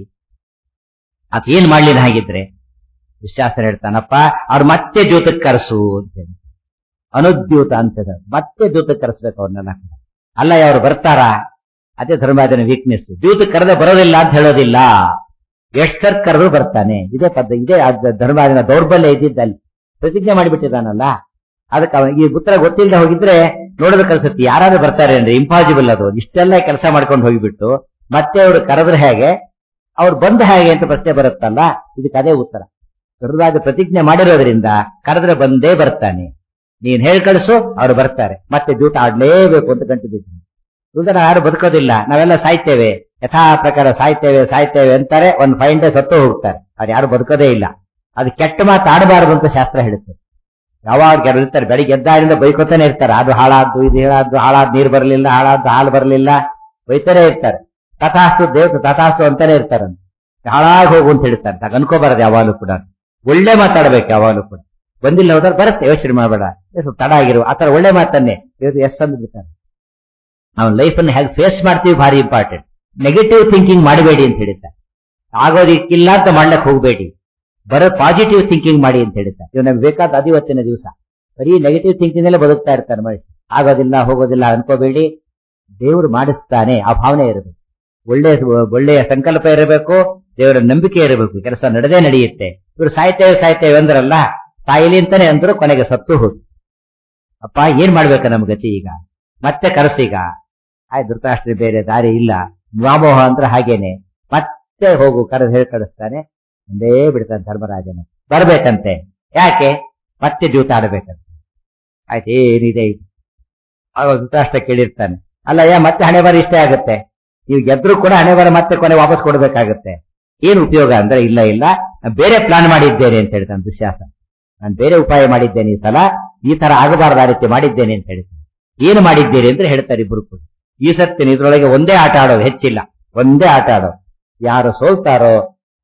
ಅದ್ ಏನ್ ಮಾಡ್ಲಿಲ್ಲ ಹಾಗಿದ್ರೆ ವಿಶ್ವಾಸನ ಹೇಳ್ತಾನಪ್ಪ ಅವ್ರು ಮತ್ತೆ ಜ್ಯೋತಕ್ಕೆ ಕರೆಸು ಅಂತ ಹೇಳಿ ಅನುದ್ಯೂತ ಅಂತದ ಮತ್ತೆ ದ್ಯೂತಕ್ಕೆ ಕರೆಸ್ಬೇಕು ಅವ್ರನ್ನೆಲ್ಲ ಕೂಡ. ಅಲ್ಲ ಅವ್ರು ಬರ್ತಾರಾ ಅದೇ ಧರ್ಮಾದನ ವೀಕ್ನೆಸ್ ದ್ಯೂತಕ್ಕೆ ಕರೆದ ಬರೋದಿಲ್ಲ ಅಂತ ಹೇಳೋದಿಲ್ಲ ಎಷ್ಟರ್ ಕರೆದ್ರು ಬರ್ತಾನೆ ಇದೇ ಪದ್ಧ ಇದೇ ಅದ್ ಧರ್ಮಾದಿನ ದೌರ್ಬಲ್ಯ ಇದ್ದಿದ್ದಲ್ಲಿ ಪ್ರತಿಜ್ಞೆ ಮಾಡಿಬಿಟ್ಟಿದ್ದಾನಲ್ಲ ಅದಕ್ಕೆ ಅವನಿಗೆ ಈ ಉತ್ತರ ಗೊತ್ತಿಲ್ಲದೆ ಹೋಗಿದ್ರೆ ನೋಡೋದಕ್ಕೆ ಅನ್ಸುತ್ತೆ ಯಾರಾದ್ರೂ ಬರ್ತಾರೆ ಅಂದ್ರೆ ಇಂಪಾಸಿಬಲ್ ಅದು ಇಷ್ಟೆಲ್ಲ ಕೆಲಸ ಮಾಡ್ಕೊಂಡು ಹೋಗಿಬಿಟ್ಟು ಮತ್ತೆ ಅವ್ರು ಕರೆದ್ರೆ ಹೇಗೆ ಅವ್ರು ಬಂದ ಹೇಗೆ ಅಂತ ಪ್ರಶ್ನೆ ಬರುತ್ತಲ್ಲ ಇದಕ್ಕೆ ಅದೇ ಉತ್ತರ ಧರ್ಮರಾಜ ಪ್ರತಿಜ್ಞೆ ಮಾಡಿರೋದ್ರಿಂದ ಕರೆದ್ರೆ ಬಂದೇ ಬರ್ತಾನೆ ನೀನ್ ಹೇಳ್ ಕಳಿಸು ಅವ್ರು ಬರ್ತಾರೆ ಮತ್ತೆ ಜೂತ ಆಡ್ಲೇಬೇಕು ಅಂತ ಗಂಟು ಬಿದ್ದೀನಿ ಇಲ್ದ್ರೆ ಯಾರು ಬದುಕೋದಿಲ್ಲ ನಾವೆಲ್ಲ ಸಾಯ್ತೇವೆ ಯಥಾ ಪ್ರಕಾರ ಸಾಯ್ತೇವೆ ಸಾಯ್ತೇವೆ ಅಂತಾರೆ ಒಂದ್ ಫೈವ್ ಡೇ ಸತ್ತು ಹೋಗ್ತಾರೆ ಅವ್ರು ಯಾರು ಬದುಕೋದೇ ಇಲ್ಲ ಅದು ಕೆಟ್ಟ ಮಾತು ಆಡಬಾರದು ಅಂತ ಶಾಸ್ತ್ರ ಹೇಳುತ್ತೆ ಯಾವಾಗ ಕೆಲವರು ಇರ್ತಾರೆ ಬೆಳಿಗ್ಗೆ ಎದ್ದಾಡಿಂದ ಬೈಕೋತಾನೆ ಇರ್ತಾರೆ ಅದು ಹಾಳಾದ್ದು ಇದು ಹೇಳಾದ್ದು ಹಾಳಾದ್ ನೀರು ಬರಲಿಲ್ಲ ಹಾಳಾದ್ದು ಹಾಲು ಬರಲಿಲ್ಲ ಬೈತಾನೆ ಇರ್ತಾರೆ ತಥಾಸ್ತು ದೇವತೆ ತಥಾಸ್ತು ಅಂತಾನೆ ಇರ್ತಾರಂತೆ ಹಾಳಾಗಿ ಹೋಗು ಅಂತ ಹೇಳ್ತಾರೆ ತಾಗ ಅನ್ಕೋಬಾರದು ಯಾವಾಗಲೂ ಕೂಡ ಒಳ್ಳೆ ಮಾತಾಡ್ಬೇಕು ಯಾವಾಗಲೂ ಕೂಡ ಬಂದಿಲ್ಲ ಹೋದ್ರೆ ಬರುತ್ತೆ ಯೋಚನೆ ಮಾಡಬೇಡ ಸ್ವಲ್ಪ ತಡ ಆಗಿರುವ ಆತರ ಒಳ್ಳೆ ಮಾತನ್ನೇ ಇವತ್ತು ಎಸ್ ಅಂದಿರ್ತಾರೆ ನಾವು ಲೈಫ್ ಅನ್ನು ಹೇಗೆ ಫೇಸ್ ಮಾಡ್ತೀವಿ ಭಾರಿ ಇಂಪಾರ್ಟೆಂಟ್ ನೆಗೆಟಿವ್ ಥಿಂಕಿಂಗ್ ಮಾಡಬೇಡಿ ಅಂತ ಹೇಳಿದ್ದಾರೆ ಆಗೋದಿಕ್ಕಿಲ್ಲ ಅಂತ ಮಾಡ್ಲಕ್ ಹೋಗಬೇಡಿ ಬರೋ ಪಾಸಿಟಿವ್ ಥಿಂಕಿಂಗ್ ಮಾಡಿ ಅಂತ ಹೇಳ್ತಾರೆ ಇವ್ ನಮ್ಗೆ ಬೇಕಾದ ಅದು ಇವತ್ತಿನ ದಿವಸ ಬರೀ ನೆಗೆಟಿವ್ ಥಿಂಕಿಂಗ್ ಅಲ್ಲೇ ಬದುಕ್ತಾ ಇರ್ತಾರೆ ಮನುಷ್ಯ ಆಗೋದಿಲ್ಲ ಹೋಗೋದಿಲ್ಲ ಅನ್ಕೋಬೇಡಿ ದೇವರು ಮಾಡಿಸ್ತಾನೆ ಆ ಭಾವನೆ ಇರಬೇಕು ಒಳ್ಳೆ ಒಳ್ಳೆಯ ಸಂಕಲ್ಪ ಇರಬೇಕು ದೇವರ ನಂಬಿಕೆ ಇರಬೇಕು ಕೆಲಸ ನಡೆದೇ ನಡೆಯುತ್ತೆ ಇವರು ಸಾಯ್ತೇವೆ ಸಾಯ್ತೇವೆ ಅಂದ್ರಲ್ಲ ಸಾಯಿಲಿ ಅಂತಾನೆ ಅಂದ್ರು ಕೊನೆಗೆ ಸತ್ತು ಹೋಗಿ ಅಪ್ಪ ಏನ್ ಮಾಡ್ಬೇಕು ನಮ್ ಗತಿ ಈಗ ಮತ್ತೆ ಕರೆಸೀಗ ಆಯ್ತು ಧೃತರಾಷ್ಟ್ರ ಬೇರೆ ದಾರಿ ಇಲ್ಲ ವ್ಯಾಮೋಹ ಅಂದ್ರೆ ಹಾಗೇನೆ ಮತ್ತೆ ಹೋಗು ಕರೆದು ಹೇಳಿ ಕಳಿಸ್ತಾನೆ ಒಂದೇ ಬಿಡ್ತಾನೆ ಧರ್ಮರಾಜನ ಬರ್ಬೇಕಂತೆ ಯಾಕೆ ಮತ್ತೆ ಜೂತ ಆಡಬೇಕಂತೆ ಆಯ್ತು ಏನಿದೆ ಇದು ಆಗ ಧೃತರಾಷ್ಟ್ರ ಕೇಳಿರ್ತಾನೆ ಅಲ್ಲ ಯಾ ಮತ್ತೆ ಹಣೆ ಬರ ಇಷ್ಟೇ ಆಗುತ್ತೆ ನೀವು ಗೆದ್ರು ಕೂಡ ಹಣೆ ಬರ ಮತ್ತೆ ಕೊನೆ ವಾಪಸ್ ಕೊಡ್ಬೇಕಾಗುತ್ತೆ ಏನ್ ಉಪಯೋಗ ಅಂದ್ರೆ ಇಲ್ಲ ಇಲ್ಲ ನಾನ್ ಬೇರೆ ಪ್ಲಾನ್ ಮಾಡಿದ್ದೇನೆ ಅಂತ ಹೇಳ್ತಾನೆ ದುಶ್ಯಾಸ ನಾನು ಬೇರೆ ಉಪಾಯ ಮಾಡಿದ್ದೇನೆ ಈ ಸಲ ಈ ತರ ಆಗಬಾರ್ದ ಆ ರೀತಿ ಮಾಡಿದ್ದೇನೆ ಅಂತ ಹೇಳ್ತಾನೆ ಏನು ಮಾಡಿದ್ದೀರಿ ಅಂತ ಹೇಳ್ತಾರೆ ಇಬ್ರು ಕೂಡ ಈ ಸತ್ತಿನ ಇದ್ರೊಳಗೆ ಒಂದೇ ಆಟ ಆಡೋದು ಹೆಚ್ಚಿಲ್ಲ ಒಂದೇ ಆಟ ಆಡೋದು ಯಾರು ಸೋಲ್ತಾರೋ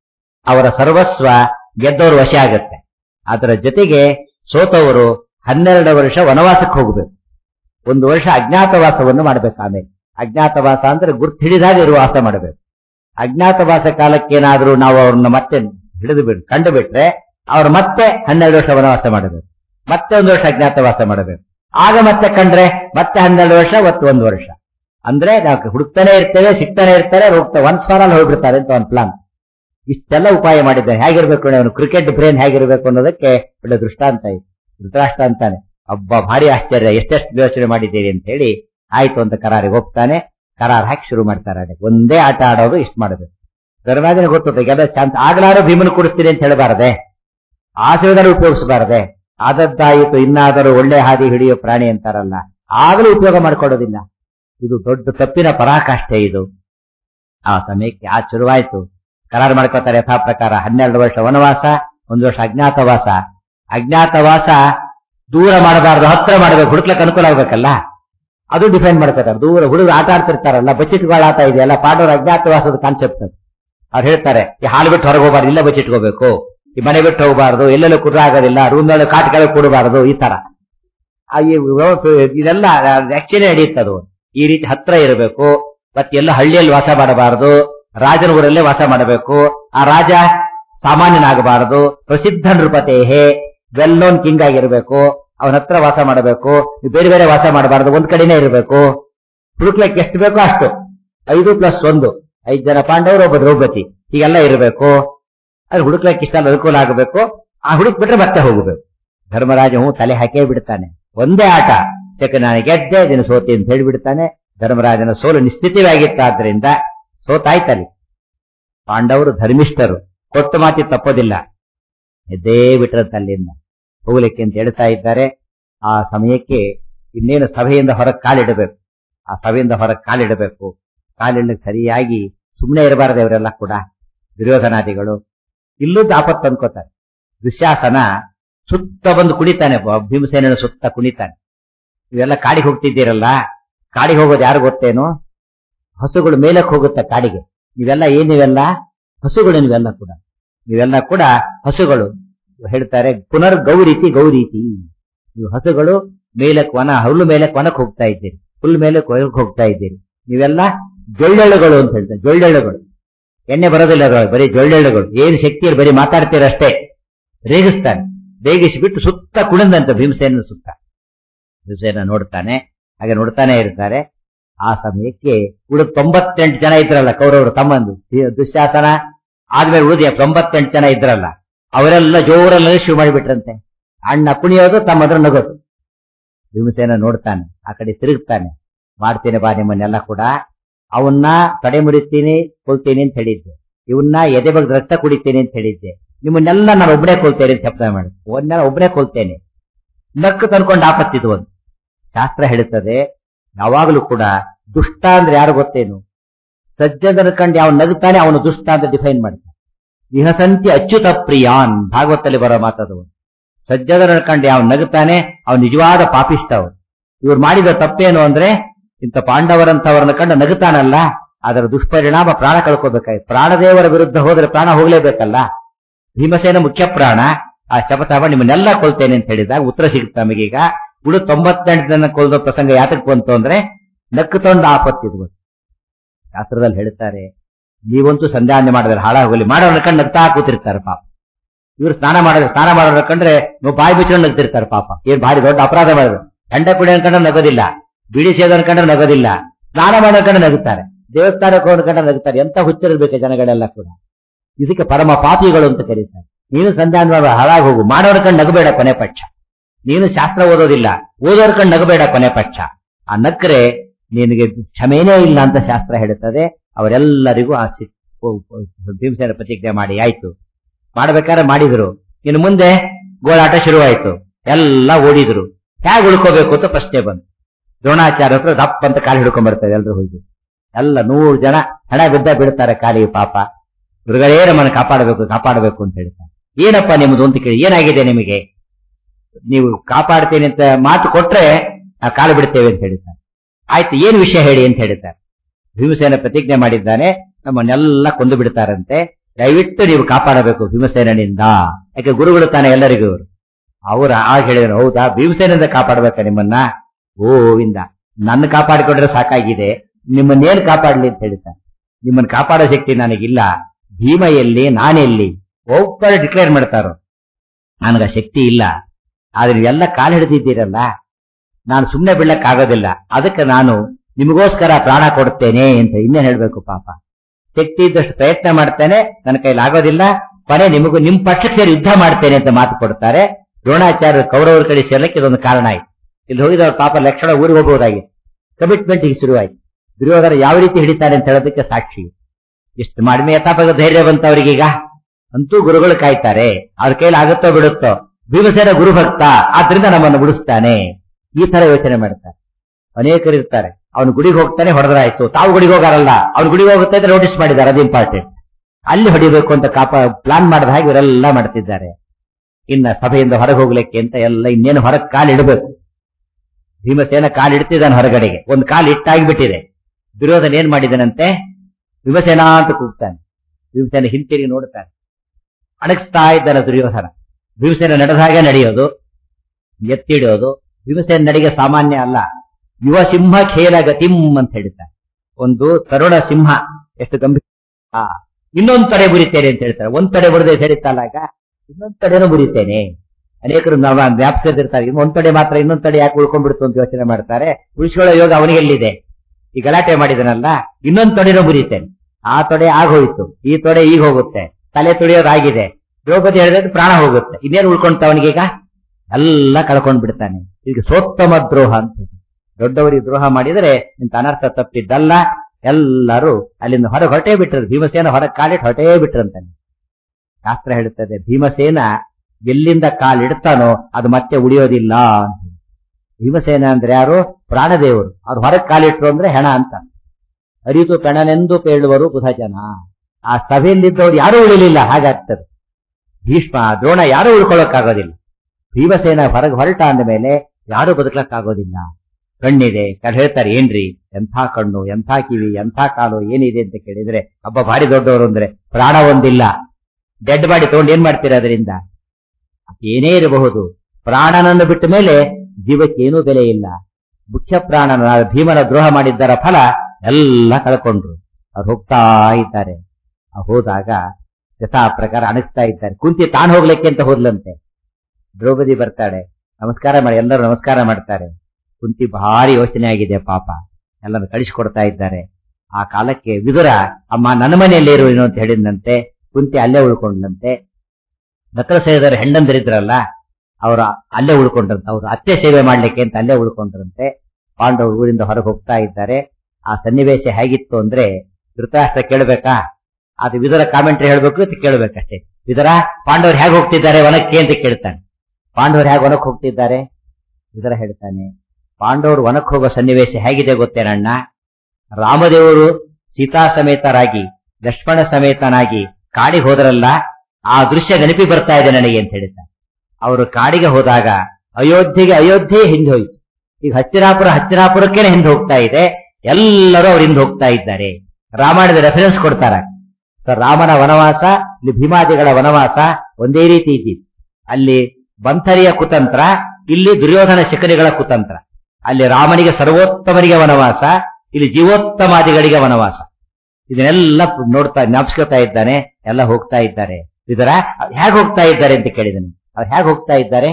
ಅವರ ಸರ್ವಸ್ವ ಗೆದ್ದವರು ವಶ ಆಗುತ್ತೆ ಅದರ ಜೊತೆಗೆ ಸೋತವರು ಹನ್ನೆರಡು ವರ್ಷ ವನವಾಸಕ್ಕೆ ಹೋಗಬೇಕು ಒಂದು ವರ್ಷ ಅಜ್ಞಾತವಾಸವನ್ನು ಮಾಡಬೇಕು ಆಮೇಲೆ ಅಜ್ಞಾತವಾಸ ಅಂದ್ರೆ ಗುರ್ತು ಹಿಡಿದಾಗ ಇರುವ ವಾಸ ಮಾಡಬೇಕು ಅಜ್ಞಾತವಾಸ ಕಾಲಕ್ಕೇನಾದ್ರೂ ನಾವು ಅವ್ರನ್ನ ಮತ್ತೆ ಹಿಡಿದು ಬಿಡ್ ಕಂಡು ಬಿಟ್ರೆ ಅವ್ರು ಮತ್ತೆ ಹನ್ನೆರಡು ವರ್ಷ ವನವಾಸ ಮಾಡಬೇಕು ಮತ್ತೆ ಒಂದು ವರ್ಷ ಅಜ್ಞಾತವಾಸ ಮಾಡಬೇಕು ಆಗ ಮತ್ತೆ ಕಂಡ್ರೆ ಮತ್ತೆ ಹನ್ನೆರಡು ವರ್ಷ ಮತ್ತು ಒಂದು ವರ್ಷ ಅಂದ್ರೆ ನಾವು ಹುಡುಕ್ತಾನೆ ಇರ್ತೇವೆ ಸಿಗ್ತಾನೆ ಇರ್ತಾರೆ ಹೋಗ್ತಾ ಒಂದ್ ಸಾರಲ್ಲಿ ಹೋಗ್ಬಿಡ್ತಾರೆ ಅಂತ ಒಂದು ಪ್ಲಾನ್ ಇಷ್ಟೆಲ್ಲ ಉಪಾಯ ಮಾಡಿದ್ದಾನೆ ಹೇಗಿರ್ಬೇಕು ಅವನು ಕ್ರಿಕೆಟ್ ಬ್ರೇನ್ ಹೇಗಿರ್ಬೇಕು ಅನ್ನೋದಕ್ಕೆ ಒಳ್ಳೆ ದೃಷ್ಟಾಂತ ಇದೆ ಧೃತರಾಷ್ಟ್ರ ಅಂತಾನೆ ಅಬ್ಬ ಭಾರಿ ಆಶ್ಚರ್ಯ ಎಷ್ಟೆಷ್ಟು ಯೋಚನೆ ಮಾಡಿದ್ದೀರಿ ಅಂತ ಹೇಳಿ ಆಯ್ತು ಅಂತ ಕರಾರಿಗೆ ಹೋಗ್ತಾನೆ ಕರಾರ್ ಹಾಕಿ ಶುರು ಮಾಡ್ತಾರೆ ಅದಕ್ಕೆ ಒಂದೇ ಆಟ ಆಡೋದು ಇಷ್ಟು ಮಾಡಬೇಕು ಧರ್ಮಾದಿನ ಗೊತ್ತು ಗೆಲ್ಲ ಚಾನ್ಸ್ ಆಗ್ಲಾರು ಭೀಮನ ಕೊಡಿಸ್ತೀನಿ ಅಂತ ಹೇಳಬಾರದೆ ಆಸೆದಾರು ಉಪಯೋಗಿಸಬಾರದೆ ಆದದ್ದಾಯಿತು ಇನ್ನಾದರೂ ಒಳ್ಳೆ ಹಾದಿ ಹಿಡಿಯೋ ಪ್ರಾಣಿ ಅಂತಾರಲ್ಲ ಆಗಲೂ ಉಪಯೋಗ ಮಾಡ್ಕೊಳ್ಳೋದಿಲ್ಲ ಇದು ದೊಡ್ಡ ತಪ್ಪಿನ ಪರಾಕಾಷ್ಠೆ ಇದು ಆ ಸಮಯಕ್ಕೆ ಆ ಶುರುವಾಯ್ತು ಕರಾರು ಮಾಡ್ಕೋತಾರೆ ಯಥಾ ಪ್ರಕಾರ ಹನ್ನೆರಡು ವರ್ಷ ವನವಾಸ ಒಂದು ವರ್ಷ ಅಜ್ಞಾತವಾಸ ಅಜ್ಞಾತವಾಸ ದೂರ ಮಾಡಬಾರ್ದು ಹತ್ರ ಮಾಡಬೇಕು ಹುಡುಕ್ಲಕ್ಕೆ ಅನುಕೂಲ ಆಗ್ಬೇಕಲ್ಲ ಅದು ಡಿಫೈನ್ ಮಾಡ್ತಾರೆ ದೂರ ಹುಡುಗರು ಆಟ ಆಡ್ತಿರ್ತಾರಲ್ಲ ಬಚ್ಚಿಟ್ಗಳ ಆಟ ಇದೆಯಲ್ಲ ಪಾಂಡವರ ಅಜ್ಞಾತವಾಸದ ಕಾನ್ಸೆಪ್ಟ್ ಅದು ಅವ್ರು ಹೇಳ್ತಾರೆ ಈ ಹಾಲು ಬಿಟ್ಟು ಹೊರಗೆ ಹೋಗಬಾರ್ದು ಇಲ್ಲ ಬಚ್ಚಿಟ್ಕೋಬೇಕು ಈ ಮನೆ ಬಿಟ್ಟು ಹೋಗಬಾರ್ದು ಎಲ್ಲೆಲ್ಲೂ ಕುರ್ರ ಆಗೋದಿಲ್ಲ ರೂಮ್ನಲ್ಲಿ ಕಾಟ್ ಕೆಳಗೆ ಕೂಡಬಾರದು ಈ ತರ ಆ ಈ ವ್ಯವ- ಇದೆಲ್ಲ ಆಕ್ಚುಲಿ ನಡೆಯುತ್ತದು ಈ ರೀತಿ ಹತ್ರ ಇರಬೇಕು ಮತ್ತೆ ಎಲ್ಲ ಹಳ್ಳಿಯಲ್ಲಿ ವಾಸ ಮಾಡಬಾರದು ರಾಜನ ಊರಲ್ಲೇ ವಾಸ ಮಾಡಬೇಕು ಆ ರಾಜ ಸಾಮಾನ್ಯನಾಗಬಾರದು ಪ್ರಸಿದ್ಧ ನೃಪತೇಹೇ ವೆಲ್ ನೋನ್ ಕಿಂಗ್ ಆಗಿರ್ಬೇಕು ಅವನ ಹತ್ರ ವಾಸ ಮಾಡಬೇಕು ಬೇರೆ ಬೇರೆ ವಾಸ ಮಾಡಬಾರದು ಒಂದ್ ಕಡೆನೇ ಇರಬೇಕು ಹುಡುಕ್ಲಕ್ಕೆ ಎಷ್ಟು ಬೇಕೋ ಅಷ್ಟು ಐದು ಪ್ಲಸ್ ಒಂದು ಐದು ಜನ ಪಾಂಡವರು ಒಬ್ಬ ದ್ರೌಪದಿ ಹೀಗೆಲ್ಲ ಇರಬೇಕು ಅದು ಹುಡುಕ್ಲಕ್ಕೆ ಇಷ್ಟ ಅನುಕೂಲ ಆಗಬೇಕು ಆ ಹುಡುಕ್ ಬಿಟ್ರೆ ಮತ್ತೆ ಹೋಗಬೇಕು ಧರ್ಮರಾಜ ಹ್ಞೂ ತಲೆ ಹಾಕೇ ಬಿಡ್ತಾನೆ ಒಂದೇ ಆಟ ಯಾಕೆ ನಾನು ಗೆದ್ದೆ ದಿನ ಸೋತಿ ಅಂತ ಹೇಳಿಬಿಡ್ತಾನೆ ಧರ್ಮರಾಜನ ಸೋಲು ನಿಶ್ಚಿತವಾಗಿತ್ತಾದ್ರಿಂದ ಸೋತಾಯ್ತಲ್ಲಿ ಪಾಂಡವರು ಧರ್ಮಿಷ್ಠರು ಕೊಟ್ಟು ಮಾತಿ ತಪ್ಪೋದಿಲ್ಲ ಎದ್ದೇ ಬಿಟ್ರಂತ ಅಲ್ಲಿಂದ ಹೋಗ್ಲಿಕ್ಕೆ ಅಂತ ಹೇಳ್ತಾ ಇದ್ದಾರೆ ಆ ಸಮಯಕ್ಕೆ ಇನ್ನೇನು ಸಭೆಯಿಂದ ಹೊರಗೆ ಕಾಲಿಡಬೇಕು ಆ ಸಭೆಯಿಂದ ಹೊರಗೆ ಕಾಲಿಡಬೇಕು ಕಾಲಿಡಲಿಕ್ಕೆ ಸರಿಯಾಗಿ ಸುಮ್ಮನೆ ಇರಬಾರದು ಇವರೆಲ್ಲ ಕೂಡ ದುರ್ಯೋಧನಾದಿಗಳು ಇಲ್ಲದ್ದು ಆಪತ್ತು ಅನ್ಕೋತಾರೆ ದುಶ್ಯಾಸನ ಸುತ್ತ ಬಂದು ಕುಣಿತಾನೆ ಬ- ಭೀಮಸೇನನ ಸುತ್ತ ಕುಣಿತಾನೆ ಇವೆಲ್ಲ ಕಾಡಿಗೆ ಹೋಗ್ತಿದ್ದೀರಲ್ಲ ಕಾಡಿಗೆ ಹೋಗೋದು ಯಾರು ಗೊತ್ತೇನು ಹಸುಗಳು ಮೇಲಕ್ಕೆ ಹೋಗುತ್ತೆ ಕಾಡಿಗೆ ನೀವೆಲ್ಲ ಏನ್ ನೀವೆಲ್ಲ ಹಸುಗಳು ನೀವೆಲ್ಲ ಕೂಡ ನೀವೆಲ್ಲ ಕೂಡ ಹಸುಗಳು ಹೇಳ್ತಾರೆ ಪುನರ್ ಗೌರೀತಿ ಗೌರೀತಿ ನೀವು ಹಸುಗಳು ಮೇಲಕ್ಕೆ ವನ ಹುಲ್ಲು ಮೇಲಕ್ಕೆ ವನಕ್ಕೆ ಹೋಗ್ತಾ ಇದ್ದೀರಿ ಹುಲ್ಲು ಮೇಲೆ ಹೋಗ್ತಾ ಇದ್ದೀರಿ ನೀವೆಲ್ಲ ಜೊಳ್ಳೆಳುಗಳು ಅಂತ ಹೇಳ್ತಾರೆ ಜೊಳ್ಳೆಳುಗಳು ಎಣ್ಣೆ ಬರೋದಿಲ್ಲ ಅದ್ರೊಳಗೆ ಬರೀ ಜೊಳ್ಳೆಳುಗಳು ಏನು ಶಕ್ತಿಯಲ್ಲಿ ಬರೀ ಮಾತಾಡ್ತೀರಷ್ಟೇ ರೇಗಿಸ್ತಾನೆ ರೇಗಿಸಿಬಿಟ್ಟು ಸುತ್ತ ಕುಣಿದಂತ ಭೀಮಸೇನ ಸುತ್ತ ಭೀಮಸೇನ ನೋಡ್ತಾನೆ ಹಾಗೆ ನೋಡ್ತಾನೆ ಇರ್ತಾರೆ ಆ ಸಮಯಕ್ಕೆ ಉಳಿದ ತೊಂಬತ್ತೆಂಟು ಜನ ಇದ್ರಲ್ಲ ಕೌರವರು ತಮ್ಮಂದು ದುಶ್ಯಾಸನ ಆದ್ಮೇಲೆ ಉಳಿದ ತೊಂಬತ್ತೆಂಟು ಜನ ಇದ್ರಲ್ಲ ಅವರೆಲ್ಲ ಜೋರಲ್ಲಿ ಶುರು ಮಾಡಿಬಿಟ್ರಂತೆ ಅಣ್ಣ ಕುಣಿಯೋದು ತಮ್ಮದ್ರ ನಗೋದು ಭೀಮಸೇನ ನೋಡ್ತಾನೆ ಆ ಕಡೆ ತಿರುಗ್ತಾನೆ ಮಾಡ್ತೇನೆ ಬಾ ನಿಮ್ಮನ್ನೆಲ್ಲ ಕೂಡ ಅವನ್ನ ತಡೆ ಮುರಿತೀನಿ ಕೊಲ್ತೀನಿ ಅಂತ ಹೇಳಿದ್ದೆ ಇವನ್ನ ಎದೆ ಬಗ್ಗೆ ರಕ್ತ ಕುಡಿತೀನಿ ಅಂತ ಹೇಳಿದ್ದೆ ನಿಮ್ಮನ್ನೆಲ್ಲ ನಾನು ಒಬ್ಬನೇ ಕೊಲ್ತೇನೆ ಅಂತ ಶಬ್ದ ಮಾಡಿ ಒಂದೆಲ್ಲ ಒಬ್ಬನೇ ಕೊಲ್ತೇನೆ ನಕ್ಕು ತಂದ್ಕೊಂಡು ಆಪತ್ತಿದ್ದು ಒಂದು ಶಾಸ್ತ್ರ ಹೇಳುತ್ತದೆ ಯಾವಾಗಲೂ ಕೂಡ ದುಷ್ಟ ಅಂದ್ರೆ ಯಾರು ಗೊತ್ತೇನು ಸಜ್ಜನರ ಕಂಡು ಯಾವ ನಗುತ್ತಾನೆ ಅವನು ದುಷ್ಟ ಅಂತ ಡಿಫೈನ್ ಮಾಡ್ತಾನೆ ವಿಹಸಂತಿ ಅಚ್ಯುತ ಪ್ರಿಯಾನ್ ಭಾಗವತಲ್ಲಿ ಬರೋ ಮಾತದವನು ಸಜ್ಜನರ ಕಂಡು ಯಾವ ನಗುತ್ತಾನೆ ಅವನು ನಿಜವಾದ ಪಾಪಿಷ್ಟ ಅವನು ಇವ್ರು ಮಾಡಿದ ತಪ್ಪೇನು ಅಂದ್ರೆ ಇಂಥ ಪಾಂಡವರಂತವರನ್ನ ಕಂಡು ನಗುತ್ತಾನಲ್ಲ ಅದರ ದುಷ್ಪರಿಣಾಮ ಪ್ರಾಣ ಕಳ್ಕೋಬೇಕಾಯ್ತು ಪ್ರಾಣದೇವರ ವಿರುದ್ಧ ಹೋದ್ರೆ ಪ್ರಾಣ ಹೋಗ್ಲೇಬೇಕಲ್ಲ ಭೀಮಸೇನ ಮುಖ್ಯ ಪ್ರಾಣ ಆ ಶಪಥ ಮಾಡಿ ನಿಮ್ಮನ್ನೆಲ್ಲ ಕೊಲ್ತೇನೆ ಅಂತ ಹೇಳಿದಾಗ ಉತ್ತರ ಸಿಗುತ್ತೆ ನಮಗೀಗ ಉಳು ತೊಂಬತ್ತೆಂಟು ಜನ ಕೊಲ್ದ ಪ್ರಸಂಗ ಯಾತಕ್ಕೆ ಬಂತು ಅಂದ್ರೆ ನಕ್ಕುತೊಂದು ಆಪತ್ತಿದ್ವು ಶಾಸ್ತ್ರದಲ್ಲಿ ಹೇಳ್ತಾರೆ ನೀವಂತೂ ಸಂಧ್ಯಾನೆ ಮಾಡಿದ್ರೆ ಹಾಳಾಗೋಲಿ ಮಾಡೋರ ಕಂಡು ನಗ್ತಾ ಕೂತಿರ್ತಾರೆ ಪಾಪ ಇವ್ರು ಸ್ನಾನ ಮಾಡಿದ್ರೆ ಸ್ನಾನ ಮಾಡೋರ ಕಂಡ್ರೆ ನೀವು ಬಾಯಿ ಬಿಚ್ಕೊಂಡು ನಗ್ತಿರ್ತಾರೆ ಪಾಪ ಏನ್ ಭಾರಿ ದೊಡ್ಡ ಅಪರಾಧ ಮಾಡಿದ್ರು ಗಂಡ ಕುಡಿಯೋ ಕಂಡ್ರೆ ನಗೋದಿಲ್ಲ ಬಿಡಿ ಸೇದೋನ್ ಕಂಡ್ರೆ ನಗೋದಿಲ್ಲ ಸ್ನಾನ ಮಾಡೋ ಕಂಡ್ರೆ ನಗುತ್ತಾರೆ ದೇವಸ್ಥಾನಕ್ಕೆ ಹೋದ ಕಂಡ್ರೆ ನಗುತ್ತಾರೆ ಎಂತ ಹುಚ್ಚರಿರ್ಬೇಕು ಜನಗಳೆಲ್ಲ ಕೂಡ ಇದಕ್ಕೆ ಪರಮ ಪಾಪಿಗಳು ಅಂತ ಕರೀತಾರೆ ನೀನು ಸಂಧ್ಯಾನ ಹಾಳಾಗಿ ಹೋಗು ಮಾಡೋರ ಕಂಡು ನಗಬೇಡ ಕೊನೆ ಪಕ್ಷ ನೀನು ಶಾಸ್ತ್ರ ಓದೋದಿಲ್ಲ ಓದೋರ್ ಕಂಡು ನಗಬೇಡ ಕೊನೆ ಪಕ್ಷ ಆ ನಕ್ರೆ ನಿನಗೆ ಕ್ಷಮೇನೇ ಇಲ್ಲ ಅಂತ ಶಾಸ್ತ್ರ ಹೇಳುತ್ತದೆ ಅವರೆಲ್ಲರಿಗೂ ಆ ಸಿ- ಓ- ಓ- ಭೀಮಸೇನ ಪ್ರತಿಜ್ಞೆ ಮಾಡಿ ಆಯ್ತು ಮಾಡ್ಬೇಕಾದ್ರೆ ಮಾಡಿದ್ರು ಇನ್ನು ಮುಂದೆ ಗೋಳಾಟ ಶುರುವಾಯ್ತು ಎಲ್ಲ ಓಡಿದ್ರು ಹೇಗೆ ಉಳ್ಕೋಬೇಕು ಅಂತ ಪ್ರಶ್ನೆ ಬಂತು ದ್ರೋಣಾಚಾರ್ಯ ಹತ್ರ ದಪ್ಪ ಅಂತ ಕಾಲು ಹಿಡ್ಕೊಂಡ್ ಬರ್ತಾರೆ ಎಲ್ರು ಹೋಗಿ ಎಲ್ಲ ನೂರು ಜನ ಹಣ ಬಿದ್ದ ಬಿಡ್ತಾರೆ ಕಾಲಿಗೆ ಪಾಪ ಮೃಗಳೇ ನಮ್ಮನ್ನು ಕಾಪಾಡಬೇಕು ಕಾಪಾಡಬೇಕು ಅಂತ ಹೇಳ್ತಾರೆ ಏನಪ್ಪ ನಿಮ್ದು ಅಂತ ಕೇಳಿ ಏನಾಗಿದೆ ನಿಮಗೆ ನೀವು ಕಾಪಾಡ್ತೇನೆ ಅಂತ ಮಾತು ಕೊಟ್ರೆ ನಾವು ಕಾಲು ಬಿಡ್ತೇವೆ ಅಂತ ಹೇಳ್ತಾರೆ ಆಯ್ತು ಏನ್ ವಿಷಯ ಹೇಳಿ ಅಂತ ಹೇಳ್ತಾರೆ ಭೀಮಸೇನ ಪ್ರತಿಜ್ಞೆ ಮಾಡಿದ್ದಾನೆ ನಮ್ಮನ್ನೆಲ್ಲ ಕೊಂದು ಬಿಡ್ತಾರಂತೆ ದಯವಿಟ್ಟು ನೀವು ಕಾಪಾಡಬೇಕು ಭೀಮಸೇನಿಂದ ಯಾಕೆ ಗುರುಗಳು ತಾನೆ ಎಲ್ಲರಿಗೂ ಇವರು ಅವ್ರ ಆಗ ಹೇಳಿದ್ರು ಹೌದಾ ಭೀಮಸೇನಿಂದ ಕಾಪಾಡಬೇಕಾ ನಿಮ್ಮನ್ನ ಗೋವಿಂದ ನನ್ನ ಕಾಪಾಡಿಕೊಂಡ್ರೆ ಸಾಕಾಗಿದೆ ನಿಮ್ಮನ್ನೇನ್ ಕಾಪಾಡ್ಲಿ ಅಂತ ಹೇಳ್ತಾನೆ ನಿಮ್ಮನ್ನ ಕಾಪಾಡೋ ಶಕ್ತಿ ನನಗಿಲ್ಲ ಭೀಮ ಎಲ್ಲಿ ನಾನೆಲ್ಲಿ ಒಬ್ಬರು ಡಿಕ್ಲೇರ್ ಮಾಡ್ತಾರೋ ನನಗ ಶಕ್ತಿ ಇಲ್ಲ ಆದ್ರೆ ನೀವೆಲ್ಲ ಕಾಲು ಹಿಡಿದಿದ್ದೀರಲ್ಲ ನಾನು ಸುಮ್ಮನೆ ಬೀಳಕ್ ಆಗೋದಿಲ್ಲ ಅದಕ್ಕೆ ನಾನು ನಿಮಗೋಸ್ಕರ ಪ್ರಾಣ ಕೊಡ್ತೇನೆ ಅಂತ ಇನ್ನೇನ್ ಹೇಳ್ಬೇಕು ಪಾಪ ಶಕ್ತಿ ಇದ್ದಷ್ಟು ಪ್ರಯತ್ನ ಮಾಡ್ತೇನೆ ನನ್ನ ಕೈಲಿ ಆಗೋದಿಲ್ಲ ಕೊನೆ ನಿಮಗೂ ನಿಮ್ ಪಕ್ಷಕ್ಕೆ ಸೇರಿ ಯುದ್ಧ ಮಾಡ್ತೇನೆ ಅಂತ ಮಾತು ಕೊಡ್ತಾರೆ ದ್ರೋಣಾಚಾರ್ಯ ಕೌರವರ ಕಡೆ ಸೇರ್ಲಿಕ್ಕೆ ಇದೊಂದು ಕಾರಣ ಆಯ್ತು ಇಲ್ಲಿ ಹೋಗಿದವ್ರ ಪಾಪ ಲಕ್ಷಣ ಊರಿಗೆ ಹೋಗಬಹುದಾಗಿತ್ತು ಕಮಿಟ್ಮೆಂಟ್ ಈಗ ಶುರುವಾಯ್ತು ದುರ್ಯೋಧನ ಯಾವ ರೀತಿ ಹಿಡಿತಾರೆ ಅಂತ ಹೇಳೋದಕ್ಕೆ ಸಾಕ್ಷಿ ಇಷ್ಟು ಮಾಡಿಮೆ ಯಥಾಪಕ ಧೈರ್ಯ ಬಂತವರಿಗೀಗ ಅಂತೂ ಗುರುಗಳು ಕಾಯ್ತಾರೆ ಅವ್ರ ಕೈಲಿ ಆಗುತ್ತೋ ಬಿಡುತ್ತೋ ಭೀಮಸೇನ ಗುರುಭಕ್ತ ಆದ್ರಿಂದ ನಮ್ಮನ್ನು ಬಿಡಿಸ್ತಾನೆ ಈ ತರ ಯೋಚನೆ ಮಾಡ್ತಾರೆ ಅನೇಕರು ಇರ್ತಾರೆ ಅವನು ಗುಡಿಗೆ ಹೋಗ್ತಾನೆ ಹೊಡೆದ್ರಾಯ್ತು ತಾವು ಗುಡಿಗೆ ಹೋಗಾರಲ್ಲ ಅವ್ನು ಗುಡಿಗೆ ಹೋಗುತ್ತೆ ಅಂತ ನೋಟಿಸ್ ಮಾಡಿದ್ದಾರೆ ಅದು ಇಂಪಾರ್ಟೆಂಟ್ ಅಲ್ಲಿ ಹೊಡಿಬೇಕು ಅಂತ ಕಾಪ ಪ್ಲಾನ್ ಮಾಡಿದ ಹಾಗೆ ಇವರೆಲ್ಲ ಮಾಡ್ತಿದ್ದಾರೆ ಇನ್ನ ಸಭೆಯಿಂದ ಹೊರಗೆ ಹೋಗ್ಲಿಕ್ಕೆ ಅಂತ ಎಲ್ಲ ಇನ್ನೇನು ಹೊರಗೆ ಕಾಲು ಇಡಬೇಕು ಭೀಮಸೇನ ಕಾಲು ಇಡ್ತಿದ್ದಾನೆ ಹೊರಗಡೆಗೆ ಒಂದು ಕಾಲು ಇಟ್ಟಾಗಿಬಿಟ್ಟಿದೆ ದುರ್ಯೋಧನ ಏನ್ ಮಾಡಿದನಂತೆ ಭೀಮಸೇನ ಅಂತ ಕೂಗ್ತಾನೆ ಭೀಮಸೇನ ಹಿಂತಿರುಗಿ ನೋಡ್ತಾನೆ ಅಣಗಿಸ್ತಾ ಇದ್ದಾನೆ ದುರ್ಯೋಧನ ಭೀಮಸೇನ ನಡೆದ ಹಾಗೆ ನಡೆಯೋದು ಎತ್ತಿಡೋದು ಭೀಮಸೇನ ನಡಿಗೆ ಸಾಮಾನ್ಯ ಅಲ್ಲ ಯುವ ಸಿಂಹ ಖೇಲ ಗತಿಂ ಅಂತ ಹೇಳ್ತಾರೆ ಒಂದು ತರುಣ ಸಿಂಹ ಎಷ್ಟು ಗಂಭೀರ ಆ, ಇನ್ನೊಂದ್ ತಡೆ ಬುರಿತೇನೆ ಅಂತ ಹೇಳ್ತಾರೆ ಒಂದ್ ತಡೆ ಬುಡದೆ ಹೇಳಿತ್ತಲ್ಲಾಗ ಇನ್ನೊಂದ್ ತಡೆನೂ ಬುರಿತೇನೆ ಅನೇಕರು ನಾವು ಜ್ಞಾಪಿಸಿರ್ತಾರೆ ಇನ್ನೊಂದ್ ತಡೆ ಮಾತ್ರ ಇನ್ನೊಂದ್ ತಡೆ ಯಾಕೆ ಉಳ್ಕೊಂಡ್ಬಿಡ್ತು ಅಂತ ಯೋಚನೆ ಮಾಡ್ತಾರೆ ಉಳಿಸ್ಕೊಳ್ಳೋ ಯೋಗ ಅವನಿಗೆ ಎಲ್ಲಿದೆ ಈ ಗಲಾಟೆ ಮಾಡಿದನಲ್ಲ ಇನ್ನೊಂದ್ ತೊಡೆನೂ ಬುರಿತೇನೆ ಆ ತೊಡೆ ಆಗೋಯ್ತು ಈ ತೊಡೆ ಈಗ ಹೋಗುತ್ತೆ ತಲೆ ತುಳಿಯೋದಾಗಿದೆ ದ್ರೌಪದಿ ಹೇಳಿದ್ರೆ ಪ್ರಾಣ ಹೋಗುತ್ತೆ ಇನ್ನೇನು ಉಳ್ಕೊಂತ ಅವನಿಗೀಗ ಎಲ್ಲ ಕಳ್ಕೊಂಡ್ ಬಿಡ್ತಾನೆ ಈಗ ಸೋತ್ತಮ ದ್ರೋಹ ಅಂತ ದೊಡ್ಡವರಿಗೆ ದ್ರೋಹ ಮಾಡಿದರೆ ಇಂತ ಅನರ್ಥ ತಪ್ಪಿದ್ದಲ್ಲ ಎಲ್ಲರೂ ಅಲ್ಲಿಂದ ಹೊರಗೆ ಹೊರಟೇ ಬಿಟ್ರು ಭೀಮಸೇನ ಹೊರಗೆ ಕಾಲಿಟ್ಟು ಹೊರಟೇ ಬಿಟ್ರಂತಾನೆ ಶಾಸ್ತ್ರ ಹೇಳುತ್ತದೆ ಭೀಮಸೇನ ಎಲ್ಲಿಂದ ಕಾಲಿಡ್ತಾನೋ ಅದು ಮತ್ತೆ ಉಳಿಯೋದಿಲ್ಲ ಅಂತ ಭೀಮಸೇನ ಅಂದ್ರೆ ಯಾರು ಪ್ರಾಣದೇವರು ಅವ್ರು ಹೊರಗೆ ಕಾಲಿಟ್ರು ಅಂದ್ರೆ ಹೆಣ ಅಂತ ಅರಿತು ಪೆಣನೆಂದು ಪೇಳುವರು ಬುಧ ಜನ ಆ ಸಭೆಯಲ್ಲಿದ್ದವ್ರು ಯಾರೂ ಉಳಿಲಿಲ್ಲ ಹಾಗಾಗ್ತದೆ ಭೀಷ್ಮ ದ್ರೋಣ ಯಾರೂ ಉಳ್ಕೊಳ್ಳೋಕ್ಕಾಗೋದಿಲ್ಲ ಭೀಮಸೇನ ಹೊರಗೆ ಹೊರಟ ಅಂದ ಮೇಲೆ ಯಾರೂ ಬದುಕಕ್ಕಾಗೋದಿಲ್ಲ ಕಣ್ಣಿದೆ ಕಣ್ ಹೇಳ್ತಾರೆ ಏನ್ರಿ ಎಂಥ ಕಣ್ಣು ಎಂಥ ಕಿವಿ ಎಂಥ ಕಾಲು ಏನಿದೆ ಅಂತ ಕೇಳಿದ್ರೆ ಹಬ್ಬ ಭಾರಿ ದೊಡ್ಡವರು ಅಂದ್ರೆ ಪ್ರಾಣ ಒಂದಿಲ್ಲ ಡೆಡ್ ಬಾಡಿ ತಗೊಂಡು ಏನ್ ಮಾಡ್ತೀರಾ ಅದರಿಂದ ಏನೇ ಇರಬಹುದು ಪ್ರಾಣನನ್ನು ಬಿಟ್ಟ ಮೇಲೆ ಜೀವಕ್ಕೇನೂ ಬೆಲೆ ಇಲ್ಲ ಮುಖ್ಯ ಪ್ರಾಣನ ಭೀಮನ ದ್ರೋಹ ಮಾಡಿದ್ದರ ಫಲ ಎಲ್ಲ ಕಳ್ಕೊಂಡ್ರು ಅವ್ರು ಹೋಗ್ತಾ ಇದ್ದಾರೆ ಆ ಹೋದಾಗ ಯಥಾ ಪ್ರಕಾರ ಅಣಿಸ್ತಾ ಇದ್ದಾರೆ ಕುಂತಿ ತಾನು ಹೋಗ್ಲಿಕ್ಕೆ ಅಂತ ಹೋದ್ಲಂತೆ ದ್ರೌಪದಿ ಬರ್ತಾಳೆ ನಮಸ್ಕಾರ ಮಾಡಿ ಎಲ್ಲರೂ ನಮಸ್ಕಾರ ಮಾಡ್ತಾರೆ ಕುಂತಿ ಭಾರಿ ಯೋಚನೆ ಆಗಿದೆ ಪಾಪ ಎಲ್ಲರೂ ಕಳಿಸಿಕೊಡ್ತಾ ಇದ್ದಾರೆ ಆ ಕಾಲಕ್ಕೆ ವಿದುರ ಅಮ್ಮ ನನ್ನ ಮನೆಯಲ್ಲೇ ಇರು ಏನು ಅಂತ ಹೇಳಿದಂತೆ ಕುಂತಿ ಅಲ್ಲೇ ಉಳ್ಕೊಂಡ್ಲಂತೆ ನಕಲ ಸೇರಿದವರು ಹೆಂಡಂದಿರಿದ್ರಲ್ಲ ಅವರ ಅಲ್ಲೇ ಉಳ್ಕೊಂಡ್ರಂತೆ ಅವರು ಅತ್ತೆ ಸೇವೆ ಮಾಡ್ಲಿಕ್ಕೆ ಅಂತ ಅಲ್ಲೇ ಉಳ್ಕೊಂಡ್ರಂತೆ ಪಾಂಡವರು ಊರಿಂದ ಹೊರಗೆ ಹೋಗ್ತಾ ಇದ್ದಾರೆ ಆ ಸನ್ನಿವೇಶ ಹೇಗಿತ್ತು ಅಂದ್ರೆ ಧೃತರಾಷ್ಟ್ರ ಕೇಳಬೇಕಾ ಅದು ವಿದುರ ಕಾಮೆಂಟ್ರಿ ಹೇಳ್ಬೇಕು ಅಂತ ಕೇಳ್ಬೇಕಷ್ಟೇ ವಿದುರ ಪಾಂಡವರು ಹೇಗೆ ಹೋಗ್ತಿದ್ದಾರೆ ವನಕ್ಕೆ ಅಂತ ಕೇಳ್ತಾನೆ ಪಾಂಡವರು ಹೇಗೆ ವನಕ್ಕೆ ಹೋಗ್ತಿದ್ದಾರೆ ವಿದುರ ಹೇಳ್ತಾನೆ ಪಾಂಡವರು ವನಕ್ಕೆ ಹೋಗೋ ಸನ್ನಿವೇಶ ಹೇಗಿದೆ ಗೊತ್ತೇನಣ್ಣ ರಾಮದೇವರು ಸೀತಾ ಸಮೇತರಾಗಿ ಲಕ್ಷ್ಮಣ ಸಮೇತನಾಗಿ ಕಾಡಿಗೆ ಹೋದ್ರಲ್ಲ ಆ ದೃಶ್ಯ ನೆನಪಿ ಬರ್ತಾ ಇದೆ ನನಗೆ ಅಂತ ಹೇಳ್ತಾನೆ ಅವರು ಕಾಡಿಗೆ ಹೋದಾಗ ಅಯೋಧ್ಯೆಗೆ ಅಯೋಧ್ಯೆ ಹಿಂದೆ ಹೋಯ್ತು ಈಗ ಹತ್ತಿರಾಪುರ ಹತ್ತಿರಾಪುರಕ್ಕೆ ಹಿಂದೆ ಹೋಗ್ತಾ ಇದೆ ಎಲ್ಲರೂ ಅವ್ರ ಹಿಂದೆ ಹೋಗ್ತಾ ಇದ್ದಾರೆ ರಾಮಾಯಣದ ರೆಫರೆನ್ಸ್ ಕೊಡ್ತಾರ ಸರ್ ರಾಮನ ವನವಾಸ ಇಲ್ಲಿ ಭೀಮಾದಿಗಳ ವನವಾಸ ಒಂದೇ ರೀತಿ ಇದ್ದಿತ್ತು ಅಲ್ಲಿ ಬಂಥರಿಯ ಕುತಂತ್ರ ಇಲ್ಲಿ ದುರ್ಯೋಧನ ಶಿಖರಿಗಳ ಕುತಂತ್ರ ಅಲ್ಲಿ ರಾಮನಿಗೆ ಸರ್ವೋತ್ತಮನಿಗೆ ವನವಾಸ ಇಲ್ಲಿ ಜೀವೋತ್ತಮಾದಿಗಳಿಗೆ ವನವಾಸ ಇದನ್ನೆಲ್ಲ ನೋಡ್ತಾ ಜ್ಞಾಪಿಸ್ಕೊತಾ ಇದ್ದಾನೆ ಎಲ್ಲ ಹೋಗ್ತಾ ಇದ್ದಾರೆ ಇದರ ಹೇಗೆ ಹೋಗ್ತಾ ಇದ್ದಾರೆ ಅಂತ ಕೇಳಿದನು ಅವ್ರು ಹೇಗೆ ಹೋಗ್ತಾ ಇದ್ದಾರೆ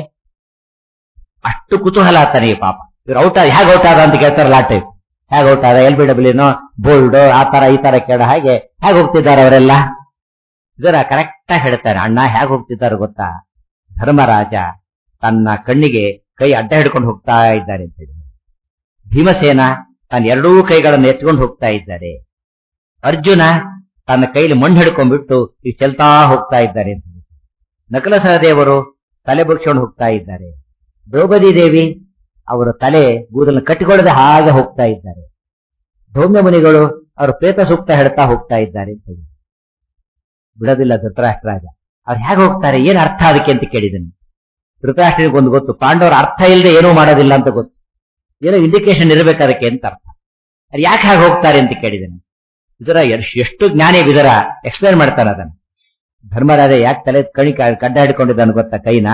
ಅಷ್ಟು ಕುತೂಹಲ ತನಗೆ ಪಾಪ ಇವ್ರು ಔಟ್ ಹೇಗೆ ಔಟ್ ಆದ ಅಂತ ಕೇಳ್ತಾರಲ್ಲ ಆ ಟೈಪ್ ಹೇಗೆ ಔಟ್ ಆದ ಎಲ್ ಬಿ ಡಬ್ಲ್ಯೂನೋ ಬೋಲ್ಡ್ ಆ ತರ ಈ ತರ ಕೇಳ ಹಾಗೆ ಹೇಗೆ ಹೋಗ್ತಿದ್ದಾರೆ ಅವರೆಲ್ಲ ಇದರ ಕರೆಕ್ಟ್ ಆಗಿ ಹೇಳ್ತಾರೆ ಅಣ್ಣ ಹೇಗೆ ಹೋಗ್ತಿದ್ದಾರೆ ಗೊತ್ತಾ ಧರ್ಮರಾಜ ತನ್ನ ಕಣ್ಣಿಗೆ ಕೈ ಅಡ್ಡ ಹಿಡ್ಕೊಂಡು ಹೋಗ್ತಾ ಇದ್ದಾರೆ ಅಂತ ಹೇಳಿ ಭೀಮಸೇನ ತನ್ನ ಎರಡೂ ಕೈಗಳನ್ನು ಎತ್ಕೊಂಡು ಹೋಗ್ತಾ ಇದ್ದಾರೆ ಅರ್ಜುನ ತನ್ನ ಕೈಲಿ ಮಣ್ಣು ಹಿಡ್ಕೊಂಡ್ಬಿಟ್ಟು ಈಗ ಚೆಲ್ತಾ ಹೋಗ್ತಾ ಇದ್ದಾರೆ ಅಂತ ಹೇಳಿ ನಕಲ ಸಹದೇವರು ತಲೆ ಬಗ್ಸ್ಕೊಂಡು ಹೋಗ್ತಾ ಇದ್ದಾರೆ ದ್ರೌಪದಿ ದೇವಿ ಅವರ ತಲೆ ಕೂದಲನ್ನು ಕಟ್ಟಿಕೊಳ್ಳದೆ ಹಾಗೆ ಹೋಗ್ತಾ ಇದ್ದಾರೆ ಧೌಮ್ಯ ಮುನಿಗಳು ಅವರು ಪ್ರೇತ ಸೂಕ್ತ ಹೇಳ್ತಾ ಹೋಗ್ತಾ ಇದ್ದಾರೆ ಅಂತ ಹೇಳಿ ಬಿಡೋದಿಲ್ಲ ಧೃತರಾಷ್ಟ್ರಾಜ ಅವ್ರು ಹೇಗೆ ಹೋಗ್ತಾರೆ ಏನ್ ಅರ್ಥ ಅದಕ್ಕೆ ಅಂತ ಕೇಳಿದನು ಧೃತರಾಷ್ಟ್ರನಿಗೆ ಒಂದು ಗೊತ್ತು ಪಾಂಡವರ ಅರ್ಥ ಇಲ್ಲದೆ ಏನೂ ಮಾಡೋದಿಲ್ಲ ಅಂತ ಗೊತ್ತು ಏನೋ ಇಂಡಿಕೇಶನ್ ಇರಬೇಕು ಅದಕ್ಕೆ ಅಂತ ಅರ್ಥ ಅದು ಯಾಕೆ ಹಾಗೆ ಹೋಗ್ತಾರೆ ಅಂತ ಕೇಳಿದನು ಇದರ ಎಷ್ಟು ಜ್ಞಾನಿ ಇದರ ಎಕ್ಸ್ಪ್ಲೇನ್ ಮಾಡ್ತಾನೆ ಅದನ್ನು ಧರ್ಮರಾಜ ಯಾಕೆ ತಲೆ ಕಣಿ ಕಡ್ಡ ಹಿಡ್ಕೊಂಡಿದ್ದಾನೆ ಗೊತ್ತಾ ಕೈನ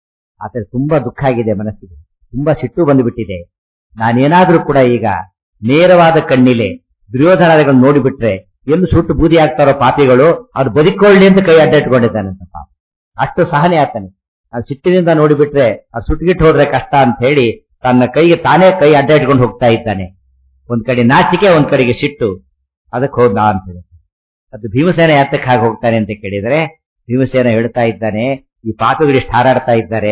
ಆತ ತುಂಬಾ ದುಃಖ ಆಗಿದೆ ಮನಸ್ಸಿಗೆ ತುಂಬಾ ಸಿಟ್ಟು ಬಂದುಬಿಟ್ಟಿದೆ ನಾನೇನಾದ್ರೂ ಕೂಡ ಈಗ ನೇರವಾದ ಕಣ್ಣಿಲೆ ದುರ್ಯೋಧನಾದಿಗಳನ್ನು ನೋಡಿಬಿಟ್ರೆ ಎಂದು ಸುಟ್ಟು ಬೂದಿ ಆಗ್ತಾರೋ ಪಾಪಿಗಳು ಅದು ಬದುಕೊಳ್ಳಿ ಅಂತ ಕೈ ಅಡ್ಡ ಇಟ್ಕೊಂಡಿದ್ದಾನಂತ ಪಾಪ ಅಷ್ಟು ಸಹನೆ ಆತನೆ ಅದು ಸಿಟ್ಟಿನಿಂದ ನೋಡಿಬಿಟ್ರೆ ಅದು ಸುಟ್ಟಗಿಟ್ಟು ಹೋದ್ರೆ ಕಷ್ಟ ಅಂತ ಹೇಳಿ ತನ್ನ ಕೈಗೆ ತಾನೇ ಕೈ ಅಡ್ಡ ಇಟ್ಕೊಂಡು ಹೋಗ್ತಾ ಇದ್ದಾನೆ ಒಂದ್ ಕಡೆ ನಾಚಿಕೆ ಒಂದ್ ಕಡೆಗೆ ಸಿಟ್ಟು ಅದಕ್ಕೆ ಹೋದ ಅಂತ ಹೇಳಿ ಅದು ಭೀಮಸೇನ ಯಾತಕ್ಕೆ ಹಾಗೆ ಹೋಗ್ತಾನೆ ಅಂತ ಕೇಳಿದ್ರೆ ಭೀಮಸೇನ ಹೇಳ್ತಾ ಇದ್ದಾನೆ ಈ ಪಾಪಿಗಳು ಎಷ್ಟು ಹಾರಾಡ್ತಾ ಇದ್ದಾರೆ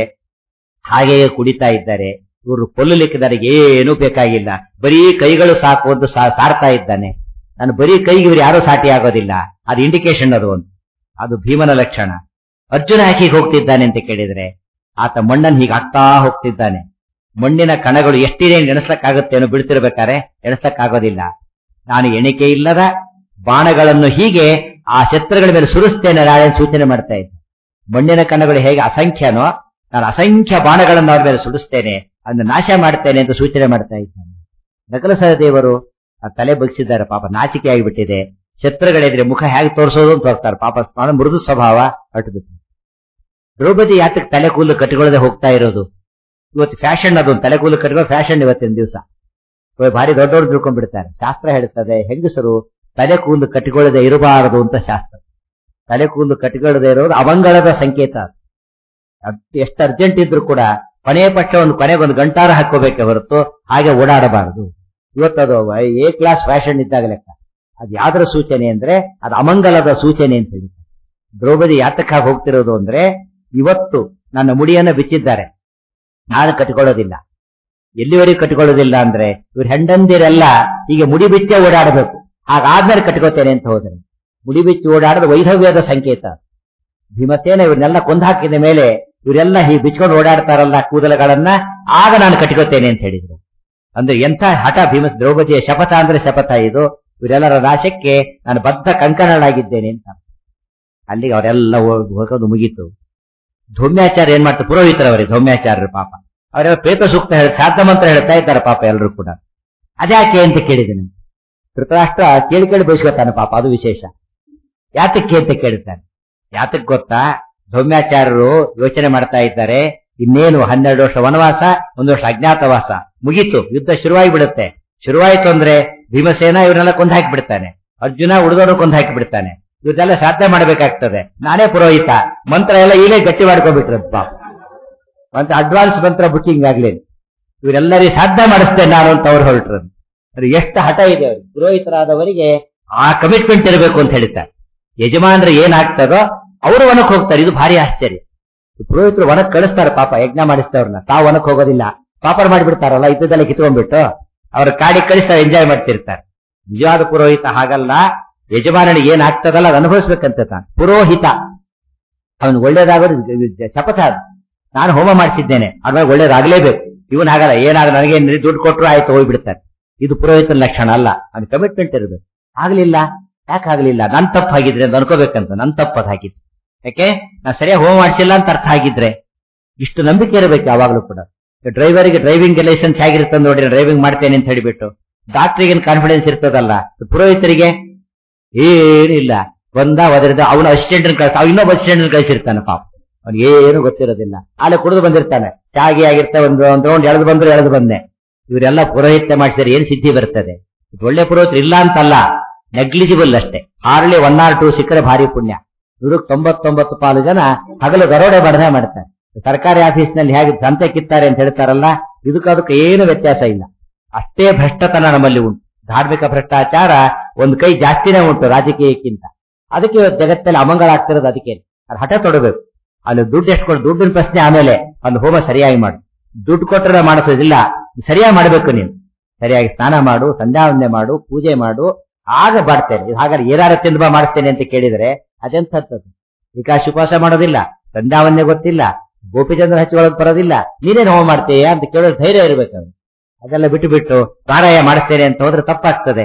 ಹಾಗೆಯೇ ಕುಡಿತಾ ಇದ್ದಾರೆ ಇವರು ಕೊಲ್ಲಲಿಕ್ಕೆ ಏನೂ ಬೇಕಾಗಿಲ್ಲ ಬರೀ ಕೈಗಳು ಸಾಕು ಅಂತ ಸಾರ್ತಾ ಇದ್ದಾನೆ ನಾನು ಬರೀ ಕೈಗೆ ಇವರು ಯಾರೂ ಸಾಟಿ ಆಗೋದಿಲ್ಲ ಅದು ಇಂಡಿಕೇಶನ್ ಅದು ಒಂದು ಅದು ಭೀಮನ ಲಕ್ಷಣ ಅರ್ಜುನ ಯಾಕೆ ಹೋಗ್ತಿದ್ದಾನೆ ಅಂತ ಕೇಳಿದ್ರೆ ಆತ ಮಣ್ಣನ್ನು ಹೀಗೆ ಹಾಕ್ತಾ ಹೋಗ್ತಿದ್ದಾನೆ ಮಣ್ಣಿನ ಕಣಗಳು ಎಷ್ಟಿದೆ ಎಣಿಸ್ಲಕ್ಕಾಗುತ್ತೇನೋ ಬಿಡ್ತಿರ್ಬೇಕಾರೆ ಎಣಿಸ್ಲಕ್ಕಾಗೋದಿಲ್ಲ ನಾನು ಎಣಿಕೆ ಇಲ್ಲದ ಬಾಣಗಳನ್ನು ಹೀಗೆ ಆ ಶತ್ರುಗಳ ಮೇಲೆ ಸುರಿಸ್ತೇನೆ ನಾಳೆ ಸೂಚನೆ ಮಾಡ್ತಾ ಇದ್ದೆ ಮಣ್ಣಿನ ಕಣಗಳು ಹೇಗೆ ಅಸಂಖ್ಯನೋ ನಾನು ಅಸಂಖ್ಯ ಬಾಣಗಳನ್ನು ಅವ್ರ ಮೇಲೆ ಸುಡಿಸ್ತೇನೆ ಅದನ್ನು ನಾಶ ಮಾಡ್ತೇನೆ ಅಂತ ಸೂಚನೆ ಮಾಡ್ತಾ ಇದ್ದಾನೆ ನಕಲ ಸಹದೇವರು ಆ ತಲೆ ಬಗ್ಸಿದ್ದಾರೆ ಪಾಪ ನಾಚಿಕೆ ಆಗಿಬಿಟ್ಟಿದೆ ಶತ್ರುಗಳಿದ್ರೆ ಮುಖ ಹೇಗೆ ತೋರಿಸೋದು ಅಂತ ಹೋಗ್ತಾರೆ ಪಾಪ ಬಹಳ ಮೃದು ಸ್ವಭಾವ ಅಟ್ಬಿಟ್ಟು ದ್ರೌಪದಿ ಯಾತಕ್ಕೆ ತಲೆ ಕೂದಲು ಕಟ್ಟಿಕೊಳ್ಳದೆ ಹೋಗ್ತಾ ಇರೋದು ಇವತ್ತು ಫ್ಯಾಷನ್ ಅದು ತಲೆ ಕೂದಲು ಕಟ್ಟಿಕೊಳ್ಳೋ ಫ್ಯಾಷನ್ ಇವತ್ತಿನ ದಿವಸ ಭಾರಿ ದೊಡ್ಡವರು ತಿಳ್ಕೊಂಡ್ಬಿಡ್ತಾರೆ ಶಾಸ್ತ್ರ ಹೇಳ್ತದೆ ಹೆಂಗಸರು ತಲೆ ಕೂದಲು ಕಟ್ಟಿಕೊಳ್ಳದೆ ಇರಬಾರದು ಅಂತ ಶಾಸ್ತ್ರ ತಲೆ ಕೂದಲು ಕಟ್ಟಿಕೊಳ್ಳದೆ ಇರೋದು ಅವಂಗಳದ ಸಂಕೇತ ಎಷ್ಟು ಅರ್ಜೆಂಟ್ ಇದ್ರು ಕೂಡ ಕೊನೆಯ ಪಕ್ಷ ಒಂದು ಕೊನೆಗೊಂದು ಗಂಟಾರ ಹಾಕೋಬೇಕೆ ಹೊರತು ಹಾಗೆ ಓಡಾಡಬಾರದು ಇವತ್ತದು ಎ ಕ್ಲಾಸ್ ಫ್ಯಾಷನ್ ಇದ್ದಾಗ ಲೆಕ್ಕ ಅದು ಯಾವ್ದರ ಸೂಚನೆ ಅಂದ್ರೆ ಅದು ಅಮಂಗಲದ ಸೂಚನೆ ಅಂತ ಹೇಳಿ ದ್ರೌಪದಿ ಯಾತಕ್ಕಾಗಿ ಹೋಗ್ತಿರೋದು ಅಂದ್ರೆ ಇವತ್ತು ನನ್ನ ಮುಡಿಯನ್ನ ಬಿಚ್ಚಿದ್ದಾರೆ ನಾನು ಕಟ್ಟಿಕೊಳ್ಳೋದಿಲ್ಲ ಎಲ್ಲಿವರೆಗೂ ಕಟ್ಟಿಕೊಳ್ಳೋದಿಲ್ಲ ಅಂದ್ರೆ ಇವ್ರ ಹೆಂಡಂದಿರೆಲ್ಲ ಹೀಗೆ ಮುಡಿ ಬಿಚ್ಚೆ ಓಡಾಡಬೇಕು ಹಾಗಾದ್ಮೇಲೆ ಕಟ್ಕೋತೇನೆ ಅಂತ ಹೋದ್ರೆ ಮುಡಿ ಬಿಚ್ಚಿ ಓಡಾಡೋದು ವೈಧವ್ಯದ ಸಂಕೇತ ಭೀಮಸೇನ ಇವ್ರನ್ನೆಲ್ಲ ಕೊಂದು ಹಾಕಿದ ಮೇಲೆ ಇವರೆಲ್ಲ ಹೀಗೆ ಬಿಚ್ಕೊಂಡು ಓಡಾಡ್ತಾರಲ್ಲ ಕೂದಲುಗಳನ್ನ ಆಗ ನಾನು ಕಟ್ಕೋತೇನೆ ಅಂತ ಹೇಳಿದ್ರು ಅಂದ್ರೆ ಎಂಥ ಹಠ ಭೀಮ ದ್ರೌಪದಿಯ ಶಪಥ ಅಂದ್ರೆ ಶಪಥ ಇದು ಇವರೆಲ್ಲರ ನಾಶಕ್ಕೆ ನಾನು ಬದ್ಧ ಕಂಕಣಳಾಗಿದ್ದೇನೆ ಅಂತ ಅಲ್ಲಿಗೆ ಅವರೆಲ್ಲ ಹೋಗೋದು ಮುಗೀತು ಧೌಮ್ಯಾಚಾರ್ಯ ಏನ್ ಮಾಡ್ತಾರೆ ಪುರೋಹಿತರವರೇ ಧೌಮ್ಯಾಚಾರ್ಯರು ಪಾಪ ಅವರೆಲ್ಲ ಪ್ರೇತ ಸೂಕ್ತ ಹೇಳಿ ಶಾಂತ ಮಂತ್ರ ಹೇಳ್ತಾ ಇದ್ದಾರೆ ಪಾಪ ಎಲ್ಲರೂ ಕೂಡ ಅದ್ಯಾಕೆ ಅಂತ ಕೇಳಿದ್ದೀನಿ ಧೃತರಾಷ್ಟ್ರ ಕೇಳಿ ಕೇಳಿ ಬಯಸ್ಕೊತಾನೆ ಪಾಪ ಅದು ವಿಶೇಷ ಯಾತಕ್ಕೆ ಅಂತ ಕೇಳ್ತಾನೆ ಯಾತಕ್ ಗೊತ್ತಾ ಸೌಮ್ಯಾಚಾರ್ಯರು ಯೋಚನೆ ಮಾಡ್ತಾ ಇದ್ದಾರೆ ಇನ್ನೇನು ಹನ್ನೆರಡು ವರ್ಷ ವನವಾಸ ಒಂದು ವರ್ಷ ಅಜ್ಞಾತವಾಸ ಮುಗೀತು ಯುದ್ಧ ಶುರುವಾಗಿ ಬಿಡುತ್ತೆ ಶುರುವಾಯಿತು ಅಂದ್ರೆ ಭೀಮಸೇನ ಇವರೆಲ್ಲ ಕೊಂದು ಹಾಕಿ ಬಿಡ್ತಾನೆ ಅರ್ಜುನ ಉಳಿದವರು ಕೊಂದು ಹಾಕಿ ಬಿಡ್ತಾನೆ ಇವತ್ತೆಲ್ಲ ಸಾಧನೆ ಮಾಡಬೇಕಾಗ್ತದೆ ನಾನೇ ಪುರೋಹಿತ ಮಂತ್ರ ಎಲ್ಲ ಈಗಲೇ ಗಟ್ಟಿ ಮಾಡ್ಕೊಂಡ್ಬಿಟ್ರೆ ಪಾಪ ಮಂತ್ರ ಅಡ್ವಾನ್ಸ್ ಮಂತ್ರ ಬುಕಿಂಗ್ ಆಗ್ಲೇನು ಇವರೆಲ್ಲರಿಗೆ ಸಾಧನೆ ಮಾಡಿಸ್ತೇನೆ ನಾನು ಅಂತ ಅವ್ರು ಹೊರಟ್ರು ಅದು ಎಷ್ಟು ಹಠ ಇದೆ ಅವ್ರಿಗೆ ಪುರೋಹಿತರಾದವರಿಗೆ ಆ ಕಮಿಟ್ಮೆಂಟ್ ಇರಬೇಕು ಅಂತ ಹೇಳ್ತಾರೆ ಯಜಮಾನ್ರು ಏನಾಗ್ತದೋ ಅವರು ವನಕ್ಕೆ ಹೋಗ್ತಾರೆ ಇದು ಭಾರಿ ಆಶ್ಚರ್ಯ ಪುರೋಹಿತರು ವನಕ್ಕೆ ಕಳಿಸ್ತಾರೆ ಪಾಪ ಯಜ್ಞ ಮಾಡಿಸ್ತವ್ರನ್ನ ತಾವು ವನಕ್ಕೆ ಹೋಗೋದಿಲ್ಲ ಪಾಪರ್ ಮಾಡಿಬಿಡ್ತಾರಲ್ಲ ಇದ್ದದೆಲ್ಲ ಕಿತ್ಕೊಂಡ್ಬಿಟ್ಟು ಅವ್ರ ಕಾಡಿಗೆ ಕಳಿಸ್ತಾರೆ ಎಂಜಾಯ್ ಮಾಡ್ತಿರ್ತಾರೆ ನಿಜವಾದ ಪುರೋಹಿತ ಹಾಗಲ್ಲ ಯಜಮಾನನಿಗೆ ಏನಾಗ್ತದಲ್ಲ ಅದು ಅನುಭವಿಸ್ಬೇಕಂತ ತಾನು ಪುರೋಹಿತ ಅವನು ಒಳ್ಳೇದಾಗೋದು ಶಪಥ ಅದು. ನಾನು ಹೋಮ ಮಾಡಿಸಿದ್ದೇನೆ ಅದ್ಮೇಲೆ ಒಳ್ಳೇದಾಗಲೇಬೇಕು ಇವನ್ ಹಾಗಲ್ಲ ಏನಾಗ ನನಗೆ ದುಡ್ಡು ಕೊಟ್ಟರು ಆಯ್ತು ಹೋಗ್ಬಿಡ್ತಾರೆ ಇದು ಪುರೋಹಿತನ ಲಕ್ಷಣ ಅಲ್ಲ ಅವ್ನ ಕಮಿಟ್ಮೆಂಟ್ ಇರಬೇಕು ಆಗ್ಲಿಲ್ಲ ಯಾಕೆ ಆಗ್ಲಿಲ್ಲ ನನ್ ತಪ್ಪು ಹಾಗಿದ್ರೆ ಅಂತ ಅನ್ಕೋಬೇಕಂತ ನನ್ ತಪ್ಪು ಅದು ಹಾಕಿದ್ದು ಯಾಕೆ ನಾ ಸರಿಯಾಗಿ ಹೋಮ ಮಾಡಿಸಿಲ್ಲ ಅಂತ ಅರ್ಥ ಆಗಿದ್ರೆ ಇಷ್ಟು ನಂಬಿಕೆ ಇರಬೇಕು ಯಾವಾಗಲೂ ಕೂಡ ಡ್ರೈವರ್ಗೆ ಡ್ರೈವಿಂಗ್ ಲೈಸೆನ್ಸ್ ಹೇಗಿರುತ್ತೆ ನೋಡಿ ಡ್ರೈವಿಂಗ್ ಮಾಡ್ತೇನೆ ಅಂತ ಹೇಳಿಬಿಟ್ಟು ಡಾಕ್ಟರ್ಗೆ ಕಾನ್ಫಿಡೆನ್ಸ್ ಇರ್ತದಲ್ಲ ಪುರೋಹಿತರಿಗೆ ಏನಿಲ್ಲ ಬಂದ ಒದರಿದ ಅವನ ಅಸಿಸ್ಟೆಂಟ್ ಕಳ್ಸ ಅವ್ ಇನ್ನೊಬ್ಬ ಅಸಿಸ್ಟೆಂಟ್ ಕಳಿಸಿರ್ತಾನೆ ಪಾಪ ಅವ್ನಿಗೆ ಏನು ಗೊತ್ತಿರೋದಿಲ್ಲ ಅಲ್ಲಿ ಕುಡಿದು ಬಂದಿರ್ತಾನೆ ಚಾಗಿ ಆಗಿರ್ತಾನೆ ಒಂದು ಒಂದು ರೌಂಡ್ ಎಳೆದು ಬಂದ್ರು ಎಳೆದು ಬಂದೆ ಇವರೆಲ್ಲ ಪುರೋಹಿತ್ಯ ಮಾಡಿಸಿದ್ರೆ ಏನ್ ಸಿದ್ಧಿ ಬರ್ತದೆ ಇದು ಒಳ್ಳೆ ಪುರೋಹಿತರು ಇಲ್ಲ ಅಂತಲ್ಲ ನೆಗ್ಲಿಜಿಬಲ್ ಅಷ್ಟೇ ಹಾರ್ಲಿ ಒನ್ ಆರ್ ಟೂ ಸಿಕ್ಕರೆ ಭಾರಿ ಪುಣ್ಯ ಇವ್ರಿಗೆ ತೊಂಬತ್ತೊಂಬತ್ತು ಪಾಲು ಜನ ಹಗಲು ದರೋಡೆ ಬಡದೆ ಮಾಡ್ತಾರೆ ಸರ್ಕಾರಿ ಆಫೀಸ್ನಲ್ಲಿ ಹೇಗೆ ಸಂತೆ ಕಿತ್ತಾರೆ ಅಂತ ಹೇಳ್ತಾರಲ್ಲ ಇದಕ್ಕೆ ಅದಕ್ಕೆ ಏನು ವ್ಯತ್ಯಾಸ ಇಲ್ಲ ಅಷ್ಟೇ ಭ್ರಷ್ಟತನ ನಮ್ಮಲ್ಲಿ ಉಂಟು ಧಾರ್ಮಿಕ ಭ್ರಷ್ಟಾಚಾರ ಒಂದು ಕೈ ಜಾಸ್ತಿನೇ ಉಂಟು ರಾಜಕೀಯಕ್ಕಿಂತ ಅದಕ್ಕೆ ಇವತ್ತು ಜಗತ್ತಲ್ಲಿ ಅಮಂಗಳ ಆಗ್ತಿರೋದು ಅದಕ್ಕೆ ಅದು ಹಠ ತೊಡಬೇಕು ಅಲ್ಲಿ ದುಡ್ಡು ಎಷ್ಟು ಕೊಡು ದುಡ್ಡಿನ ಪ್ರಶ್ನೆ ಆಮೇಲೆ ಅಲ್ಲಿ ಹೋಮ ಸರಿಯಾಗಿ ಮಾಡು ದುಡ್ಡು ಕೊಟ್ಟರೆ ಮಾಡಿಸೋದಿಲ್ಲ ಸರಿಯಾಗಿ ಮಾಡಬೇಕು ನೀನು ಸರಿಯಾಗಿ ಸ್ನಾನ ಮಾಡು ಸಂಧ್ಯಾವಂದನೆ ಮಾಡು ಪೂಜೆ ಮಾಡು ಆಗ ಬಾಡ್ತೇನೆ ಇದು ಹಾಗಾದ್ರೆ ಏನಾರು ತಿಂದು ಬಾ ಮಾಡಿಸ್ತೇನೆ ಅಂತ ಕೇಳಿದ್ರೆ ಅದೆಂಥದ್ದು ವಿಕಾಸ ಉಪವಾಸ ಮಾಡೋದಿಲ್ಲ ಸಂಧ್ಯಾವಂದನೆ ಗೊತ್ತಿಲ್ಲ ಗೋಪಿಚಂದ್ರ ಹಚ್ಕೊಳ್ಳೋದು ಬರೋದಿಲ್ಲ ನೀನೇನು ಹೋಮ ಮಾಡ್ತೀಯ ಅಂತ ಕೇಳೋ ಧೈರ್ಯ ಇರಬೇಕು ಅವ್ನು. ಅದೆಲ್ಲ ಬಿಟ್ಟು ಬಿಟ್ಟು ಪ್ರಾಣಾಯ ಮಾಡಿಸ್ತೇನೆ ಅಂತ ಹೋದ್ರೆ ತಪ್ಪಾಗ್ತದೆ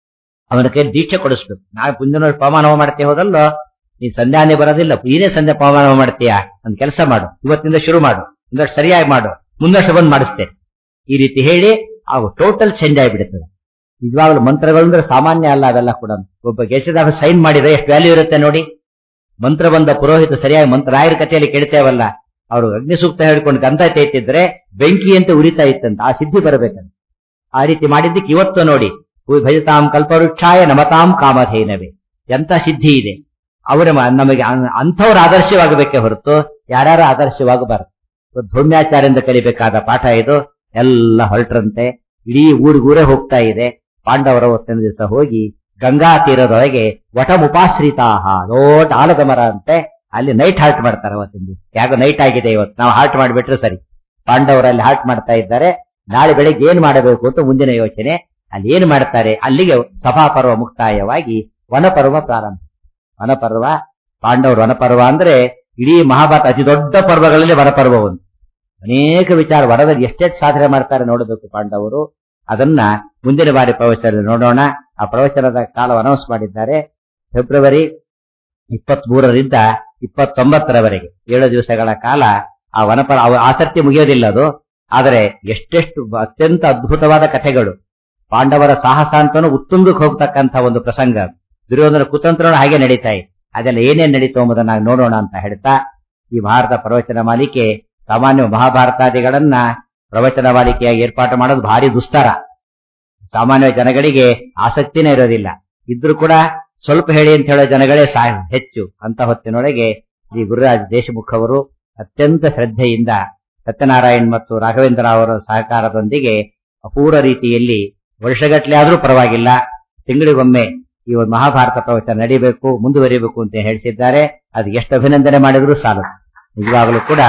ಅವನ ಕೈ ದೀಕ್ಷೆ ಕೊಡಿಸ್ಬೇಕು ನಾಳೆ ಮುಂದಿನ ಪವಮಾನ ಹೋಮ ಮಾಡ್ತೇ ಹೋದಲ್ಲೋ ನೀನ್ ಸಂಧ್ಯಾನೆ ಬರೋದಿಲ್ಲ ನೀನೇ ಸಂಧ್ಯಾ ಪವಮಾನ ಹೋಮ ಮಾಡ್ತೀಯಾ ಒಂದ್ ಕೆಲಸ ಮಾಡು ಇವತ್ತಿಂದ ಶುರು ಮಾಡು ಒಂದಷ್ಟು ಸರಿಯಾಗಿ ಮಾಡು ಮುಂದಷ್ಟು ಬಂದು ಮಾಡಿಸ್ತೇನೆ ಈ ರೀತಿ ಹೇಳಿ ಅವು ಟೋಟಲ್ ಚೇಂಜ್ ಆಗಿಬಿಡುತ್ತದೆ ನಿಜವಾಗ್ಲೂ ಮಂತ್ರಗಳು ಅಂದ್ರೆ ಸಾಮಾನ್ಯ ಅಲ್ಲ ಅವೆಲ್ಲ ಕೂಡ ಒಬ್ಬ ಗೆಸದಾಗ ಸೈನ್ ಮಾಡಿದ್ರೆ ಎಷ್ಟು ವ್ಯಾಲ್ಯೂ ಇರುತ್ತೆ ನೋಡಿ ಮಂತ್ರ ಬಂದ ಪುರೋಹಿತ ಸರಿಯಾಗಿ ಮಂತ್ರ ರಾಯರ ಕಥೆಯಲ್ಲಿ ಕೇಳ್ತೇವಲ್ಲ ಅವರು ಅಗ್ನಿ ಸೂಕ್ತ ಹೇಳ್ಕೊಂಡು ಗಂಧ ತೇತಿದ್ರೆ ಬೆಂಕಿ ಅಂತ ಉರಿತಾ ಇತ್ತಂತ ಆ ಸಿದ್ಧಿ ಬರಬೇಕಂತ ಆ ರೀತಿ ಮಾಡಿದ್ದಕ್ಕೆ ಇವತ್ತು ನೋಡಿ ಹೂ ಭಜತಾಂ ಕಲ್ಪವೃಕ್ಷಾಯ ನಮತಾಂ ಕಾಮಧೇನವೇ ಎಂತ ಸಿದ್ಧಿ ಇದೆ ಅವರ ಮ- ನಮಗೆ ಅನ್- ಅಂಥವ್ರ ಆದರ್ಶವಾಗಬೇಕೇ ಹೊರತು ಯಾರ್ಯಾರ ಆದರ್ಶವಾಗಬಾರದು ಇವತ್ತು ಧೌಮ್ಯಾಚಾರ್ಯದಿಂದ ಕಲಿಬೇಕಾದ ಪಾಠ ಇದು ಎಲ್ಲ ಹೊರಟ್ರಂತೆ ಇಡೀ ಊರಿಗೂರೇ ಹೋಗ್ತಾ ಇದೆ ಪಾಂಡವರ ಹೊತ್ತಿನ ದಿವಸ ಹೋಗಿ ಗಂಗಾ ತೀರದೊಳಗೆ ವಟಮುಪಾಶ್ರಿತಾಹ ದೊಡ್ಡ ಆಲದ ಮರ ಅಂತೆ ಅಲ್ಲಿ ನೈಟ್ ಹಾಲ್ಟ್ ಮಾಡ್ತಾರೆ ಅವತ್ತಿನ ದಿವಸ ಯಾಕೋ ನೈಟ್ ಆಗಿದೆ ಇವತ್ತು ನಾವು ಹಾಲ್ಟ್ ಮಾಡಿಬಿಟ್ರೆ ಸರಿ ಪಾಂಡವರಲ್ಲಿ ಹಾಲ್ಟ್ ಮಾಡ್ತಾ ಇದ್ದಾರೆ ನಾಳೆ ಬೆಳಿಗ್ಗೆ ಏನ್ ಮಾಡಬೇಕು ಅಂತ ಮುಂದಿನ ಯೋಚನೆ ಅಲ್ಲಿ ಏನ್ ಮಾಡ್ತಾರೆ ಅಲ್ಲಿಗೆ ಸಭಾಪರ್ವ ಮುಕ್ತಾಯವಾಗಿ ವನಪರ್ವ ಪ್ರಾರಂಭ ವನಪರ್ವ ಪಾಂಡವರು ವನಪರ್ವ ಅಂದ್ರೆ ಇಡೀ ಮಹಾಭಾರತ ಅತಿ ದೊಡ್ಡ ಪರ್ವಗಳಲ್ಲಿ ವನಪರ್ವ ಒಂದು ಅನೇಕ ವಿಚಾರ ವನದಲ್ಲಿ ಎಷ್ಟೆಷ್ಟು ಸಾಧನೆ ಮಾಡ್ತಾರೆ ನೋಡಬೇಕು ಪಾಂಡವರು ಅದನ್ನ ಮುಂದಿನ ಬಾರಿ ಪ್ರವಚನದಲ್ಲಿ ನೋಡೋಣ ಆ ಪ್ರವಚನದ ಕಾಲ ಅನೌನ್ಸ್ ಮಾಡಿದ್ದಾರೆ ಫೆಬ್ರವರಿ ಇಪ್ಪತ್ತ್ ಮೂರರಿಂದ ಇಪ್ಪತ್ತೊಂಬತ್ತರವರೆಗೆ ಏಳು ದಿವಸಗಳ ಕಾಲ ಆ ವನಪರ ಅವ- ಆಸಕ್ತಿ ಮುಗಿಯೋದಿಲ್ಲ ಅದು ಆದರೆ ಎಷ್ಟೆಷ್ಟು ಅತ್ಯಂತ ಅದ್ಭುತವಾದ ಕಥೆಗಳು ಪಾಂಡವರ ಸಾಹಸ ಅಂತಾನು ಉತ್ತುಂಗಕ್ಕೆ ಹೋಗ್ತಕ್ಕಂಥ ಒಂದು ಪ್ರಸಂಗ ದುರ್ಯೋಧನ ಕುತಂತ್ರನು ಹಾಗೆ ನಡೀತಾ ಇದೆ ಅದೆಲ್ಲ ಏನೇನ್ ನಡೀತು ಎಂಬುದನ್ನ ನಾವು ನೋಡೋಣ ಅಂತ ಹೇಳ್ತಾ ಈ ಭಾರತ ಪ್ರವಚನ ಮಾಲಿಕೆ ಸಾಮಾನ್ಯ ಮಹಾಭಾರತಾದಿಗಳನ್ನ ಪ್ರವಚನ ಮಾಲಿಕೆಯಾಗಿ ಏರ್ಪಾಟು ಮಾಡೋದು ಭಾರಿ ದುಸ್ತರ ಸಾಮಾನ್ಯ ಜನಗಳಿಗೆ ಆಸಕ್ತಿನೇ ಇರೋದಿಲ್ಲ ಇದ್ರೂ ಕೂಡ ಸ್ವಲ್ಪ ಹೇಳಿ ಅಂತ ಹೇಳೋ ಜನಗಳೇ ಸಾ ಹೆಚ್ಚು ಅಂತ ಹೊತ್ತಿನೊಳಗೆ ಶ್ರೀ ಗುರುರಾಜ್ ದೇಶಮುಖ್ ಅವರು ಅತ್ಯಂತ ಶ್ರದ್ಧೆಯಿಂದ ಸತ್ಯನಾರಾಯಣ್ ಮತ್ತು ರಾಘವೇಂದ್ರ ಅವರ ಸಹಕಾರದೊಂದಿಗೆ ಅಪೂರ್ವ ರೀತಿಯಲ್ಲಿ ವರ್ಷಗಟ್ಟಲೆ ಆದ್ರೂ ಪರವಾಗಿಲ್ಲ ತಿಂಗಳಿಗೊಮ್ಮೆ ಈ ಒಂದು ಮಹಾಭಾರತ ಪ್ರವಚನ ನಡೀಬೇಕು ಮುಂದುವರಿಬೇಕು ಅಂತ ಹೇಳಿಸಿದ್ದಾರೆ ಅದು ಎಷ್ಟು ಅಭಿನಂದನೆ ಮಾಡಿದ್ರು ಸಾಲದು ನಿಜವಾಗಲೂ ಕೂಡ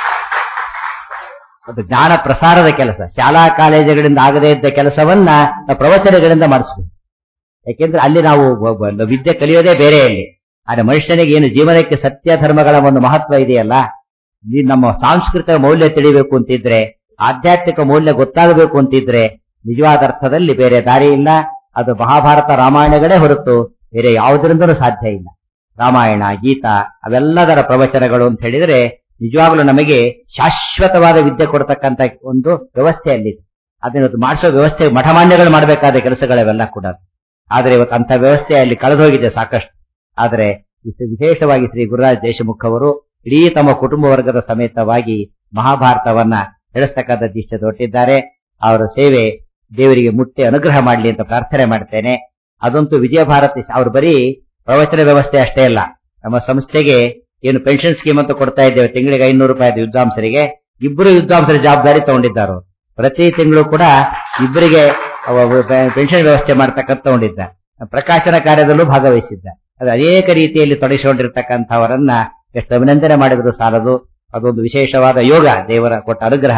ಅದು ಜ್ಞಾನ ಪ್ರಸಾರದ ಕೆಲಸ ಶಾಲಾ ಕಾಲೇಜುಗಳಿಂದ ಆಗದೇ ಇದ್ದ ಕೆಲಸವನ್ನ ನಾವು ಪ್ರವಚನಗಳಿಂದ ಮಾಡಿಸ್ಬೇಕು ಯಾಕೆಂದ್ರೆ ಅಲ್ಲಿ ನಾವು ಒಬ್ಬ- ಒಬ್ಬ ವಿದ್ಯೆ ಕಲಿಯೋದೇ ಬೇರೆಯಲ್ಲಿ ಆದ್ರೆ ಮನುಷ್ಯನಿಗೆ ಏನು ಜೀವನಕ್ಕೆ ಸತ್ಯ ಧರ್ಮಗಳ ಒಂದು ಮಹತ್ವ ಇದೆಯಲ್ಲ ಈ ನಮ್ಮ ಸಾಂಸ್ಕೃತಿಕ ಮೌಲ್ಯ ತಿಳಿಬೇಕು ಅಂತಿದ್ರೆ ಆಧ್ಯಾತ್ಮಿಕ ಮೌಲ್ಯ ಗೊತ್ತಾಗಬೇಕು ಅಂತಿದ್ರೆ ನಿಜವಾದ ಅರ್ಥದಲ್ಲಿ ಬೇರೆ ದಾರಿ ಇಲ್ಲ ಅದು ಮಹಾಭಾರತ ರಾಮಾಯಣಗಳೇ ಹೊರತು ಬೇರೆ ಯಾವುದರಿಂದಲೂ ಸಾಧ್ಯ ಇಲ್ಲ ರಾಮಾಯಣ ಗೀತಾ ಅವೆಲ್ಲದರ ಪ್ರವಚನಗಳು ಅಂತ ಹೇಳಿದ್ರೆ ನಿಜವಾಗ್ಲೂ ನಮಗೆ ಶಾಶ್ವತವಾದ ವಿದ್ಯೆ ಕೊಡ್ತಕ್ಕಂತ ಒಂದು ವ್ಯವಸ್ಥೆ ಅಲ್ಲಿದೆ ಅದನ್ನ ಇವತ್ತು ಮಾಡಿಸೋ ವ್ಯವಸ್ಥೆ ಮಠಮಾನ್ಯಗಳು ಮಾಡಬೇಕಾದ ಕೆಲಸಗಳವೆಲ್ಲ ಕೂಡ ಆದ್ರೆ ಇವತ್ತು ಅಂತ ವ್ಯವಸ್ಥೆ ಅಲ್ಲಿ ಕಳೆದೋಗಿದೆ ಸಾಕಷ್ಟು ಆದ್ರೆ ವಿಶೇ- ವಿಶೇಷವಾಗಿ ಶ್ರೀ ಗುರುರಾಜ್ ದೇಶಮುಖ್ ಅವರು ಇಡೀ ತಮ್ಮ ಕುಟುಂಬ ವರ್ಗದ ಸಮೇತವಾಗಿ ಮಹಾಭಾರತವನ್ನ ನಡೆಸ್ತಕ್ಕಂಥ ದೀಕ್ಷೆ ತೊಟ್ಟಿದ್ದಾರೆ ಅವರ ಸೇವೆ ದೇವರಿಗೆ ಮುಟ್ಟಿ ಅನುಗ್ರಹ ಮಾಡಲಿ ಅಂತ ಪ್ರಾರ್ಥನೆ ಮಾಡ್ತೇನೆ ಅದಂತೂ ವಿಜಯ ಭಾರತಿ ಅವ್ರು ಬರೀ ಪ್ರವಚನ ವ್ಯವಸ್ಥೆ ಅಷ್ಟೇ ಅಲ್ಲ ನಮ್ಮ ಸಂಸ್ಥೆಗೆ ಏನು ಪೆನ್ಷನ್ ಸ್ಕೀಮ್ ಅಂತ ಕೊಡ್ತಾ ಇದ್ದೇವೆ ತಿಂಗಳಿಗೆ ಐನೂರು ರೂಪಾಯಿ ವಿದ್ವಾಂಸರಿಗೆ ಇಬ್ಬರು ವಿದ್ವಾಂಸರ ಜವಾಬ್ದಾರಿ ತಗೊಂಡಿದ್ದಾರೆ ಅವ್ರು. ಪ್ರತಿ ತಿಂಗಳು ಕೂಡ ಇಬ್ಬರಿಗೆ ಪೆನ್ಷನ್ ವ್ಯವಸ್ಥೆ ಮಾಡ್ತಕ್ಕಂಥ ತಗೊಂಡಿದ್ದ ಪ್ರಕಾಶನ ಕಾರ್ಯದಲ್ಲೂ ಭಾಗವಹಿಸಿದ್ದ ಅದು ಅನೇಕ ರೀತಿಯಲ್ಲಿ ತೊಡಗಿಸಿಕೊಂಡಿರ್ತಕ್ಕಂಥವರನ್ನ ಎಷ್ಟು ಅಭಿನಂದನೆ ಮಾಡಿದ್ರು ಸಾಲದು ಅದೊಂದು ವಿಶೇಷವಾದ ಯೋಗ ದೇವರ ಕೊಟ್ಟ ಅನುಗ್ರಹ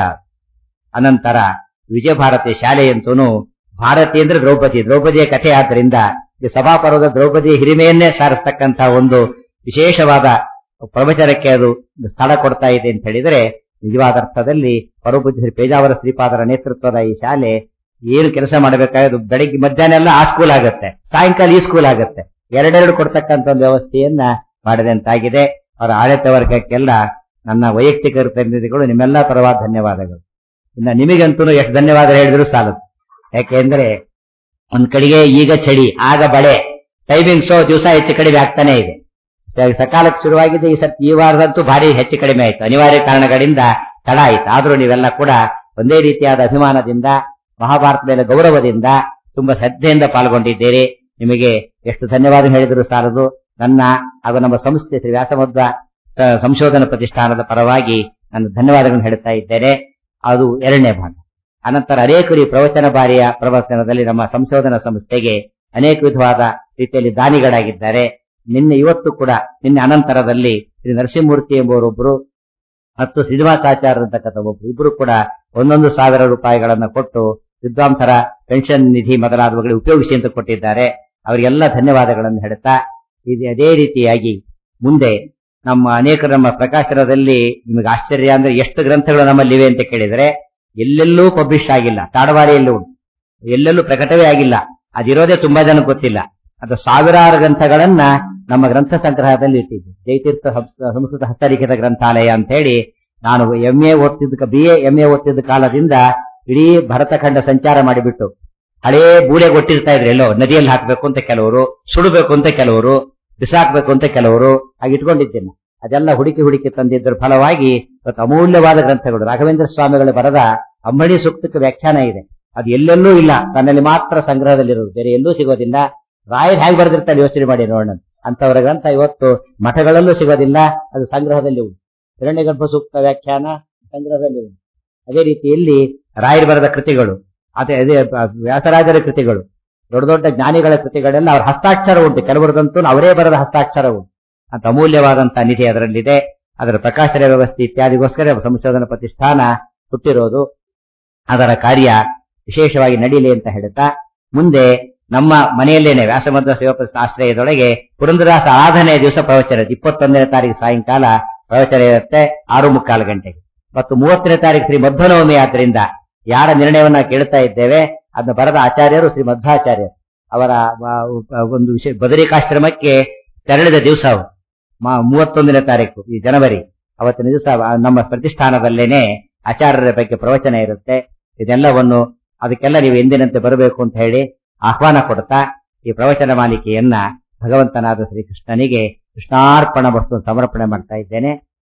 ಅನಂತರ ವಿಜಯ ಭಾರತಿ ಶಾಲೆಯಂತೂ ಭಾರತಿ ಅಂದ್ರೆ ದ್ರೌಪದಿ ದ್ರೌಪದಿಯ ಕಥೆ ಆದ್ದರಿಂದ ಈ ಸಭಾಪರ್ವದ ದ್ರೌಪದಿಯ ಹಿರಿಮೆಯನ್ನೇ ಸಾರಿಸ್ತಕ್ಕಂಥ ಒಂದು ವಿಶೇಷವಾದ ಪ್ರವಚನಕ್ಕೆ ಅದು ಸ್ಥಳ ಕೊಡ್ತಾ ಇದೆ ಅಂತ ಹೇಳಿದ್ರೆ ನಿಜವಾದ ಅರ್ಥದಲ್ಲಿ ಪರಮಪೂಜ್ಯ ಶ್ರೀ ಪೇಜಾವರ ಶ್ರೀಪಾದರ ನೇತೃತ್ವದ ಈ ಶಾಲೆ ಏನು ಕೆಲಸ ಮಾಡಬೇಕಾಗೋದು ಬೆಳಿಗ್ಗೆ ಮಧ್ಯಾಹ್ನ ಎಲ್ಲ ಆ ಸ್ಕೂಲ್ ಆಗುತ್ತೆ ಸಾಯಂಕಾಲ ಈ ಸ್ಕೂಲ್ ಆಗುತ್ತೆ ಎರಡೆರಡು ಕೊಡ್ತಕ್ಕಂಥ ಒಂದು ವ್ಯವಸ್ಥೆಯನ್ನ ಮಾಡಿದಂತಾಗಿದೆ ಅವರ ಆಡಳಿತ ವರ್ಗಕ್ಕೆಲ್ಲ ನನ್ನ ವೈಯಕ್ತಿಕ ಪ್ರತಿನಿಧಿಗಳು ನಿಮ್ಮೆಲ್ಲ ಪರವಾದ ಧನ್ಯವಾದಗಳು ಇನ್ನ ನಿಮಗಂತೂ ಎಷ್ಟು ಧನ್ಯವಾದ ಹೇಳಿದ್ರು ಸಾಲದು ಯಾಕೆಂದ್ರೆ ಒಂದ್ ಕಡೆಗೆ ಈಗ ಚಳಿ ಆಗ ಬಳೆ ಟೈಮಿಂಗ್ಸು ದಿವಸ ಹೆಚ್ಚು ಕಡಿಮೆ ಆಗ್ತಾನೆ ಇದೆ ಸ- ಸಕಾಲಕ್ಕೆ ಶುರುವಾಗಿದೆ ಈ ಸತ್ ಈ ವಾರದಂತೂ ಭಾರಿ ಹೆಚ್ಚು ಕಡಿಮೆ ಆಯ್ತು ಅನಿವಾರ್ಯ ಕಾರಣಗಳಿಂದ ತಡ ಆಯ್ತು ಆದ್ರೂ ನೀವೆಲ್ಲ ಕೂಡ ಒಂದೇ ರೀತಿಯಾದ ಅಭಿಮಾನದಿಂದ ಮಹಾಭಾರತ ಮೇಲೆ ಗೌರವದಿಂದ ತುಂಬಾ ಶ್ರದ್ಧೆಯಿಂದ ಪಾಲ್ಗೊಂಡಿದ್ದೀರಿ ನಿಮಗೆ ಎಷ್ಟು ಧನ್ಯವಾದ ಹೇಳಿದ್ರು ಸಾಲದು ನನ್ನ ಹಾಗೂ ನಮ್ಮ ಸಂಸ್ಥೆ ಶ್ರೀ ವ್ಯಾಸಮಧ್ವ ಸ- ಸಂಶೋಧನಾ ಪ್ರತಿಷ್ಠಾನದ ಪರವಾಗಿ ನಾನು ಧನ್ಯವಾದಗಳನ್ನು ಹೇಳ್ತಾ ಇದ್ದೇನೆ ಅದು ಎರಡನೇ ಭಾಗ ಅನಂತರ ಅನೇಕರು ಈ ಪ್ರವಚನ ಬಾರಿಯ ಪ್ರವಚನದಲ್ಲಿ ನಮ್ಮ ಸಂಶೋಧನಾ ಸಂಸ್ಥೆಗೆ ಅನೇಕ ವಿಧವಾದ ರೀತಿಯಲ್ಲಿ ದಾನಿಗಳಾಗಿದ್ದಾರೆ ನಿನ್ನೆ ಇವತ್ತು ಕೂಡ ನಿನ್ನೆ ಅನಂತರದಲ್ಲಿ ಶ್ರೀ ನರಸಿಂಹಮೂರ್ತಿ ಎಂಬುವರೊಬ್ಬರು ಮತ್ತು ಶ್ರೀನಿವಾಸಾಚಾರ್ಯ ಅಂತಕ್ಕಂಥ ಒಬ್ಬರು ಇಬ್ಬರು ಕೂಡ ಒಂದೊಂದು ಸಾವಿರ ರೂಪಾಯಿಗಳನ್ನ ಕೊಟ್ಟು ವಿದ್ವಾಂಸರ ಪೆನ್ಷನ್ ನಿಧಿ ಮೊದಲಾದವುಗಳಿಗೆ ಉಪಯೋಗಿಸಿ ಅಂತ ಕೊಟ್ಟಿದ್ದಾರೆ ಅವರಿಗೆಲ್ಲ ಧನ್ಯವಾದಗಳನ್ನು ಹೇಳ್ತಾ ಇದು ಅದೇ ರೀತಿಯಾಗಿ ಮುಂದೆ ನಮ್ಮ ಅನೇಕ ನಮ್ಮ ಪ್ರಕಾಶನದಲ್ಲಿ ನಿಮಗೆ ಆಶ್ಚರ್ಯ ಅಂದ್ರೆ ಎಷ್ಟು ಗ್ರಂಥಗಳು ನಮ್ಮಲ್ಲಿವೆ ಅಂತ ಕೇಳಿದ್ರೆ ಎಲ್ಲೆಲ್ಲೂ ಪಬ್ಲಿಷ್ ಆಗಿಲ್ಲ ತಾಡವಾರಿಯಲ್ಲೂ ಉಂಟು ಎಲ್ಲೆಲ್ಲೂ ಪ್ರಕಟವೇ ಆಗಿಲ್ಲ ಅದಿರೋದೇ ತುಂಬಾ ಜನ ಗೊತ್ತಿಲ್ಲ ಅದು ಸಾವಿರಾರು ಗ್ರಂಥಗಳನ್ನ ನಮ್ಮ ಗ್ರಂಥ ಸಂಗ್ರಹದಲ್ಲಿ ಇಟ್ಟಿದ್ದು ಜಯತೀರ್ಥ ಹಂಸ- ಸಂಸ್ಕೃತ ಹಸ್ತಲಿಖಿತ ಗ್ರಂಥಾಲಯ ಅಂತ ಹೇಳಿ ನಾನು ಎಂ ಎ ಓದ್ತಿದ್ದ ಬಿ ಎ ಎಂ ಎ ಓದ್ತಿದ್ದ ಕಾಲದಿಂದ ಇಡೀ ಭರತಖಂಡ ಸಂಚಾರ ಮಾಡಿಬಿಟ್ಟು ಹಳೇ ಬೂಳೆ ಕೊಟ್ಟಿರ್ತಾ ಇದ್ರು ಎಲ್ಲೋ ನದಿಯಲ್ಲಿ ಹಾಕ್ಬೇಕು ಅಂತ ಕೆಲವರು ಸುಡಬೇಕು ಅಂತ ಕೆಲವರು ಬಿಸಾಕ್ಬೇಕು ಅಂತ ಕೆಲವರು ಹಾಗೆ ಇಟ್ಕೊಂಡಿದ್ದೇನೆ ಅದೆಲ್ಲ ಹುಡುಕಿ ಹುಡುಕಿ ತಂದಿದ್ದರ ಫಲವಾಗಿ ಇವತ್ತು ಅಮೂಲ್ಯವಾದ ಗ್ರಂಥಗಳು ರಾಘವೇಂದ್ರ ಸ್ವಾಮಿಗಳು ಬರೆದ ಅಂಬಣಿ ಸೂಕ್ತಕ್ಕೆ ವ್ಯಾಖ್ಯಾನ ಇದೆ ಅದು ಎಲ್ಲೆಲ್ಲೂ ಇಲ್ಲ ತನ್ನಲ್ಲಿ ಮಾತ್ರ ಸಂಗ್ರಹದಲ್ಲಿರೋದು ಬೇರೆ ಎಲ್ಲೂ ಸಿಗೋದಿಲ್ಲ ರಾಯರ್ ಹೇಗೆ ಬರೆದಿರ್ತಾರೆ ಯೋಚನೆ ಮಾಡಿ ನೋಡೋಣ ಅಂತವರ ಗ್ರಂಥ ಇವತ್ತು ಮಠಗಳಲ್ಲೂ ಸಿಗೋದಿಲ್ಲ ಅದು ಸಂಗ್ರಹದಲ್ಲಿ ಉಂಟು ಹಿರಣ್ಯಗರ್ಭ ಸೂಕ್ತ ವ್ಯಾಖ್ಯಾನ ಸಂಗ್ರಹದಲ್ಲಿ ಉಂಟು ಅದೇ ರೀತಿಯಲ್ಲಿ ರಾಯರು ಬರೆದ ಕೃತಿಗಳು ಅದೇ ಅದೇ ವ್ಯಾಸರಾಜರ ಕೃತಿಗಳು ದೊಡ್ಡ ದೊಡ್ಡ ಜ್ಞಾನಿಗಳ ಕೃತಿಗಳೆಲ್ಲ ಅವರ ಹಸ್ತಾಕ್ಷರ ಉಂಟು ಕೆಲವರದಂತೂ ಅವರೇ ಬರೆದ ಹಸ್ತಾಕ್ಷರ ಉಂಟು ಅಂತ ಅಮೂಲ್ಯವಾದಂತಹ ನಿಧಿ ಅದರಲ್ಲಿದೆ ಅದರ ಪ್ರಕಾಶನ ವ್ಯವಸ್ಥೆ ಇತ್ಯಾದಿಗೋಸ್ಕರ ಸಂಶೋಧನಾ ಪ್ರತಿಷ್ಠಾನ ಹುಟ್ಟಿರೋದು ಅದರ ಕಾರ್ಯ ವಿಶೇಷವಾಗಿ ನಡೀಲಿ ಅಂತ ಹೇಳ್ತಾ ಮುಂದೆ ನಮ್ಮ ಮನೆಯಲ್ಲೇನೆ ವ್ಯಾಸಮಧ್ವ ಶಿವಪ್ರಶ್ನ ಆಶ್ರಯದೊಳಗೆ ಪುರಂದರಾಸ ಆರಾಧನೆಯ ದಿವಸ ಪ್ರವಚನ ಇರುತ್ತೆ. ಇಪ್ಪತ್ತೊಂದನೇ ತಾರೀಕು ಸಾಯಂಕಾಲ ಪ್ರವಚನ ಇರುತ್ತೆ ಆರು ಮುಕ್ಕಾಲು ಗಂಟೆಗೆ ಮತ್ತು ಮೂವತ್ತನೇ ತಾರೀಕು ಶ್ರೀ ಮಧ್ವನವಮಿ ಆದ್ರಿಂದ ಯಾರ ನಿರ್ಣಯವನ್ನ ಕೇಳ್ತಾ ಇದ್ದೇವೆ ಅದನ್ನ ಬರೆದ ಆಚಾರ್ಯರು ಶ್ರೀ ಮಧ್ವಾಚಾರ್ಯರು ಅವರ ಆ, ಒಂದು ವಿಷಯ ಬದರಿಕಾಶ್ರಮಕ್ಕೆ ತೆರಳಿದ ದಿವಸ ಅವು. ಮಾ- ಮೂವತ್ತೊಂದನೇ ತಾರೀಕು ಈ ಜನವರಿ ಅವತ್ತಿನ ದಿವಸ ನಮ್ಮ ಪ್ರತಿಷ್ಠಾನದಲ್ಲೇನೆ ಆಚಾರ್ಯರ ಬಗ್ಗೆ ಪ್ರವಚನ ಇರುತ್ತೆ ಇದೆಲ್ಲವನ್ನು ಅದಕ್ಕೆಲ್ಲ ನೀವು ಎಂದಿನಂತೆ ಬರಬೇಕು ಅಂತ ಹೇಳಿ ಆಹ್ವಾನ ಕೊಡ್ತಾ ಈ ಪ್ರವಚನ ಮಾಲಿಕೆಯನ್ನ ಭಗವಂತನಾದ ಶ್ರೀಕೃಷ್ಣನಿಗೆ ಕೃಷ್ಣಾರ್ಪಣ ವಸ್ತು ಸಮರ್ಪಣೆ ಮಾಡ್ತಾ ಇದ್ದೇನೆ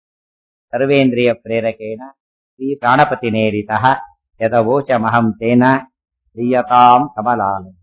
ಸರ್ವೇಂದ್ರಿಯ ಪ್ರೇರಕೇಣ ಶ್ರೀ ಪ್ರಾಣಪತಿ ನೇರಿತ ಯದವೋಚ ಮಹಂ ತೇನ ಪ್ರಿಯತಾಂ ಕಮಲಾಲಯ